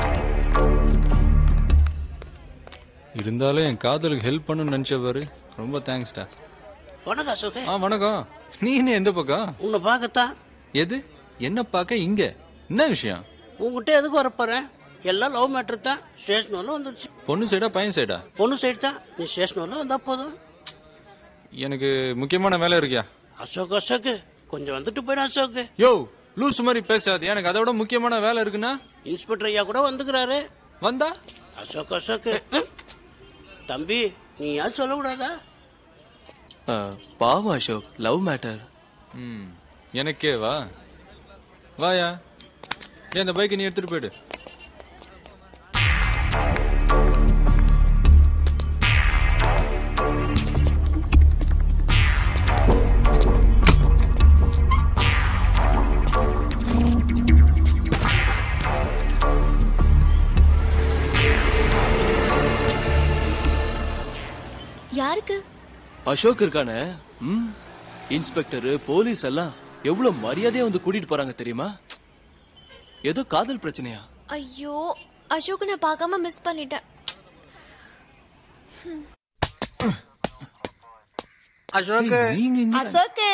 S18: இருந்தாலும் என் காதலுக்கு ஹெல்ப் பண்ணணும்னு நினைச்ச பாரு ரொம்ப தேங்க்ஸ்டா
S7: வணக்கம் அசோக்
S18: ஆ வணக்கம் நீ என்ன எந்த பக்கம்
S7: உன்னை பார்க்கத்தான்
S18: எது என்ன பார்க்க இங்க என்ன விஷயம்
S7: உங்ககிட்ட எதுக்கு வரப்போறேன் எல்லாம் லவ் மேட்டர் தான் ஸ்டேஷன் வரல வந்துருச்சு
S18: பொண்ணு சைடா பையன் சைடா
S7: பொண்ணு சைடு தான் நீ ஸ்டேஷன் வரல வந்தா போதும்
S18: எனக்கு முக்கியமான வேலை இருக்கியா
S7: அசோக் அசோக் கொஞ்சம் வந்துட்டு போயிடும் அசோக்
S18: யோ லூஸ் மாதிரி பேசாது எனக்கு அதை விட முக்கியமான வேலை இருக்குன்னா
S7: இன்ஸ்பெக்டர் ஐயா கூட வந்துக்கிறாரு
S18: வந்தா
S7: அசோக் அசோக் ம். தம்பி நீ ஏன் சொல்லக்கூடாதா
S21: ஆ, பாவம் அசோக் லவ் மேட்டர்
S18: ம் எனக்கே வா வாயா ஏன் இந்த பைக்கை நீ எடுத்துட்டு போயிடு
S15: யாருக்கு
S21: அசோக் இருக்கானே ம் இன்ஸ்பெக்டர் போலீஸ் எல்லாம் எவ்வளவு மரியாதையா வந்து கூட்டிட்டு போறாங்க தெரியுமா ஏதோ காதல் பிரச்சனையா
S15: ஐயோ அசோக் நான் பார்க்காம மிஸ் பண்ணிட்டேன்
S7: அசோக்
S12: அசோக்கு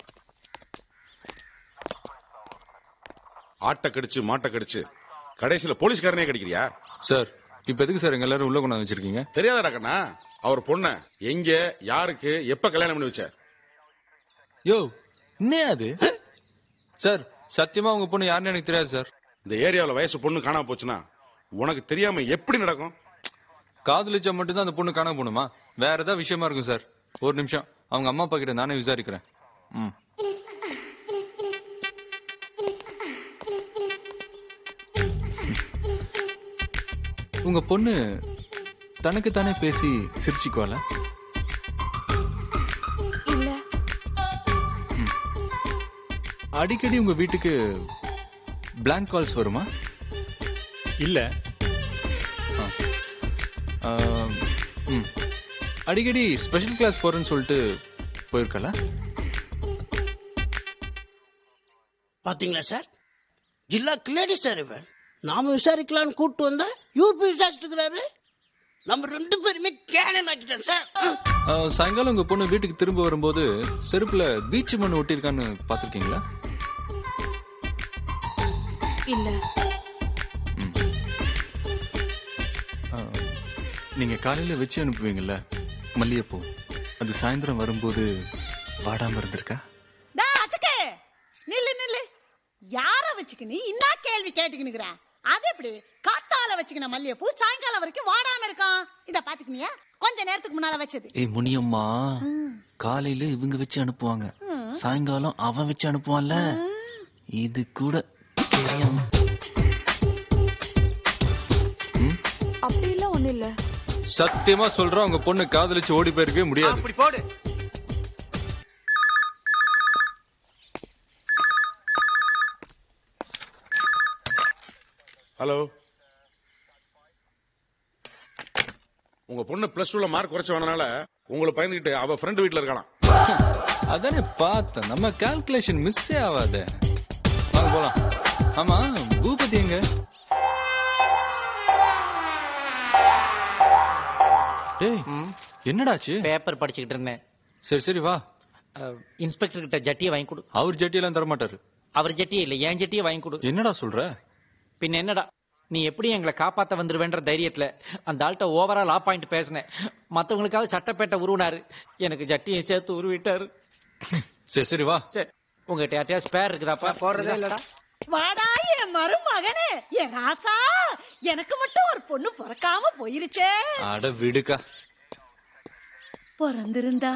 S4: ஆட்டை கடிச்சு மாட்டை கடிச்சு கடைசியில போலீஸ்காரனே கிடைக்கிறியா
S18: சார் இப்ப எதுக்கு சார் எங்க எல்லாரும் உள்ள கொண்டாந்து வச்சிருக்கீங்க
S4: தெரியாதடா கண்ணா அவர் பொண்ண எங்க யாருக்கு எப்ப கல்யாணம் பண்ணி வச்ச
S18: யோ என்ன அது சார் சத்தியமா உங்க பொண்ணு யாருன்னு எனக்கு தெரியாது சார்
S4: இந்த ஏரியாவுல வயசு பொண்ணு காணாம போச்சுன்னா உனக்கு தெரியாம எப்படி நடக்கும்
S18: காதலிச்சா மட்டும்தான் அந்த பொண்ணு காணாம போகணுமா வேற ஏதாவது விஷயமா இருக்கும் சார் ஒரு நிமிஷம் அவங்க அம்மா அப்பா கிட்ட நானே விசாரிக்கிறேன் ம் உங்க பொண்ணு தனக்கு தானே பேசி சிரிச்சுக்குவாள
S10: இல்ல
S18: அடிக்கடி உங்க வீட்டுக்கு பிளாங்க் கால்ஸ் வருமா
S13: இல்ல
S18: ஆ, ம். அடிக்கடி ஸ்பெஷல் கிளாஸ் போறேன்னு சொல்லிட்டு போயிருக்கல
S7: பாத்தீங்களா சார் ஜில்லா கில்லாடி சார் இவன் நாம விசாரிக்கலாம்னு கூப்பிட்டு வந்தா யூபி விசாரிச்சுட்டு இருக்கிறாரு நம்ம ரெண்டு பேருமே கேனன் ஆக்கிட்டோம் சார்
S18: ஆ, சாயங்காலம் உங்க பொண்ணு வீட்டுக்கு திரும்ப வரும்போது செருப்புல பீச் மண் ஒட்டியிருக்கான்னு பாத்திருக்கீங்களா
S10: இல்ல
S18: நீங்க காலையில வச்சு அனுப்புவீங்கல்ல மல்லிகைப்பூ அது சாயந்தரம் வரும்போது வாடாம இருந்திருக்கா
S12: டா அச்சக்கே நில்லு நில்லு யார வச்சுக்கினி இன்னா கேள்வி கேட்டுக்கினுக்குற அது எப்படி காத்தால வச்சுக்கின மல்லிகைப்பூ சாயங்காலம் வரைக்கும் வாடாம இருக்கும் இத பாத்துக்கினியா கொஞ்ச நேரத்துக்கு முன்னால வச்சது
S21: ஏய் முனியம்மா காலையில இவங்க வச்சு அனுப்புவாங்க சாயங்காலம் அவன் வச்சு அனுப்புவான்ல இது கூட தெரியாம
S10: அப்படிலாம் ஒண்ணு இல்ல
S18: சத்தியமா சொல்றேன் உங்க பொண்ணு காதலிச்சு ஓடி போயிருக்கவே முடியாது
S19: அப்படி போடு
S4: ஹலோ உங்க பொண்ணு பிளஸ் டூல மார்க் குறைச்ச வேணனால உங்களை பயந்துகிட்டு அவ ஃப்ரெண்ட் வீட்ல இருக்கலாம்
S18: அதானே பார்த்தேன் நம்ம கால்குலேஷன் மிஸ்ஸே ஆகாதே வாங்க போலாம் ஆமா பூபதி எங்க ஏய் என்னடாச்சு
S1: பேப்பர் படிச்சுக்கிட்டு இருந்தேன்
S18: சரி சரி வா
S1: இன்ஸ்பெக்டர் கிட்ட ஜட்டியை வாங்கி கொடு
S18: அவர் ஜட்டியெல்லாம் தர மாட்டாரு
S1: அவர் ஜட்டியே இல்ல என் ஜட்டியை வாங்கி கொடு
S18: என்னடா சொல்ற
S1: பின்ன என்னடா நீ எப்படி எங்களை காப்பாத்த வந்துருவேன்ற தைரியத்துல அந்த ஆள்கிட்ட ஓவரா லா பாயிண்ட் பேசினேன் மத்தவங்களுக்காவது சட்டப்பேட்டை உருவினாரு எனக்கு ஜட்டியை சேர்த்து உருவிட்டாரு
S18: சரி சரி வா
S1: சரி உங்ககிட்ட யார்ட்டையா ஸ்பேர் இருக்குதாப்பா
S19: போடுறதே இல்லடா
S12: வாடா என் மருமகனே என் ராசா எனக்கு மட்டும் ஒரு பொண்ணு பிறக்காம போயிருச்சே
S18: அட விடுக்கா
S12: பிறந்திருந்தா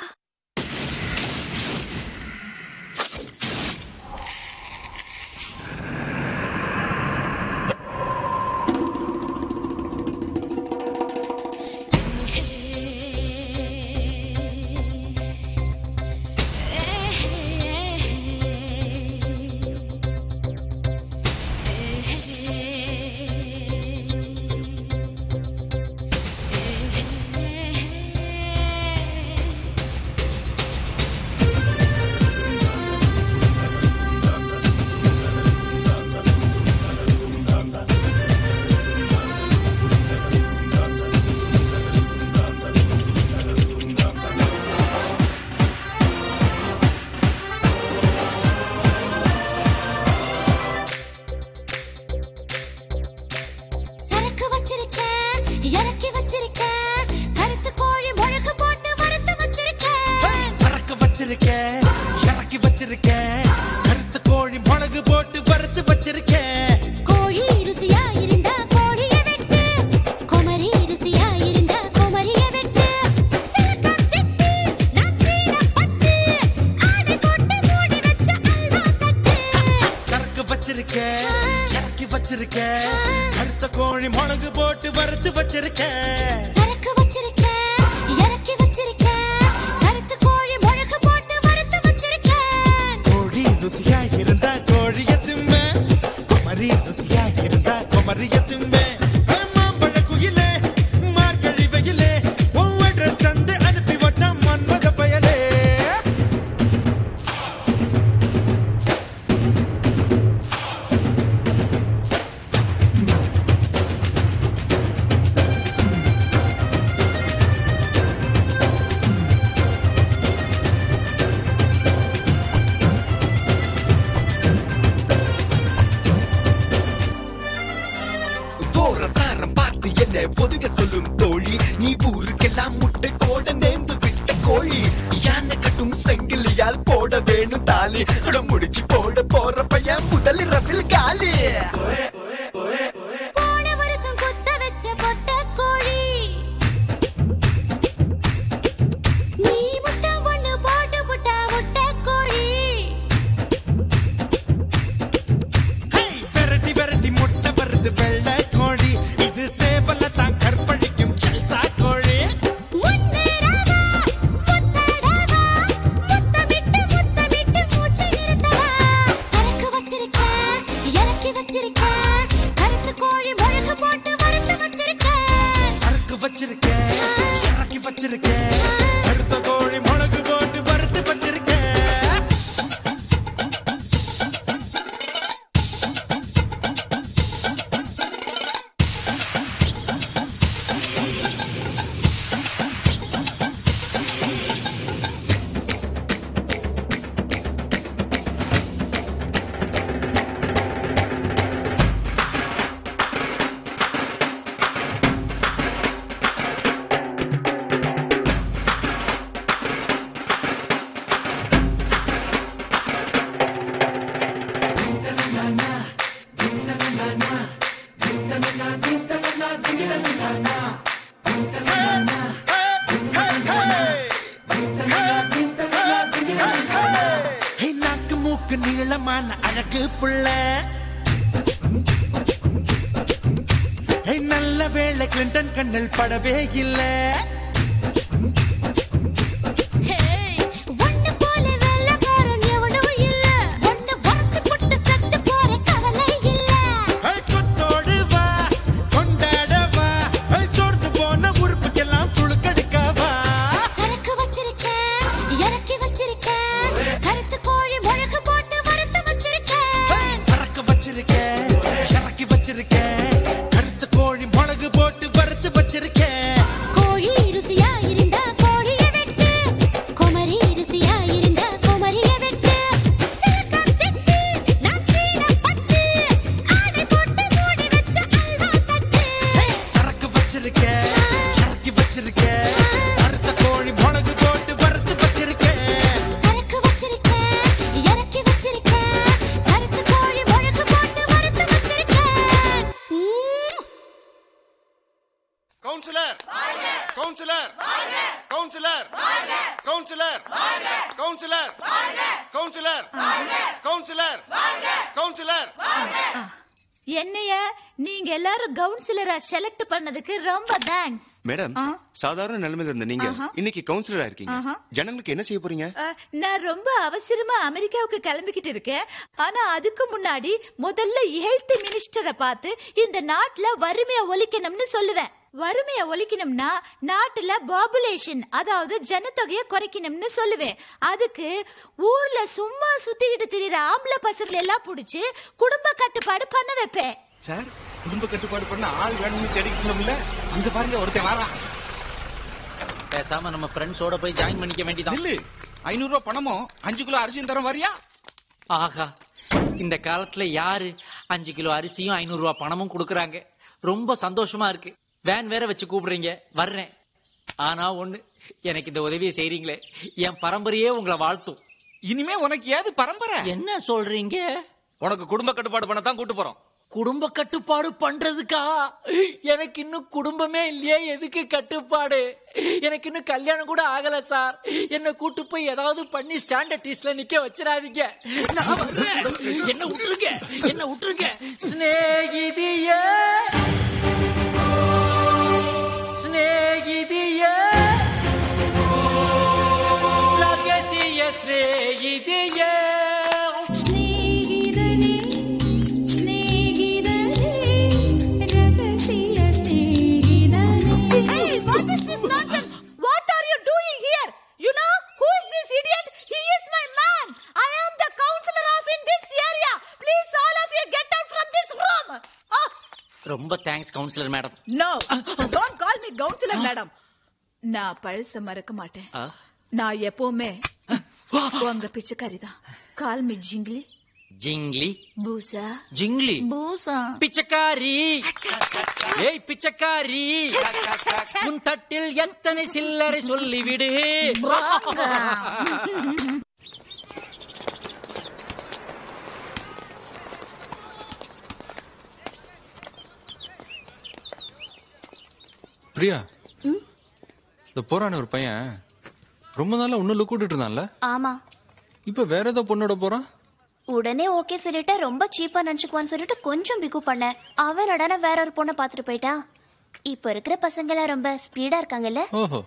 S14: சரக்கு வச்சிருக்கேன் இறக்கி வச்சிருக்கேன் கருத்து கோழி முழக்கு போட்டு வறுத்து வச்சிருக்கேன்
S9: சரக்கு வச்சிருக்கேன் இறக்கி வச்சிருக்கேன் கருத்து கோழி மிளகு போட்டு வறுத்து வச்சிருக்கேன்
S14: கோழி ருசியா இருந்தா கோழிய வெட்டு குமரி ருசியா இருந்தா குமரிய வெட்டு சிலிக்கான் சிட்டு நச்சீன பட்டு ஆடை போட்டு மூடி வச்ச அல்வா தட்டு
S9: சரக்கு வச்சிருக்கேன் இறக்கி வச்சிருக்கேன் கருத்த கோழி மிளகு போட்டு வறுத்து வச்சிருக்கேன்
S14: சரக்கு வச்சிருக்கேன் இறக்கி வச்சிருக்கேன் கருத்து கோழி முழக்கு போட்டு வறுத்து வச்சிருக்கேன்
S9: கோழி ருசியா இருந்தா கோழிய திம்ப குமரி ருசியா இருந்தா குமரிய திம்ப மாம்பழ குயிலே மார்கழி வெயிலே ஒவ்வொரு தந்து
S6: ஊருக்கெல்லாம் முட்டை போட நேர்ந்து விட்ட கோழி யானை கட்டும் செங்கிலியால் போட வேணும் தாலி அட முடிச்சு போட போற பையன் முதல் ரவில் காலி
S14: போன வருஷம் குத்த வச்ச பொட்ட கோழி நீ முத்தம் ஒண்ணு போட்டு புட்டா முட்ட கோழி
S9: விரட்டி விரட்டி முட்டை வருது வெள்ளை கோழி இது சேவல தான் கற்பழிக்கும் செல்சா கோழி
S14: முன்னேறவா முத்தடவா முத்தமிட்டு முத்தமிட்டு மூச்சு நிறுத்தவா சரக்கு வச்சிருக்கேன் இறக்கி வச்சிருக்கேன் கருத்து கோழி முழக்கு போட்டு வறுத்து வச்சிருக்கேன்
S9: சரக்கு வச்சிருக்கேன் இறக்கி வச்சிருக்கேன் கருத்த கோழி மிளகு போட்டு வறுத்து வச்சிருக்கேன் ஹே, நாக்கு மூக்கு நீளமான அழகு புள்ள ஹே, நல்ல வேளை கிளின்டன் கண்ணில் படவே இல்லை
S14: ஹேய் ஒண்ணு போல வெள்ளக்காரன் எவனும் இல்ல ஒண்ணு வளர்த்து புட்டு செத்து போற கவலை இல்ல
S9: குத்தோடு வா கொண்டாட வா ஹே, சோர்ந்து போன உறுப்புக்கெல்லாம் சுழுக்கெடுக்க வா
S14: சரக்கு வச்சிருக்கேன் இறக்கி வச்சிருக்கேன் கருத்து கோழி முழக்கு போட்டு வறுத்து வச்சிருக்கேன்
S9: சரக்கு வச்சிருக்கேன் இறக்கி வச்சிருக்கேன் கருத்து கோழி மிளகு போட்டு வறுத்து வச்சிருக்கேன்
S14: கோழி ருசியா இருந்தா கோழிய வெட்டு குமரி ருசியா இருந்தா குமரிய வெட்டு சிலக்கம் சிட்டு நம்பீன பட்டு ஆடை போட்டு மூடி வச்ச அல்வா தட்டு
S9: சரக்கு வச்சிருக்கேன் இறக்கி வச்சிருக்கேன் கருத்த கோழி மிளகு போட்டு வறுத்து வச்சிருக்கேன்
S14: சரக்கு வச்சிருக்கேன் இறக்கி வச்சிருக்கேன் கருத்து கோழி முழக்கு போட்டு வறுத்து வச்சிருக்கேன் உம்.
S17: Councillor councillor councillor councillor councillor councillor councillor councillor
S2: என்னைய நீங்க எல்லாரும் கவுன்சிலரா செலக்ட் பண்ணதுக்கு ரொம்ப தேங்க்ஸ்
S5: மேடம் சாதாரண நிலைமையில இருந்த நீங்க
S2: ஆஹா.
S5: இன்னைக்கு கவுன்சிலரா இருக்கீங்க
S2: ஆஹா.
S5: ஜனங்களுக்கு என்ன செய்ய போறீங்க
S2: நான் ரொம்ப அவசரமா அமெரிக்காவுக்கு கிளம்பிக்கிட்டு இருக்கேன் ஆனா அதுக்கு முன்னாடி முதல்ல ஹெல்த் மினிஸ்டரை பார்த்து இந்த நாட்டுல வறுமையை ஒழிக்கணும்னு சொல்லுவேன் வறுமையை ஒழிக்கணும்னா நாட்டுல பாப்புலேஷன் அதாவது ஜனத்தொகையை குறைக்கணும்னு சொல்லுவேன் அதுக்கு ஊர்ல சும்மா சுத்திக்கிட்டு திரியிற ஆம்பளை பசங்களை எல்லாம் புடிச்சு குடும்ப கட்டுப்பாடு பண்ண வைப்பேன்
S20: சார் குடும்ப கட்டுப்பாடு பண்ண ஆள் வேணும்னு தேடிக்கணும்ல அங்க பாருங்க ஒருத்தன் வாரான்
S1: பேசாம நம்ம ஃப்ரெண்ட்ஸோட போய் ஜாயின் பண்ணிக்க வேண்டியதான்
S20: இல்ல ஐநூறு ரூபாய் பணமும் அஞ்சு கிலோ அரிசியும் தரம் வரியா
S1: ஆஹா இந்த காலத்துல யாரு அஞ்சு கிலோ அரிசியும் ஐநூறு ரூபாய் பணமும் கொடுக்கறாங்க ரொம்ப சந்தோஷமா இருக்கு வேன் வேற வச்சு கூப்பிடுறீங்க வர்றேன் ஆனா ஒண்ணு எனக்கு இந்த உதவியை செய்றீங்களே என் பரம்பரையே உங்களை வாழ்த்தும்
S20: இனிமே உனக்கு ஏது பரம்பரை
S1: என்ன சொல்றீங்க
S20: உனக்கு குடும்ப கட்டுப்பாடு பண்ண தான் கூட்டு போறோம்
S1: குடும்ப கட்டுப்பாடு பண்றதுக்கா எனக்கு இன்னும் குடும்பமே இல்லையே எதுக்கு கட்டுப்பாடு எனக்கு இன்னும் கல்யாணம் கூட ஆகல சார் என்ன கூட்டு போய் ஏதாவது பண்ணி ஸ்டாண்டர்ட் டீஸ்ல நிக்க வச்சிடாதீங்க நான் வர்றேன். என்ன விட்டுருங்க என்ன விட்டுருங்க ஸ்நேகிதியே ஸ்நேகிதியே ரகசிய ஸ்நேகிதியே
S14: സ്നേഹിതനേ സ്നേഹിതനേ രഹസ്യ സ്നേഹിതനേ
S2: Hey, what is this nonsense? What are you doing here? You know who is this idiot? He is my man. I am the counselor of in this area. Please, all of you, get out from this room. Oh,
S1: ரொம்ப thanks councillor madam
S2: no, don't call me counselor, madam. நான் பழச மறக்க மாட்டேன் நான் எப்பவுமே உங்க பிச்சைக்காரி தான் கால் மீ ஜிங்லி
S1: ஜிங்லி
S2: பூசா
S1: ஜிங்லி
S2: பூசா
S1: பிச்சைக்காரி ஏய் பிச்சைக்காரி உன் தட்டில் எத்தனை சில்லறை சொல்லிவிடு
S18: பிரியா இந்த போறான ஒரு பையன் ரொம்ப நாளா உன்ன லுக் விட்டுட்டு இருந்தான்ல
S11: ஆமா
S18: இப்ப வேற ஏதோ பொண்ணோட போறான்
S11: உடனே ஓகே சொல்லிட்டு ரொம்ப சீப்பா நினைச்சுக்குவான்னு சொல்லிட்டு கொஞ்சம் பிகு பண்ணேன் அவன் உடனே வேற ஒரு பொண்ணை பார்த்துட்டு போயிட்டான் இப்ப இருக்கிற பசங்க எல்லாம் ரொம்ப ஸ்பீடா இருக்காங்கல்ல
S18: ஓஹோ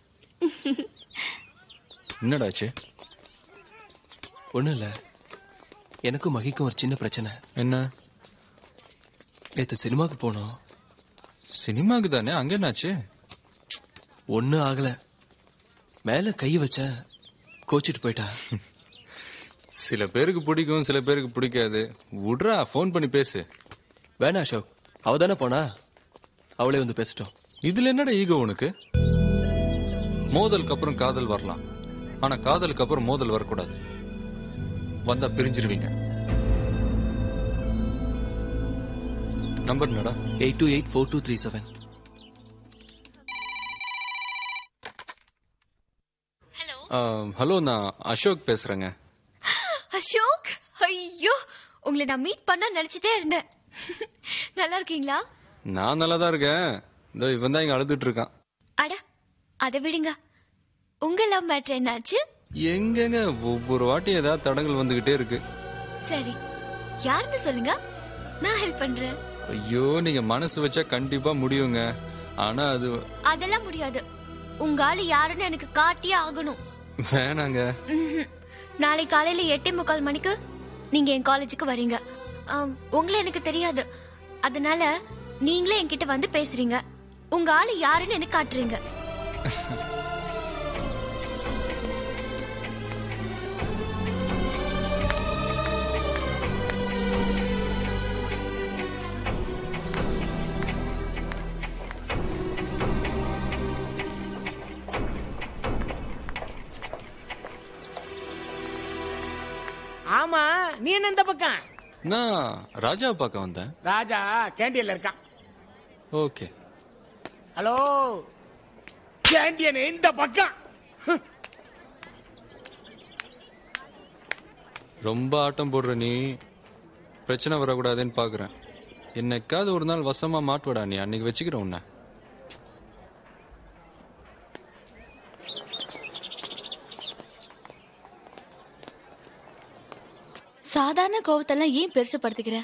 S18: என்னடாச்சு
S21: ஒண்ணும் இல்ல எனக்கும் மகிக்கும் ஒரு சின்ன பிரச்சனை
S18: என்ன
S21: நேத்து சினிமாக்கு போனோம்
S18: சினிமாக்கு தானே அங்க என்னாச்சு
S21: ஒண்ணும் ஆகல மேல கை வச்ச கோச்சிட்டு போயிட்டா
S18: சில பேருக்கு பிடிக்கும் சில பேருக்கு பிடிக்காது விட்றா ஃபோன் பண்ணி பேசு
S21: வேணா அசோக் அவ தானே போனா அவளே வந்து பேசட்டும்
S18: இதுல என்னடா ஈகோ உனக்கு மோதலுக்கு அப்புறம் காதல் வரலாம் ஆனா காதலுக்கு அப்புறம் மோதல் வரக்கூடாது வந்தா பிரிஞ்சிருவீங்க நம்பர் என்னடா
S21: eight two eight four two three seven
S18: hello நான் அசோக் பேசுறேங்க
S22: அசோக் ஐயோ உங்களை நான் மீட் பண்ண நினைச்சிட்டே இருந்தேன் நல்லா இருக்கீங்களா
S18: நான் நல்லா தான் இருக்கேன் இதோ இவன் தான் இங்க அழுதுட்டு இருக்கான்
S22: அட அதை விடுங்க உங்க லவ் மேட்ரு என்னாச்சு
S18: எங்கெங்க ஒவ்வொரு வாட்டியும் ஏதாவது தடங்கள் வந்துகிட்டே இருக்கு
S22: சரி யாருன்னு சொல்லுங்க நான் ஹெல்ப் பண்றேன்
S18: ஐயோ நீங்க மனசு வச்சா கண்டிப்பா முடியுங்க ஆனா அது
S22: அதெல்லாம் முடியாது உங்க ஆளு யாருன்னு எனக்கு காட்டியே ஆகணும்
S18: வேணாங்க
S22: ம்ஹும். நாளை காலையில எட்டே முக்கால் மணிக்கு நீங்க என் காலேஜுக்கு வரீங்க ஆம், உங்களை எனக்கு தெரியாது அதனால நீங்களே என்கிட்ட வந்து பேசுறீங்க உங்க ஆளு யாருன்னு எனக்கு காட்டுறீங்க
S16: ஆமா நீ என்ன இந்த பக்கம்
S18: நான் ராஜாவை பார்க்க வந்தேன்
S16: ராஜா கேண்டீன்ல இருக்கான்
S18: ஓகே
S16: ஹலோ கேண்டீன் இந்த பக்கம்
S18: ரொம்ப ஆட்டம் போடுற நீ பிரச்சனை வரக்கூடாதுன்னு பாக்குறேன் என்னைக்காவது ஒரு நாள் வசமா மாட்டுவடா நீ அன்னைக்கு வச்சுக்கிறேன் உன்னை
S22: சாதாரண கோவத்தெல்லாம் ஏன் பெருசுப்படுத்திக்கிற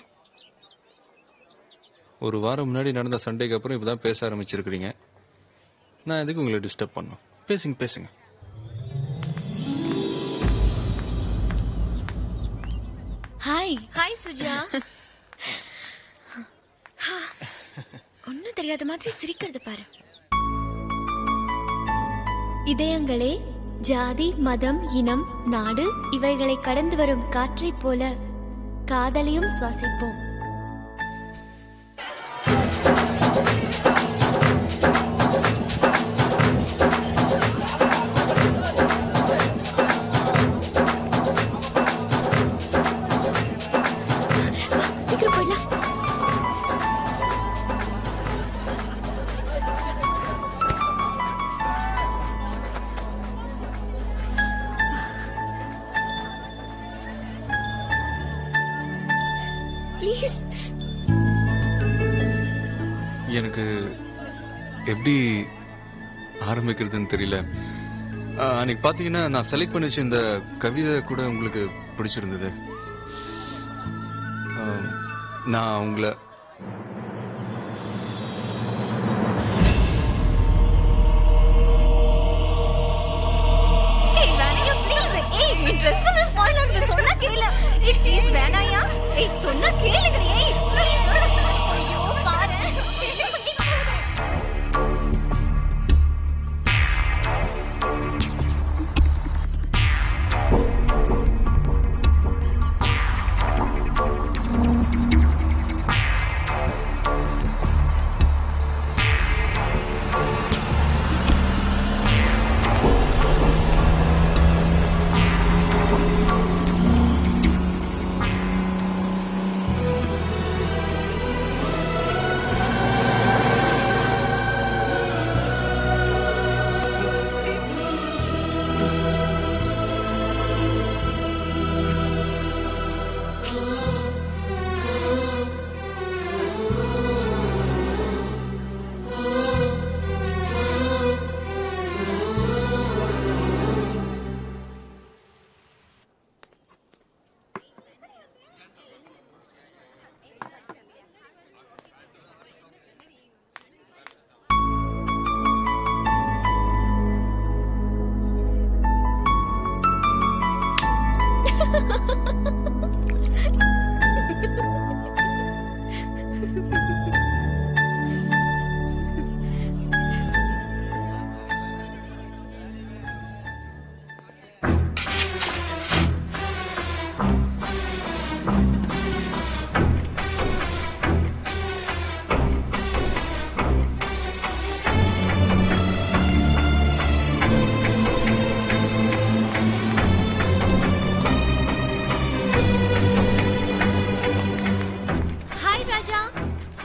S18: ஒரு வாரம் முன்னாடி நடந்த சண்டைக்கு அப்புறம் இப்பதான் பேச ஆரம்பிச்சிருக்கிறீங்க நான் எதுக்கு உங்களை டிஸ்டர்ப் பண்ணும் பேசுங்க பேசுங்க
S22: ஹாய் ஹாய் சுஜா ஒன்னும் தெரியாத மாதிரி சிரிக்கிறது பாரு இதயங்களே ஜாதி மதம் இனம் நாடு இவைகளை கடந்து வரும் காற்றைப் போல காதலையும் சுவாசிப்போம் சீக்கிரம் போயிடலாம் ப்ளீஸ்
S18: எனக்கு எப்படி ஆரம்பிக்கிறதுன்னு தெரியல ஆ, அன்னைக்கு பாத்தீங்கன்னா நான் செலக்ட் பண்ணி வச்ச இந்த கவிதை கூட உங்களுக்கு பிடிச்சிருந்தது ஆ, நான் உங்களை
S23: ஏய் வேணாயா ப்ளீஸ் ஏய் என் Dress எல்லாம் ஸ்பாயில் ஆகுது சொன்னா கேளு ஏய் ப்ளீஸ் வேணாயா ஏய் சொன்னா கேளுங்கடி ஏய் ப்ளீஸ் ஐயோ பாரு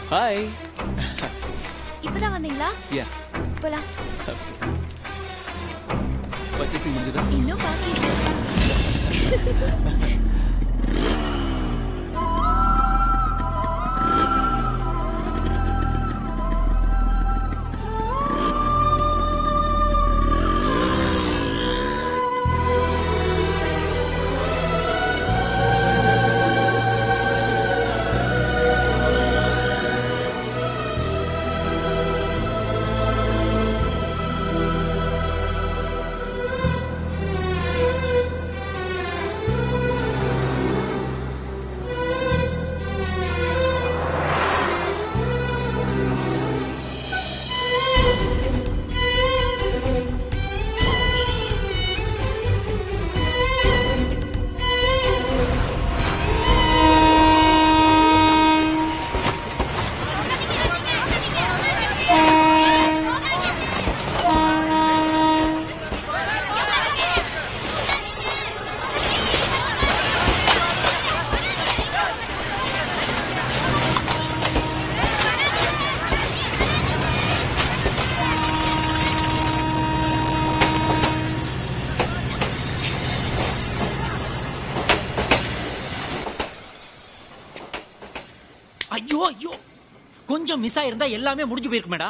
S21: ஹாய்
S22: இப்பதான் வந்தீங்களா
S21: யா
S22: போலாம்
S21: பர்ச்சேசிங் முடிஞ்சதா
S22: இன்னும் பாக்கி இருக்கு.
S1: ஐயோ ஐயோ கொஞ்சம் மிஸ் ஆயிருந்தா எல்லாமே முடிஞ்சு போயிருக்குமேடா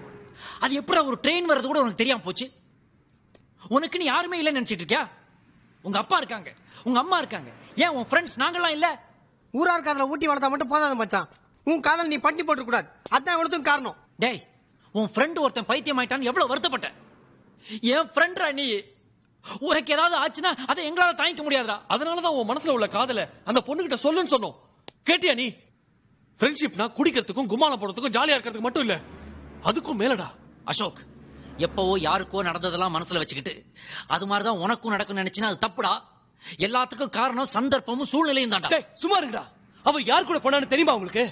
S1: அது எப்படி ஒரு ட்ரெயின் வர்றது கூட உனக்கு தெரியாம போச்சு உனக்குன்னு யாருமே இல்லைன்னு நினைச்சிட்டு இருக்கியா உங்க அப்பா இருக்காங்க உங்க அம்மா இருக்காங்க ஏன் உன் ஃப்ரெண்ட்ஸ் நாங்கெல்லாம் இல்ல
S3: ஊரார் காதல ஊட்டி வளர்த்தா மட்டும் போதாது மச்சான் உன் காதல் நீ பண்ணி போட்டு கூடாது அதான் இவ்வளவுக்கும் காரணம்
S1: டேய் உன் ஃப்ரெண்ட் ஒருத்தன் பைத்தியம் ஆயிட்டான்னு எவ்வளவு வருத்தப்பட்ட என் ஃப்ரெண்ட்ரா நீ உனக்கு ஏதாவது ஆச்சுன்னா அதை எங்களால தாங்கிக்க முடியாதா
S8: அதனாலதான் உன் மனசுல உள்ள காதல அந்த பொண்ணுகிட்ட சொல்லுன்னு சொன்னோம் கேட்டியா நீ ஃப்ரெண்ட்ஷிப்னா குடிக்கிறதுக்கும் கும்மாளம் போடுறதுக்கும் ஜாலியா இருக்கிறதுக்கு மட்டும் இல்ல அதுக்கும் மேலடா
S1: அசோக் எப்பவோ யாருக்கோ நடந்ததெல்லாம் மனசுல வச்சுக்கிட்டு அது மாதிரிதான் உனக்கும் நடக்கும்னு நினைச்சுன்னா அது தப்புடா எல்லாத்துக்கும் காரணம் சந்தர்ப்பமும் சூழ்நிலையும் தான்டா
S8: டேய் சும்மா இருங்கடா அவ யார் கூட போனான்னு தெரியுமா உங்களுக்கு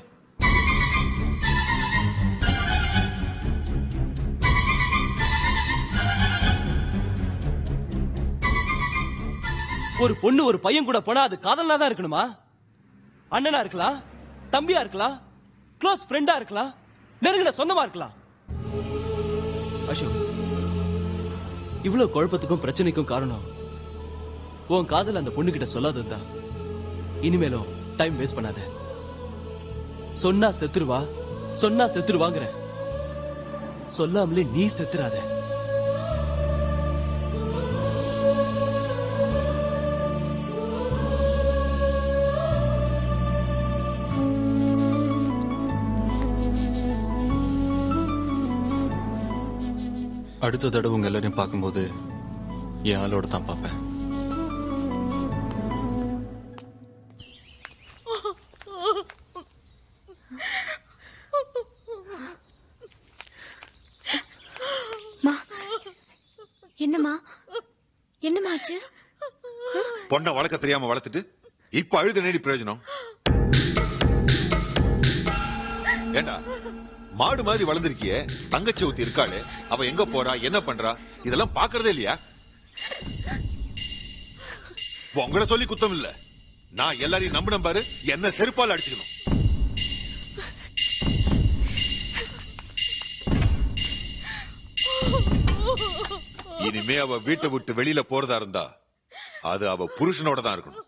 S8: ஒரு பொண்ணு ஒரு பையன் கூட போனா அது காதலனா தான் இருக்கணுமா அண்ணனா இருக்கலாம் தம்பியா இருக்கலாம் க்ளோஸ் ஃப்ரெண்டா இருக்கலாம் நெருங்கின சொந்தமா இருக்கலாம் அசோக் இவ்வளவு குழப்பத்துக்கும் பிரச்சனைக்கும் காரணம் உன் காதல் அந்த பொண்ணுகிட்ட சொல்லாததுதான் இனிமேலும் டைம் வேஸ்ட் பண்ணாத சொன்னா செத்துருவா சொன்னா செத்துருவாங்கிற சொல்லாமலே நீ செத்துறாத
S18: அடுத்த தடவை உங்க எல்லாரையும் பார்க்கும்போது என் ஆளோட தான் பார்ப்பேன்
S22: மா என்னம்மா என்னம்மா ஆச்சு
S15: பொண்ணை வளர்க்க தெரியாம வளர்த்துட்டு இப்ப அழுது நேடி பிரயோஜனம் ஏண்டா மாடு மாதிரி வளர்ந்துருக்கியே தங்கச்சி ஊத்தி இருக்காளே அவ எங்க போறா என்ன பண்றா இதெல்லாம் பாக்குறதே இல்லையா உங்களை சொல்லி குத்தம் இல்ல நான் எல்லாரையும் நம்பின பாரு என்ன செருப்பால் அடிச்சுக்கணும் இனிமே அவ வீட்டை விட்டு வெளியில போறதா இருந்தா அது அவ புருஷனோட தான் இருக்கணும்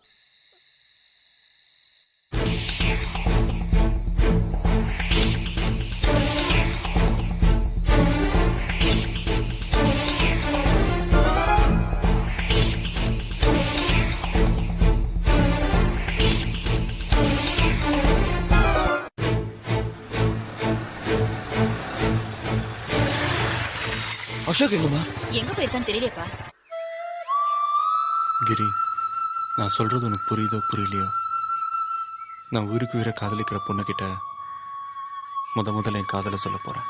S8: அசோக் எங்கம்மா
S23: எங்க போயிருக்கான்னு தெரியலையப்பா
S18: கிரி நான் சொல்றது உனக்கு புரியுதோ புரியலையோ நான் உயிருக்கு உயிரை காதலிக்கிற பொண்ணுகிட்ட முத முதல்ல என் காதலை சொல்ல போறேன்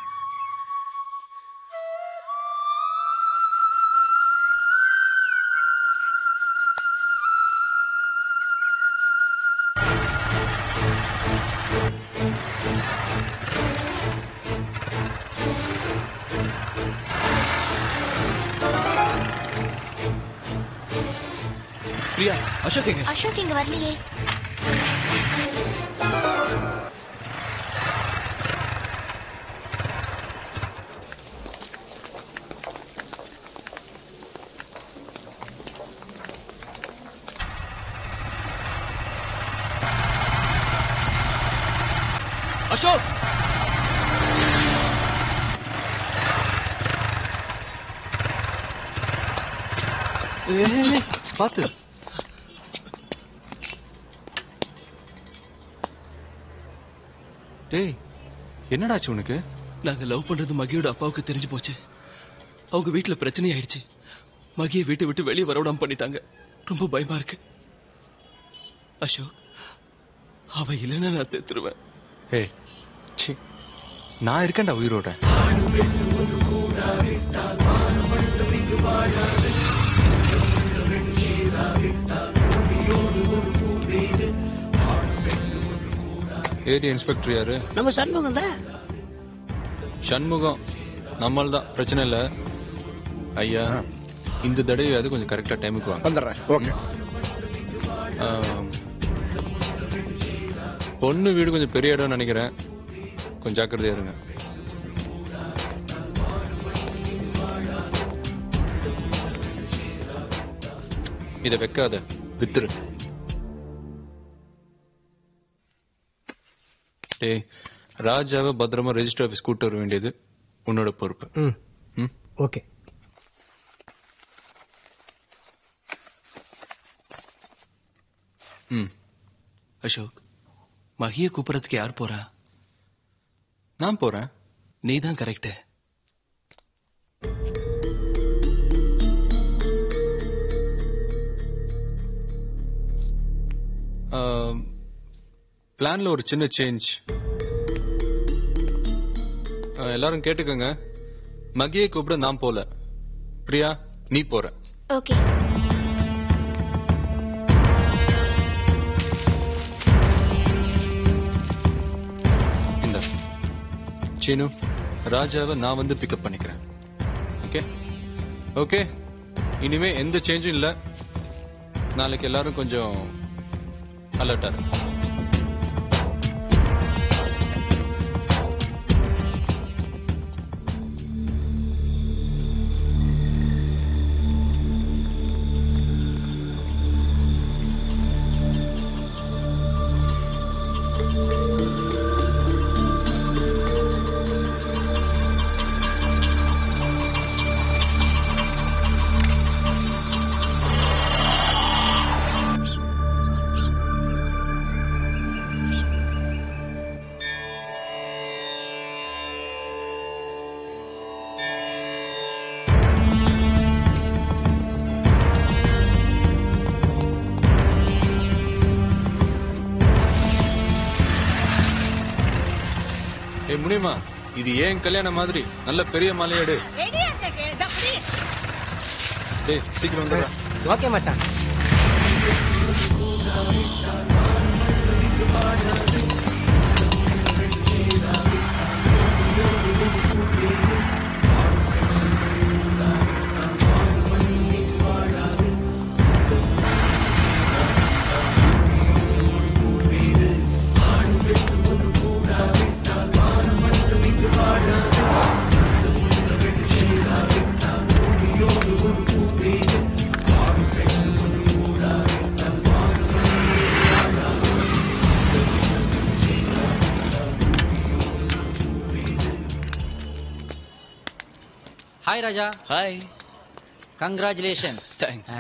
S8: பிரியா அசோக் எங்க
S22: அசோக் இங்க வரலையே
S21: அசோக்
S18: ஏய், பாத்து டேய் என்னடாச்சு உனக்கு
S21: நாங்க லவ் பண்றது மகியோட அப்பாவுக்கு தெரிஞ்சு போச்சு அவங்க வீட்டுல பிரச்சனை ஆயிடுச்சு மகியை வீட்டை விட்டு வெளியே வரவிடாம பண்ணிட்டாங்க ரொம்ப பயமா இருக்கு அசோக் அவ இல்லைன்னா நான் செத்துருவேன்
S18: ஏய் சி நான் இருக்கேன்டா உயிரோட ஏரியா இன்ஸ்பெக்டர் யாரு
S3: நம்ம சண்முகம் தான்
S18: சண்முகம் நம்மள் தான் பிரச்சனை இல்லை ஐயா இந்த தடவையாவது கொஞ்சம் கரெக்டா டைமுக்கு வாங்க
S16: வந்துடுறேன் ஓகே
S18: ஆம். பொண்ணு வீடு கொஞ்சம் பெரிய இடம் நினைக்கிறேன் கொஞ்சம் ஜாக்கிரதையா இருங்க இத வைக்காத வித்துரு டேய் ராஜாவை பத்திரமா ரெஜிஸ்டர் ஆஃபீஸ் கூட்டு வர வேண்டியது உன்னோட பொறுப்பு
S3: ம்
S18: ம்
S3: ஓகே
S18: ம்
S21: அசோக் மகியை கூப்பிடறதுக்கு யார் போறா
S18: நான் போறேன்
S21: நீ தான் கரெக்ட்
S18: பிளான்ல ஒரு சின்ன சேஞ்ச் எல்லாரும் கேட்டுக்கோங்க மகியை கூப்பிட நான் போல பிரியா நீ போற
S22: ஓகே
S18: இந்த சீனு ராஜாவை நான் வந்து பிக்கப் பண்ணிக்கிறேன் ஓகே ஓகே இனிமே எந்த சேஞ்சும் இல்ல நாளைக்கு எல்லாரும் கொஞ்சம் அலர்ட்டா இருக்கும் ஏய் முனியம்மா இது ஏன் கல்யாணம் மாதிரி நல்ல பெரிய மாலையாடு
S12: ரெடியா சேக்கு இதோ புடி.
S18: டேய் சீக்கிரம் வந்துடுறா
S3: ஓகே மச்சான்
S1: hi Raja
S21: hi
S1: congratulations
S21: thanks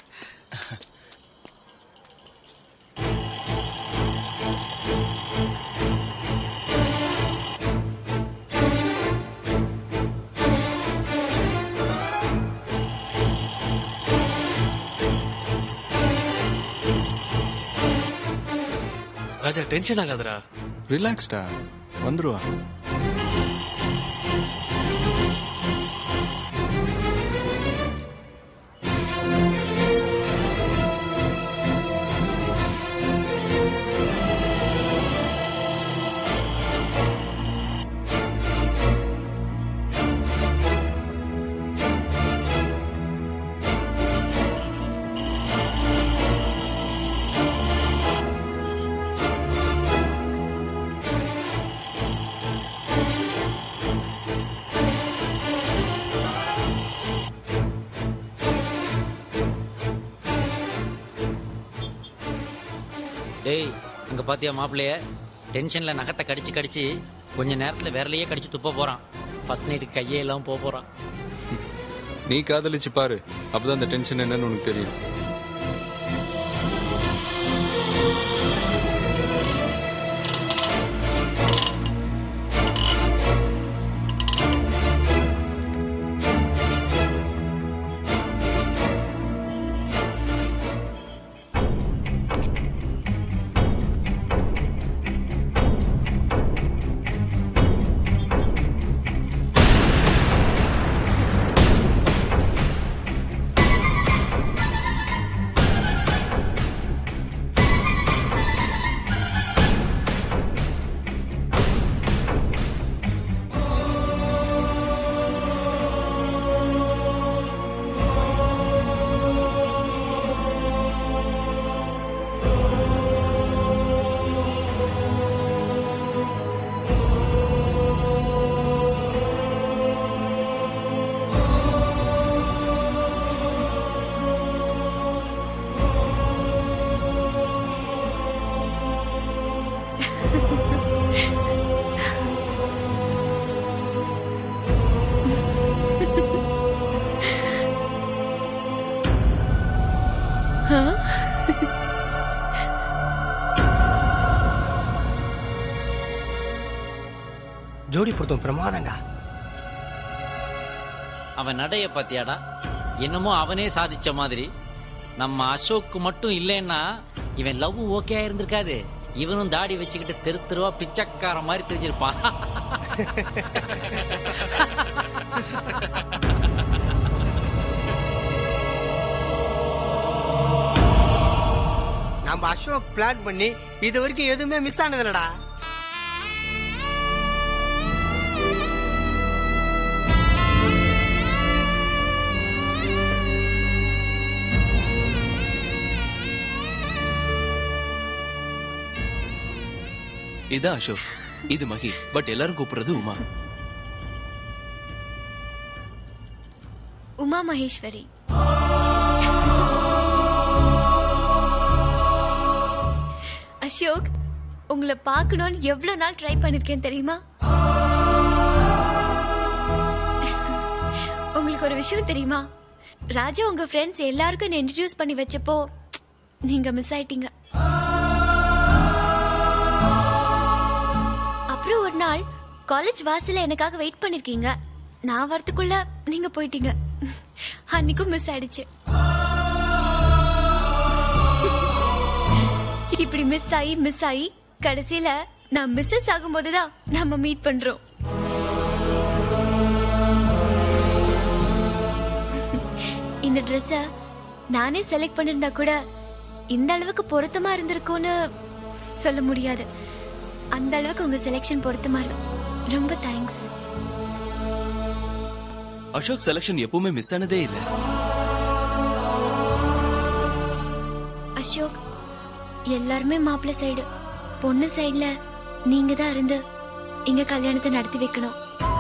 S8: Raja tension ஆகாதடா
S18: ரிலாக்ஸ்டா வந்துருவா
S1: டேய் அங்க பாத்தியா மாப்பிள்ளைய டென்ஷன்ல நகத்தை கடிச்சு கடிச்சு கொஞ்ச நேரத்துல விரலையே கடிச்சு துப்ப போறான் ஃபர்ஸ்ட் நைட்டுக்கு கையே எல்லாம் போக போறான்
S18: நீ காதலிச்சு பாரு அப்பதான் அந்த டென்ஷன் என்னன்னு உனக்கு தெரியும்
S3: ஜோடி பொருத்தம் பிரமாதம்டா
S1: அவன் நடைய பாத்தியாடா என்னமோ அவனே சாதிச்ச மாதிரி நம்ம அசோக்கு மட்டும் இல்லைன்னா இவன் லவ் ஓகே இருந்திருக்காது இவனும் தாடி வச்சுக்கிட்டு தெரு தெருவா பிச்சைக்கார மாதிரி தெரிஞ்சிருப்பான்
S3: நம்ம அசோக் பிளான் பண்ணி இது வரைக்கும் எதுவுமே மிஸ் ஆனதில்லடா
S21: இதான் அசோக் இது மகி பட் எல்லாரும் கூப்பிடுறது உமா
S22: உமா மகேஸ்வரி அசோக் உங்களை பார்க்கணும்னு எவ்வளவு நாள் ட்ரை பண்ணிருக்கேன் தெரியுமா உங்களுக்கு ஒரு விஷயம் தெரியுமா ராஜா உங்க ஃப்ரெண்ட்ஸ் எல்லாருக்கும் என்ன இன்ட்ரடியூஸ் பண்ணி வச்சப்போ நீங்க மிஸ் ஆயிட்டீங்க அப்புறம் ஒரு நாள் காலேஜ் வாசல்ல எனக்காக வெயிட் பண்ணிருக்கீங்க நான் வரதுக்குள்ள நீங்க போயிட்டீங்க அன்னைக்கும் மிஸ் ஆயிடுச்சு இப்படி மிஸ் ஆகி மிஸ் ஆகி கடைசியில நான் மிஸ்ஸஸ் ஆகும்போதுதான் நம்ம மீட் பண்றோம் இந்த ட்ரெஸ்ஸ நானே செலக்ட் பண்ணிருந்தா கூட இந்த அளவுக்கு பொருத்தமா இருந்திருக்கும்னு சொல்ல முடியாது அந்த அளவுக்கு உங்க செலெக்ஷன் பொருத்தமா இருக்கு ரொம்ப தேங்க்ஸ்
S21: அசோக் செலக்ஷன் எப்பவுமே மிஸ் ஆனதே இல்ல
S22: அசோக் எல்லாருமே மாப்பிள்ளை சைடு பொண்ணு சைடுல நீங்க தான் இருந்து எங்க கல்யாணத்தை நடத்தி வைக்கணும்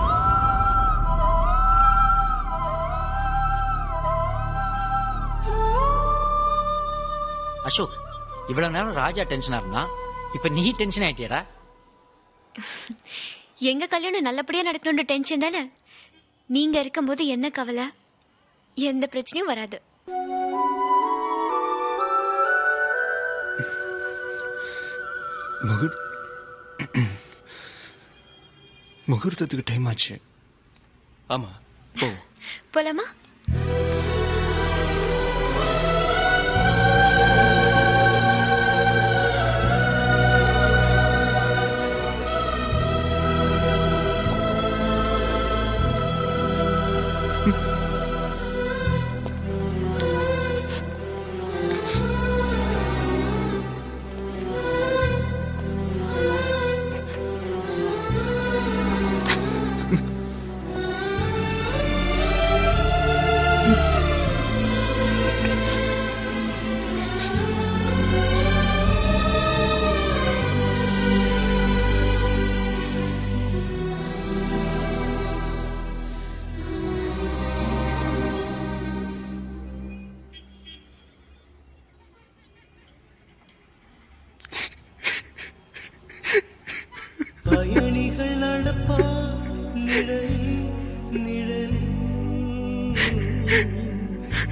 S1: அசோக் இவ்வளவு நேரம் ராஜா டென்ஷனா இருந்தான் இப்ப நீ டென்ஷன் ஆயிட்டியாடா
S22: எங்க கல்யாணம் நல்லபடியா நடக்கணும்னு டென்ஷன் தானே நீங்க இருக்கும்போது என்ன கவலை எந்த பிரச்சனையும் வராது
S18: முகூர் முகூர்த்தத்துக்கு டைம் ஆச்சு
S21: ஆமா போ
S22: போலாமா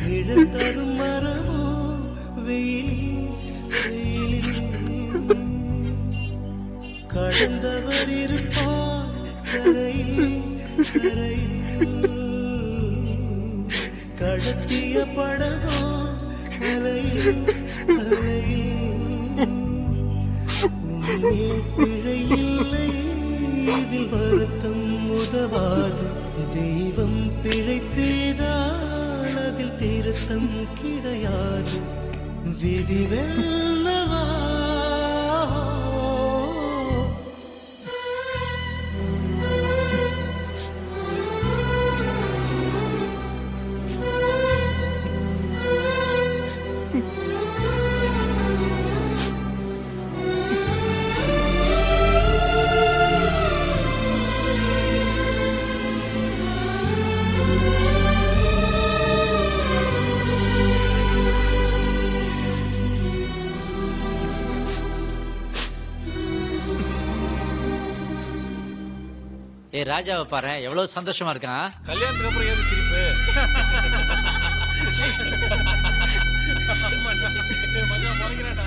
S6: நிழல் தரும் மரமோ வெயிலில் வெயிலில் கடந்தவர் இருப்பார் கரையில் கரையில் கடத்திய படகோ அலையில் அலையில் உன்னே பிழையில்லை இதில் வருத்தம் உதவாது தெய்வம் பிழை செய்தால் அதில் திருத்தம் கிடையாது விதி வெல்லவா
S1: ஏ ராஜாவை பாரு எவ்வளவு சந்தோஷமா இருக்கான்
S18: கல்யாணத்துக்கு அப்புறம் ஏது சிரிப்பு மச்சான் முறைக்கிறான்டா.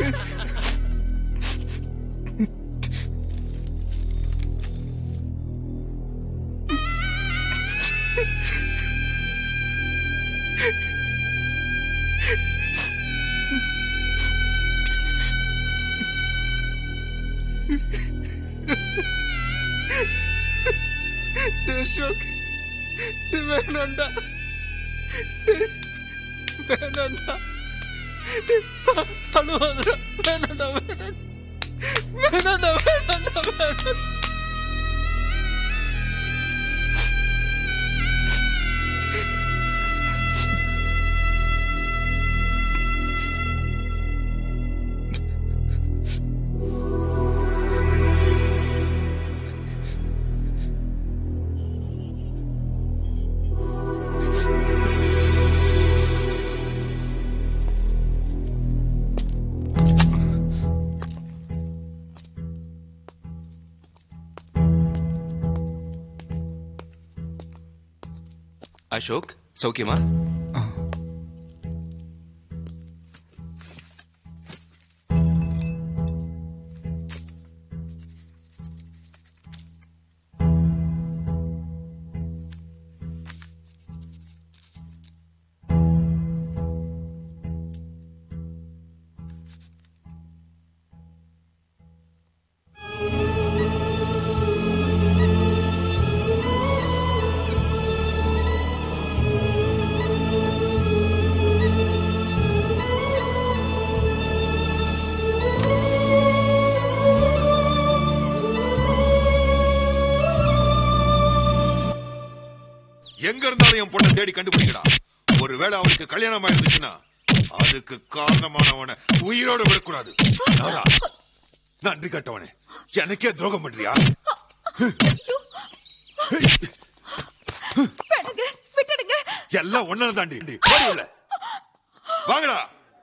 S6: அசோக் வேணாண்டா வேணாண்டா அழுவாதடா வேணாண்டா வேணாண்டா வேணாண்டா வேணாண்டா வேணாண்டா
S5: அசோக் சௌக்கியமா
S15: எங்க இருந்தாலும் என் பொண்ணை தேடி கண்டுபிடிக்கடா ஒருவேளை அவனுக்கு கல்யாணம் ஆயிருந்துச்சுன்னா அதுக்கு காரணமானவனை உயிரோட விடக்கூடாது நாரா, நன்றி கட்டவனே எனக்கே துரோகம் பண்றியா
S23: வேணுங்க விட்டுடுங்க
S15: எல்லாம் ஒன்னு தாண்டி ஓடி உள்ள. வாங்கடா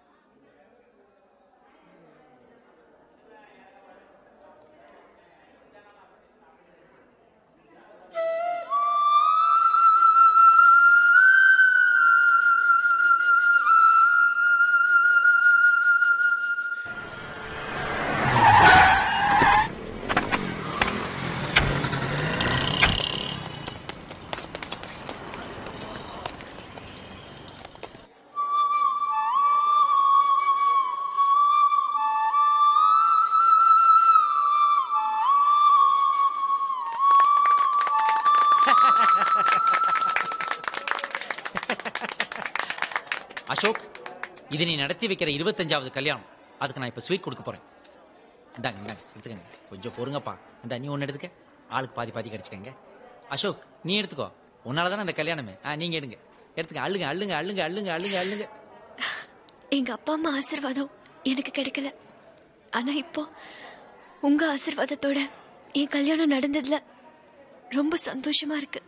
S1: அசோக் இது நீ நடத்தி வைக்கிற இருபத்தஞ்சாவது கல்யாணம் அதுக்கு நான் இப்ப ஸ்வீட் கொடுக்க போறேன் இந்தாங்க இந்தாங்க எடுத்துக்கங்க கொஞ்சம் பொறுங்கப்பா இந்த நீ ஒன்று எடுத்துக்க ஆளுக்கு பாதி பாதி கடிச்சுக்கங்க அசோக் நீ எடுத்துக்கோ உன்னால தானே அந்த கல்யாணமே ஆ நீங்க எடுங்க எடுத்துக்க அள்ளுங்க அள்ளுங்க அள்ளுங்க அள்ளுங்க அள்ளுங்க அள்ளுங்க
S22: எங்க அப்பா அம்மா ஆசீர்வாதம் எனக்கு கிடைக்கல ஆனா இப்போ உங்க ஆசீர்வாதத்தோட என் கல்யாணம் நடந்ததுல ரொம்ப சந்தோஷமா இருக்கு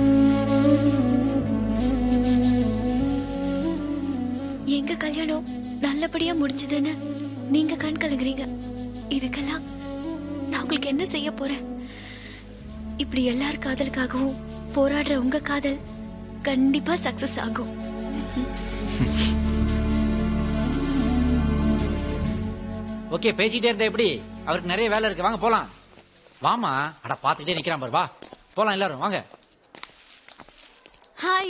S22: எங்க கல்யாணம் நல்லபடியா முடிஞ்சதுன்னு நீங்க கண் கலங்குறீங்க இதுக்கெல்லாம் நான் உங்களுக்கு என்ன செய்ய போறேன் இப்படி எல்லார் காதலுக்காகவும் போராடுற உங்க காதல் கண்டிப்பா சக்சஸ் ஆகும்
S1: ஓகே பேசிட்டே இருந்தா எப்படி அவருக்கு நிறைய வேலை இருக்கு வாங்க போலாம் வாமா அட பாத்துக்கிட்டே நிக்கிறான் பாரு வா போலாம் எல்லாரும் வாங்க
S23: ஹாய்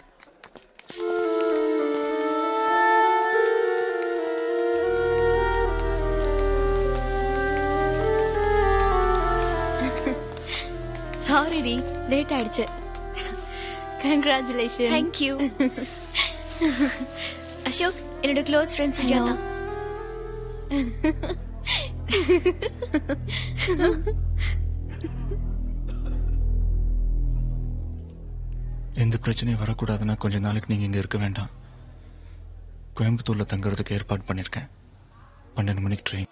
S22: சாரி டி லேட் ஆயிடுச்சு
S23: கங்க்ராச்சுலேஷன்
S22: தேங்க் யூ அசோக் என்னோட க்ளோஸ் ஃப்ரெண்ட் சுஜாதா
S18: எந்த பிரச்சனையும் வரக்கூடாதுன்னா கொஞ்ச நாளைக்கு நீங்க இங்க இருக்க வேண்டாம் கோயம்புத்தூர்ல தங்குறதுக்கு ஏற்பாடு பண்ணிருக்கேன் பன்னெண்டு மணிக்கு ட்ரெயின்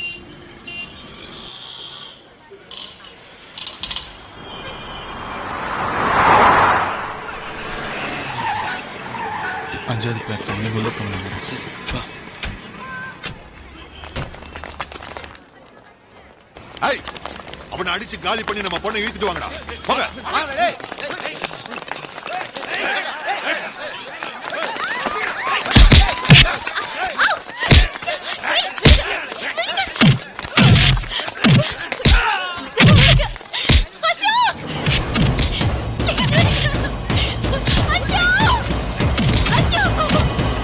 S18: அஞ்சாவது பிளாட்ஃபார்ம் நீங்க உள்ள போங்க
S21: சரி வா
S15: ஐய் அவனை அடிச்சு காலி பண்ணி நம்ம பொண்ணை இழுத்துட்டு வாங்கடா போங்க
S23: அசோக் அசோக் அசோக்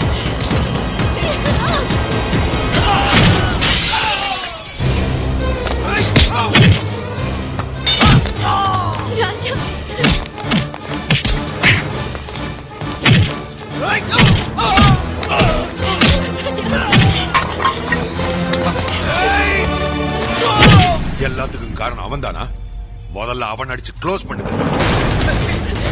S22: ராஜா
S15: எல்லாத்துக்கும் காரணம் அவன்தானா முதல்ல அவன் அடிச்சு க்ளோஸ் பண்ணுங்க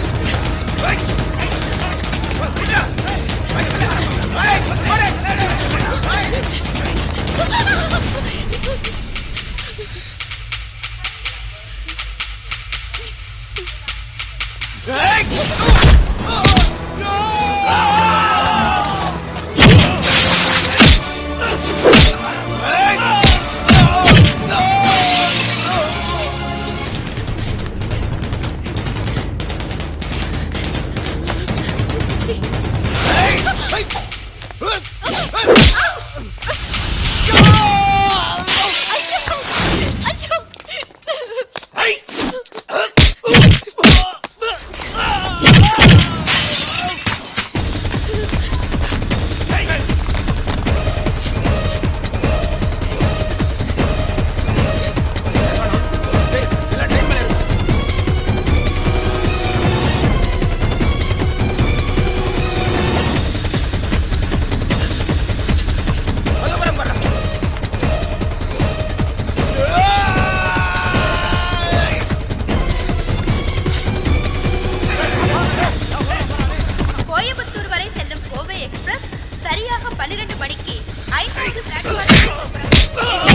S23: கோயம்புத்தூர் வரை செல்லும் கோவை எக்ஸ்பிரஸ் சரியாக பன்னிரண்டு மணிக்கு ஐந்தாவது பிளாட்ஃபார்ம்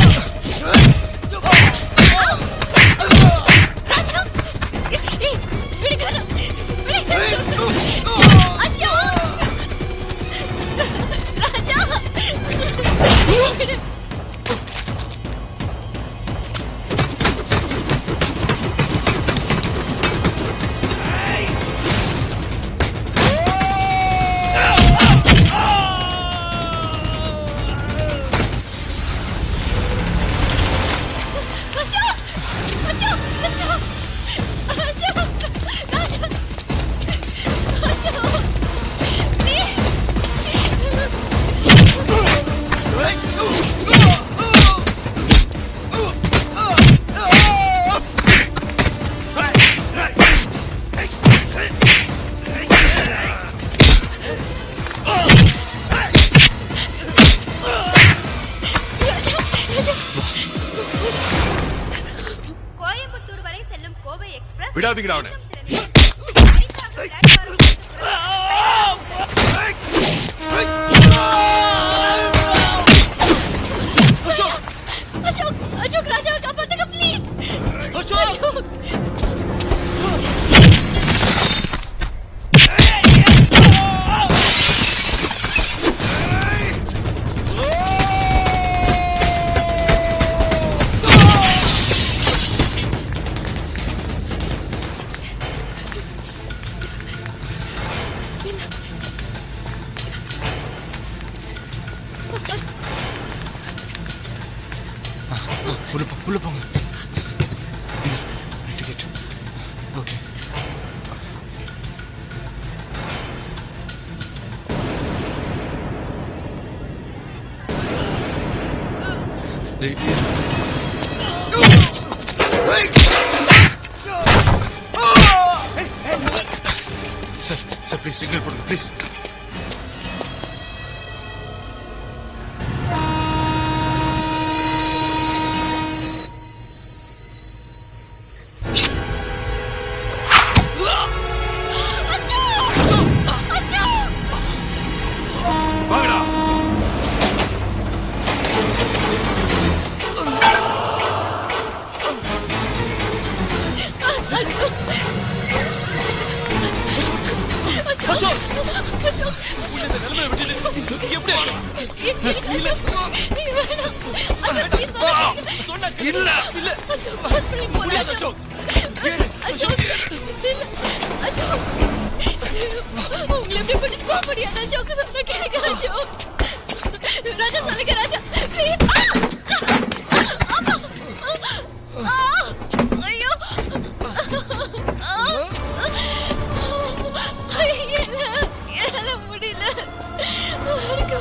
S23: கோயம்புத்தூர் வரை செல்லும் கோவை எக்ஸ்பிரஸ்
S15: விடாதீங்கடா அவனை
S23: அசோக் அசோக் ராஜா காப்பாத்துங்க ப்ளீஸ் அசோக்
S18: உள்ள போ உள்ள போங்க ticket okay sir sir please signal போடுங்க ப்ளீஸ்
S14: இல்ல இல்ல முடியாது அசோக்
S23: உங்களை எப்படி பண்ணிட்டு போக முடியாது அசோக் சொன்ன கேளுங்க அசோக் ராஜா சொல்லுங்க ராஜா ப்ளீஸ் ஐயோ இல்ல என்னால முடியல எனக்கு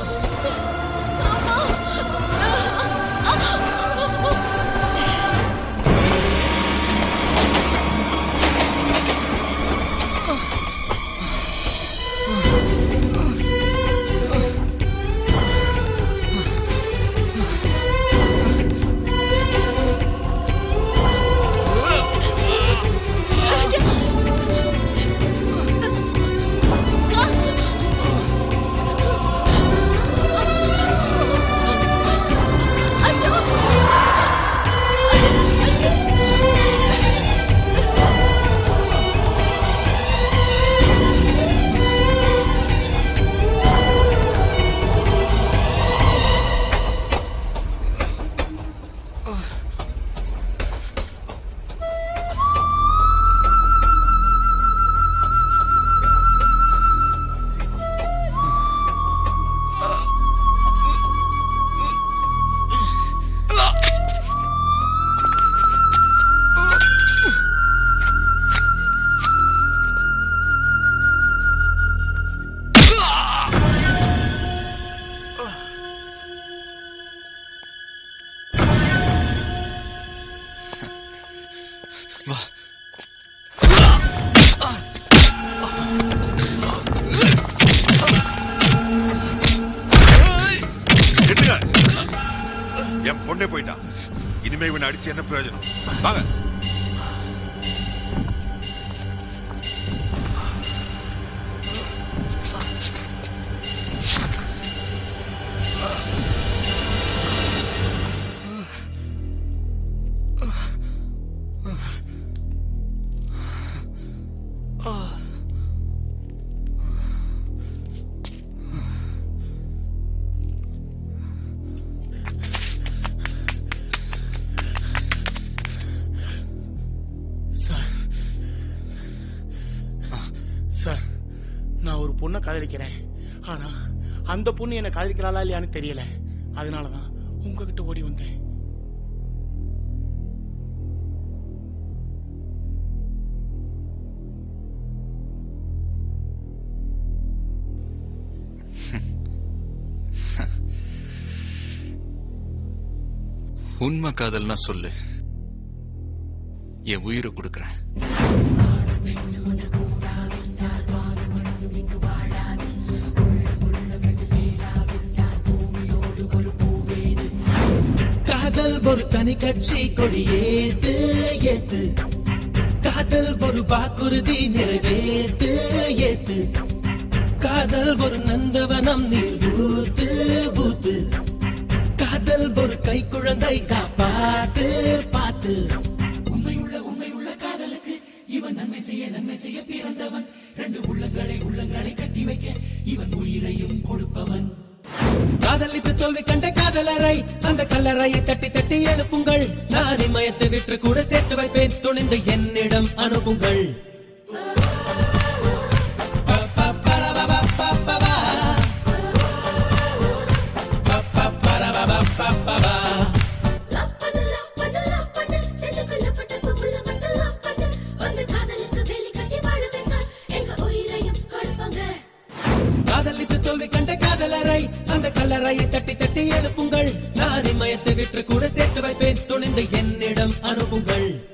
S18: வா
S15: நிறுத்துங்க. என் பொண்ணே போயிட்டான் இனிமே இவனை அடிச்சு என்ன பிரயோஜனம் வாங்க
S16: சார் சார் நான் ஒரு பொண்ணை காதலிக்கிறேன் ஆனா அந்த பொண்ணு என்ன காதலிக்கிறாளா இல்லையான்னு தெரியல அதனாலதான் உங்ககிட்ட ஓடி வந்தேன்
S18: உண்மை காதல்னா சொல்லு என் உயிரை கொடுக்குறேன்
S9: காதல் ஒரு தனி கட்சி கொடி ஏத்து ஏத்து காதல் ஒரு வாக்குறுதி நிறைவேத்து ஏத்து காதல் ஒரு நந்தவனம் நீர் ஊத்து ஊத்து காதல் ஒரு கை குழந்தை காப்பாத்து பாத்து உண்மையுள்ள உண்மையுள்ள காதலுக்கு இவன் நன்மை செய்ய நன்மை செய்ய பிறந்தவன் ரெண்டு உள்ளங்களை உள்ளங்களை கட்டி வைக்க இவன் உயிரையும் கொடுப்பவன் காதலித்து தோல்வி கண்ட காதலரை அந்த கல்லறையை தட்டி தட்டி எழுப்புங்கள் நாதி மயத்தை விற்று கூட சேர்த்து வைப்பேன் துணிந்து என்னிடம் அனுப்புங்கள்
S14: லவ் பண்ணு லவ் பண்ணு
S9: அலறையை தட்டி தட்டி எழுப்புங்கள் நான் இமயத்தை விற்று கூட சேர்த்து வைப்பேன் துணிந்து என்னிடம் அனுப்புங்கள்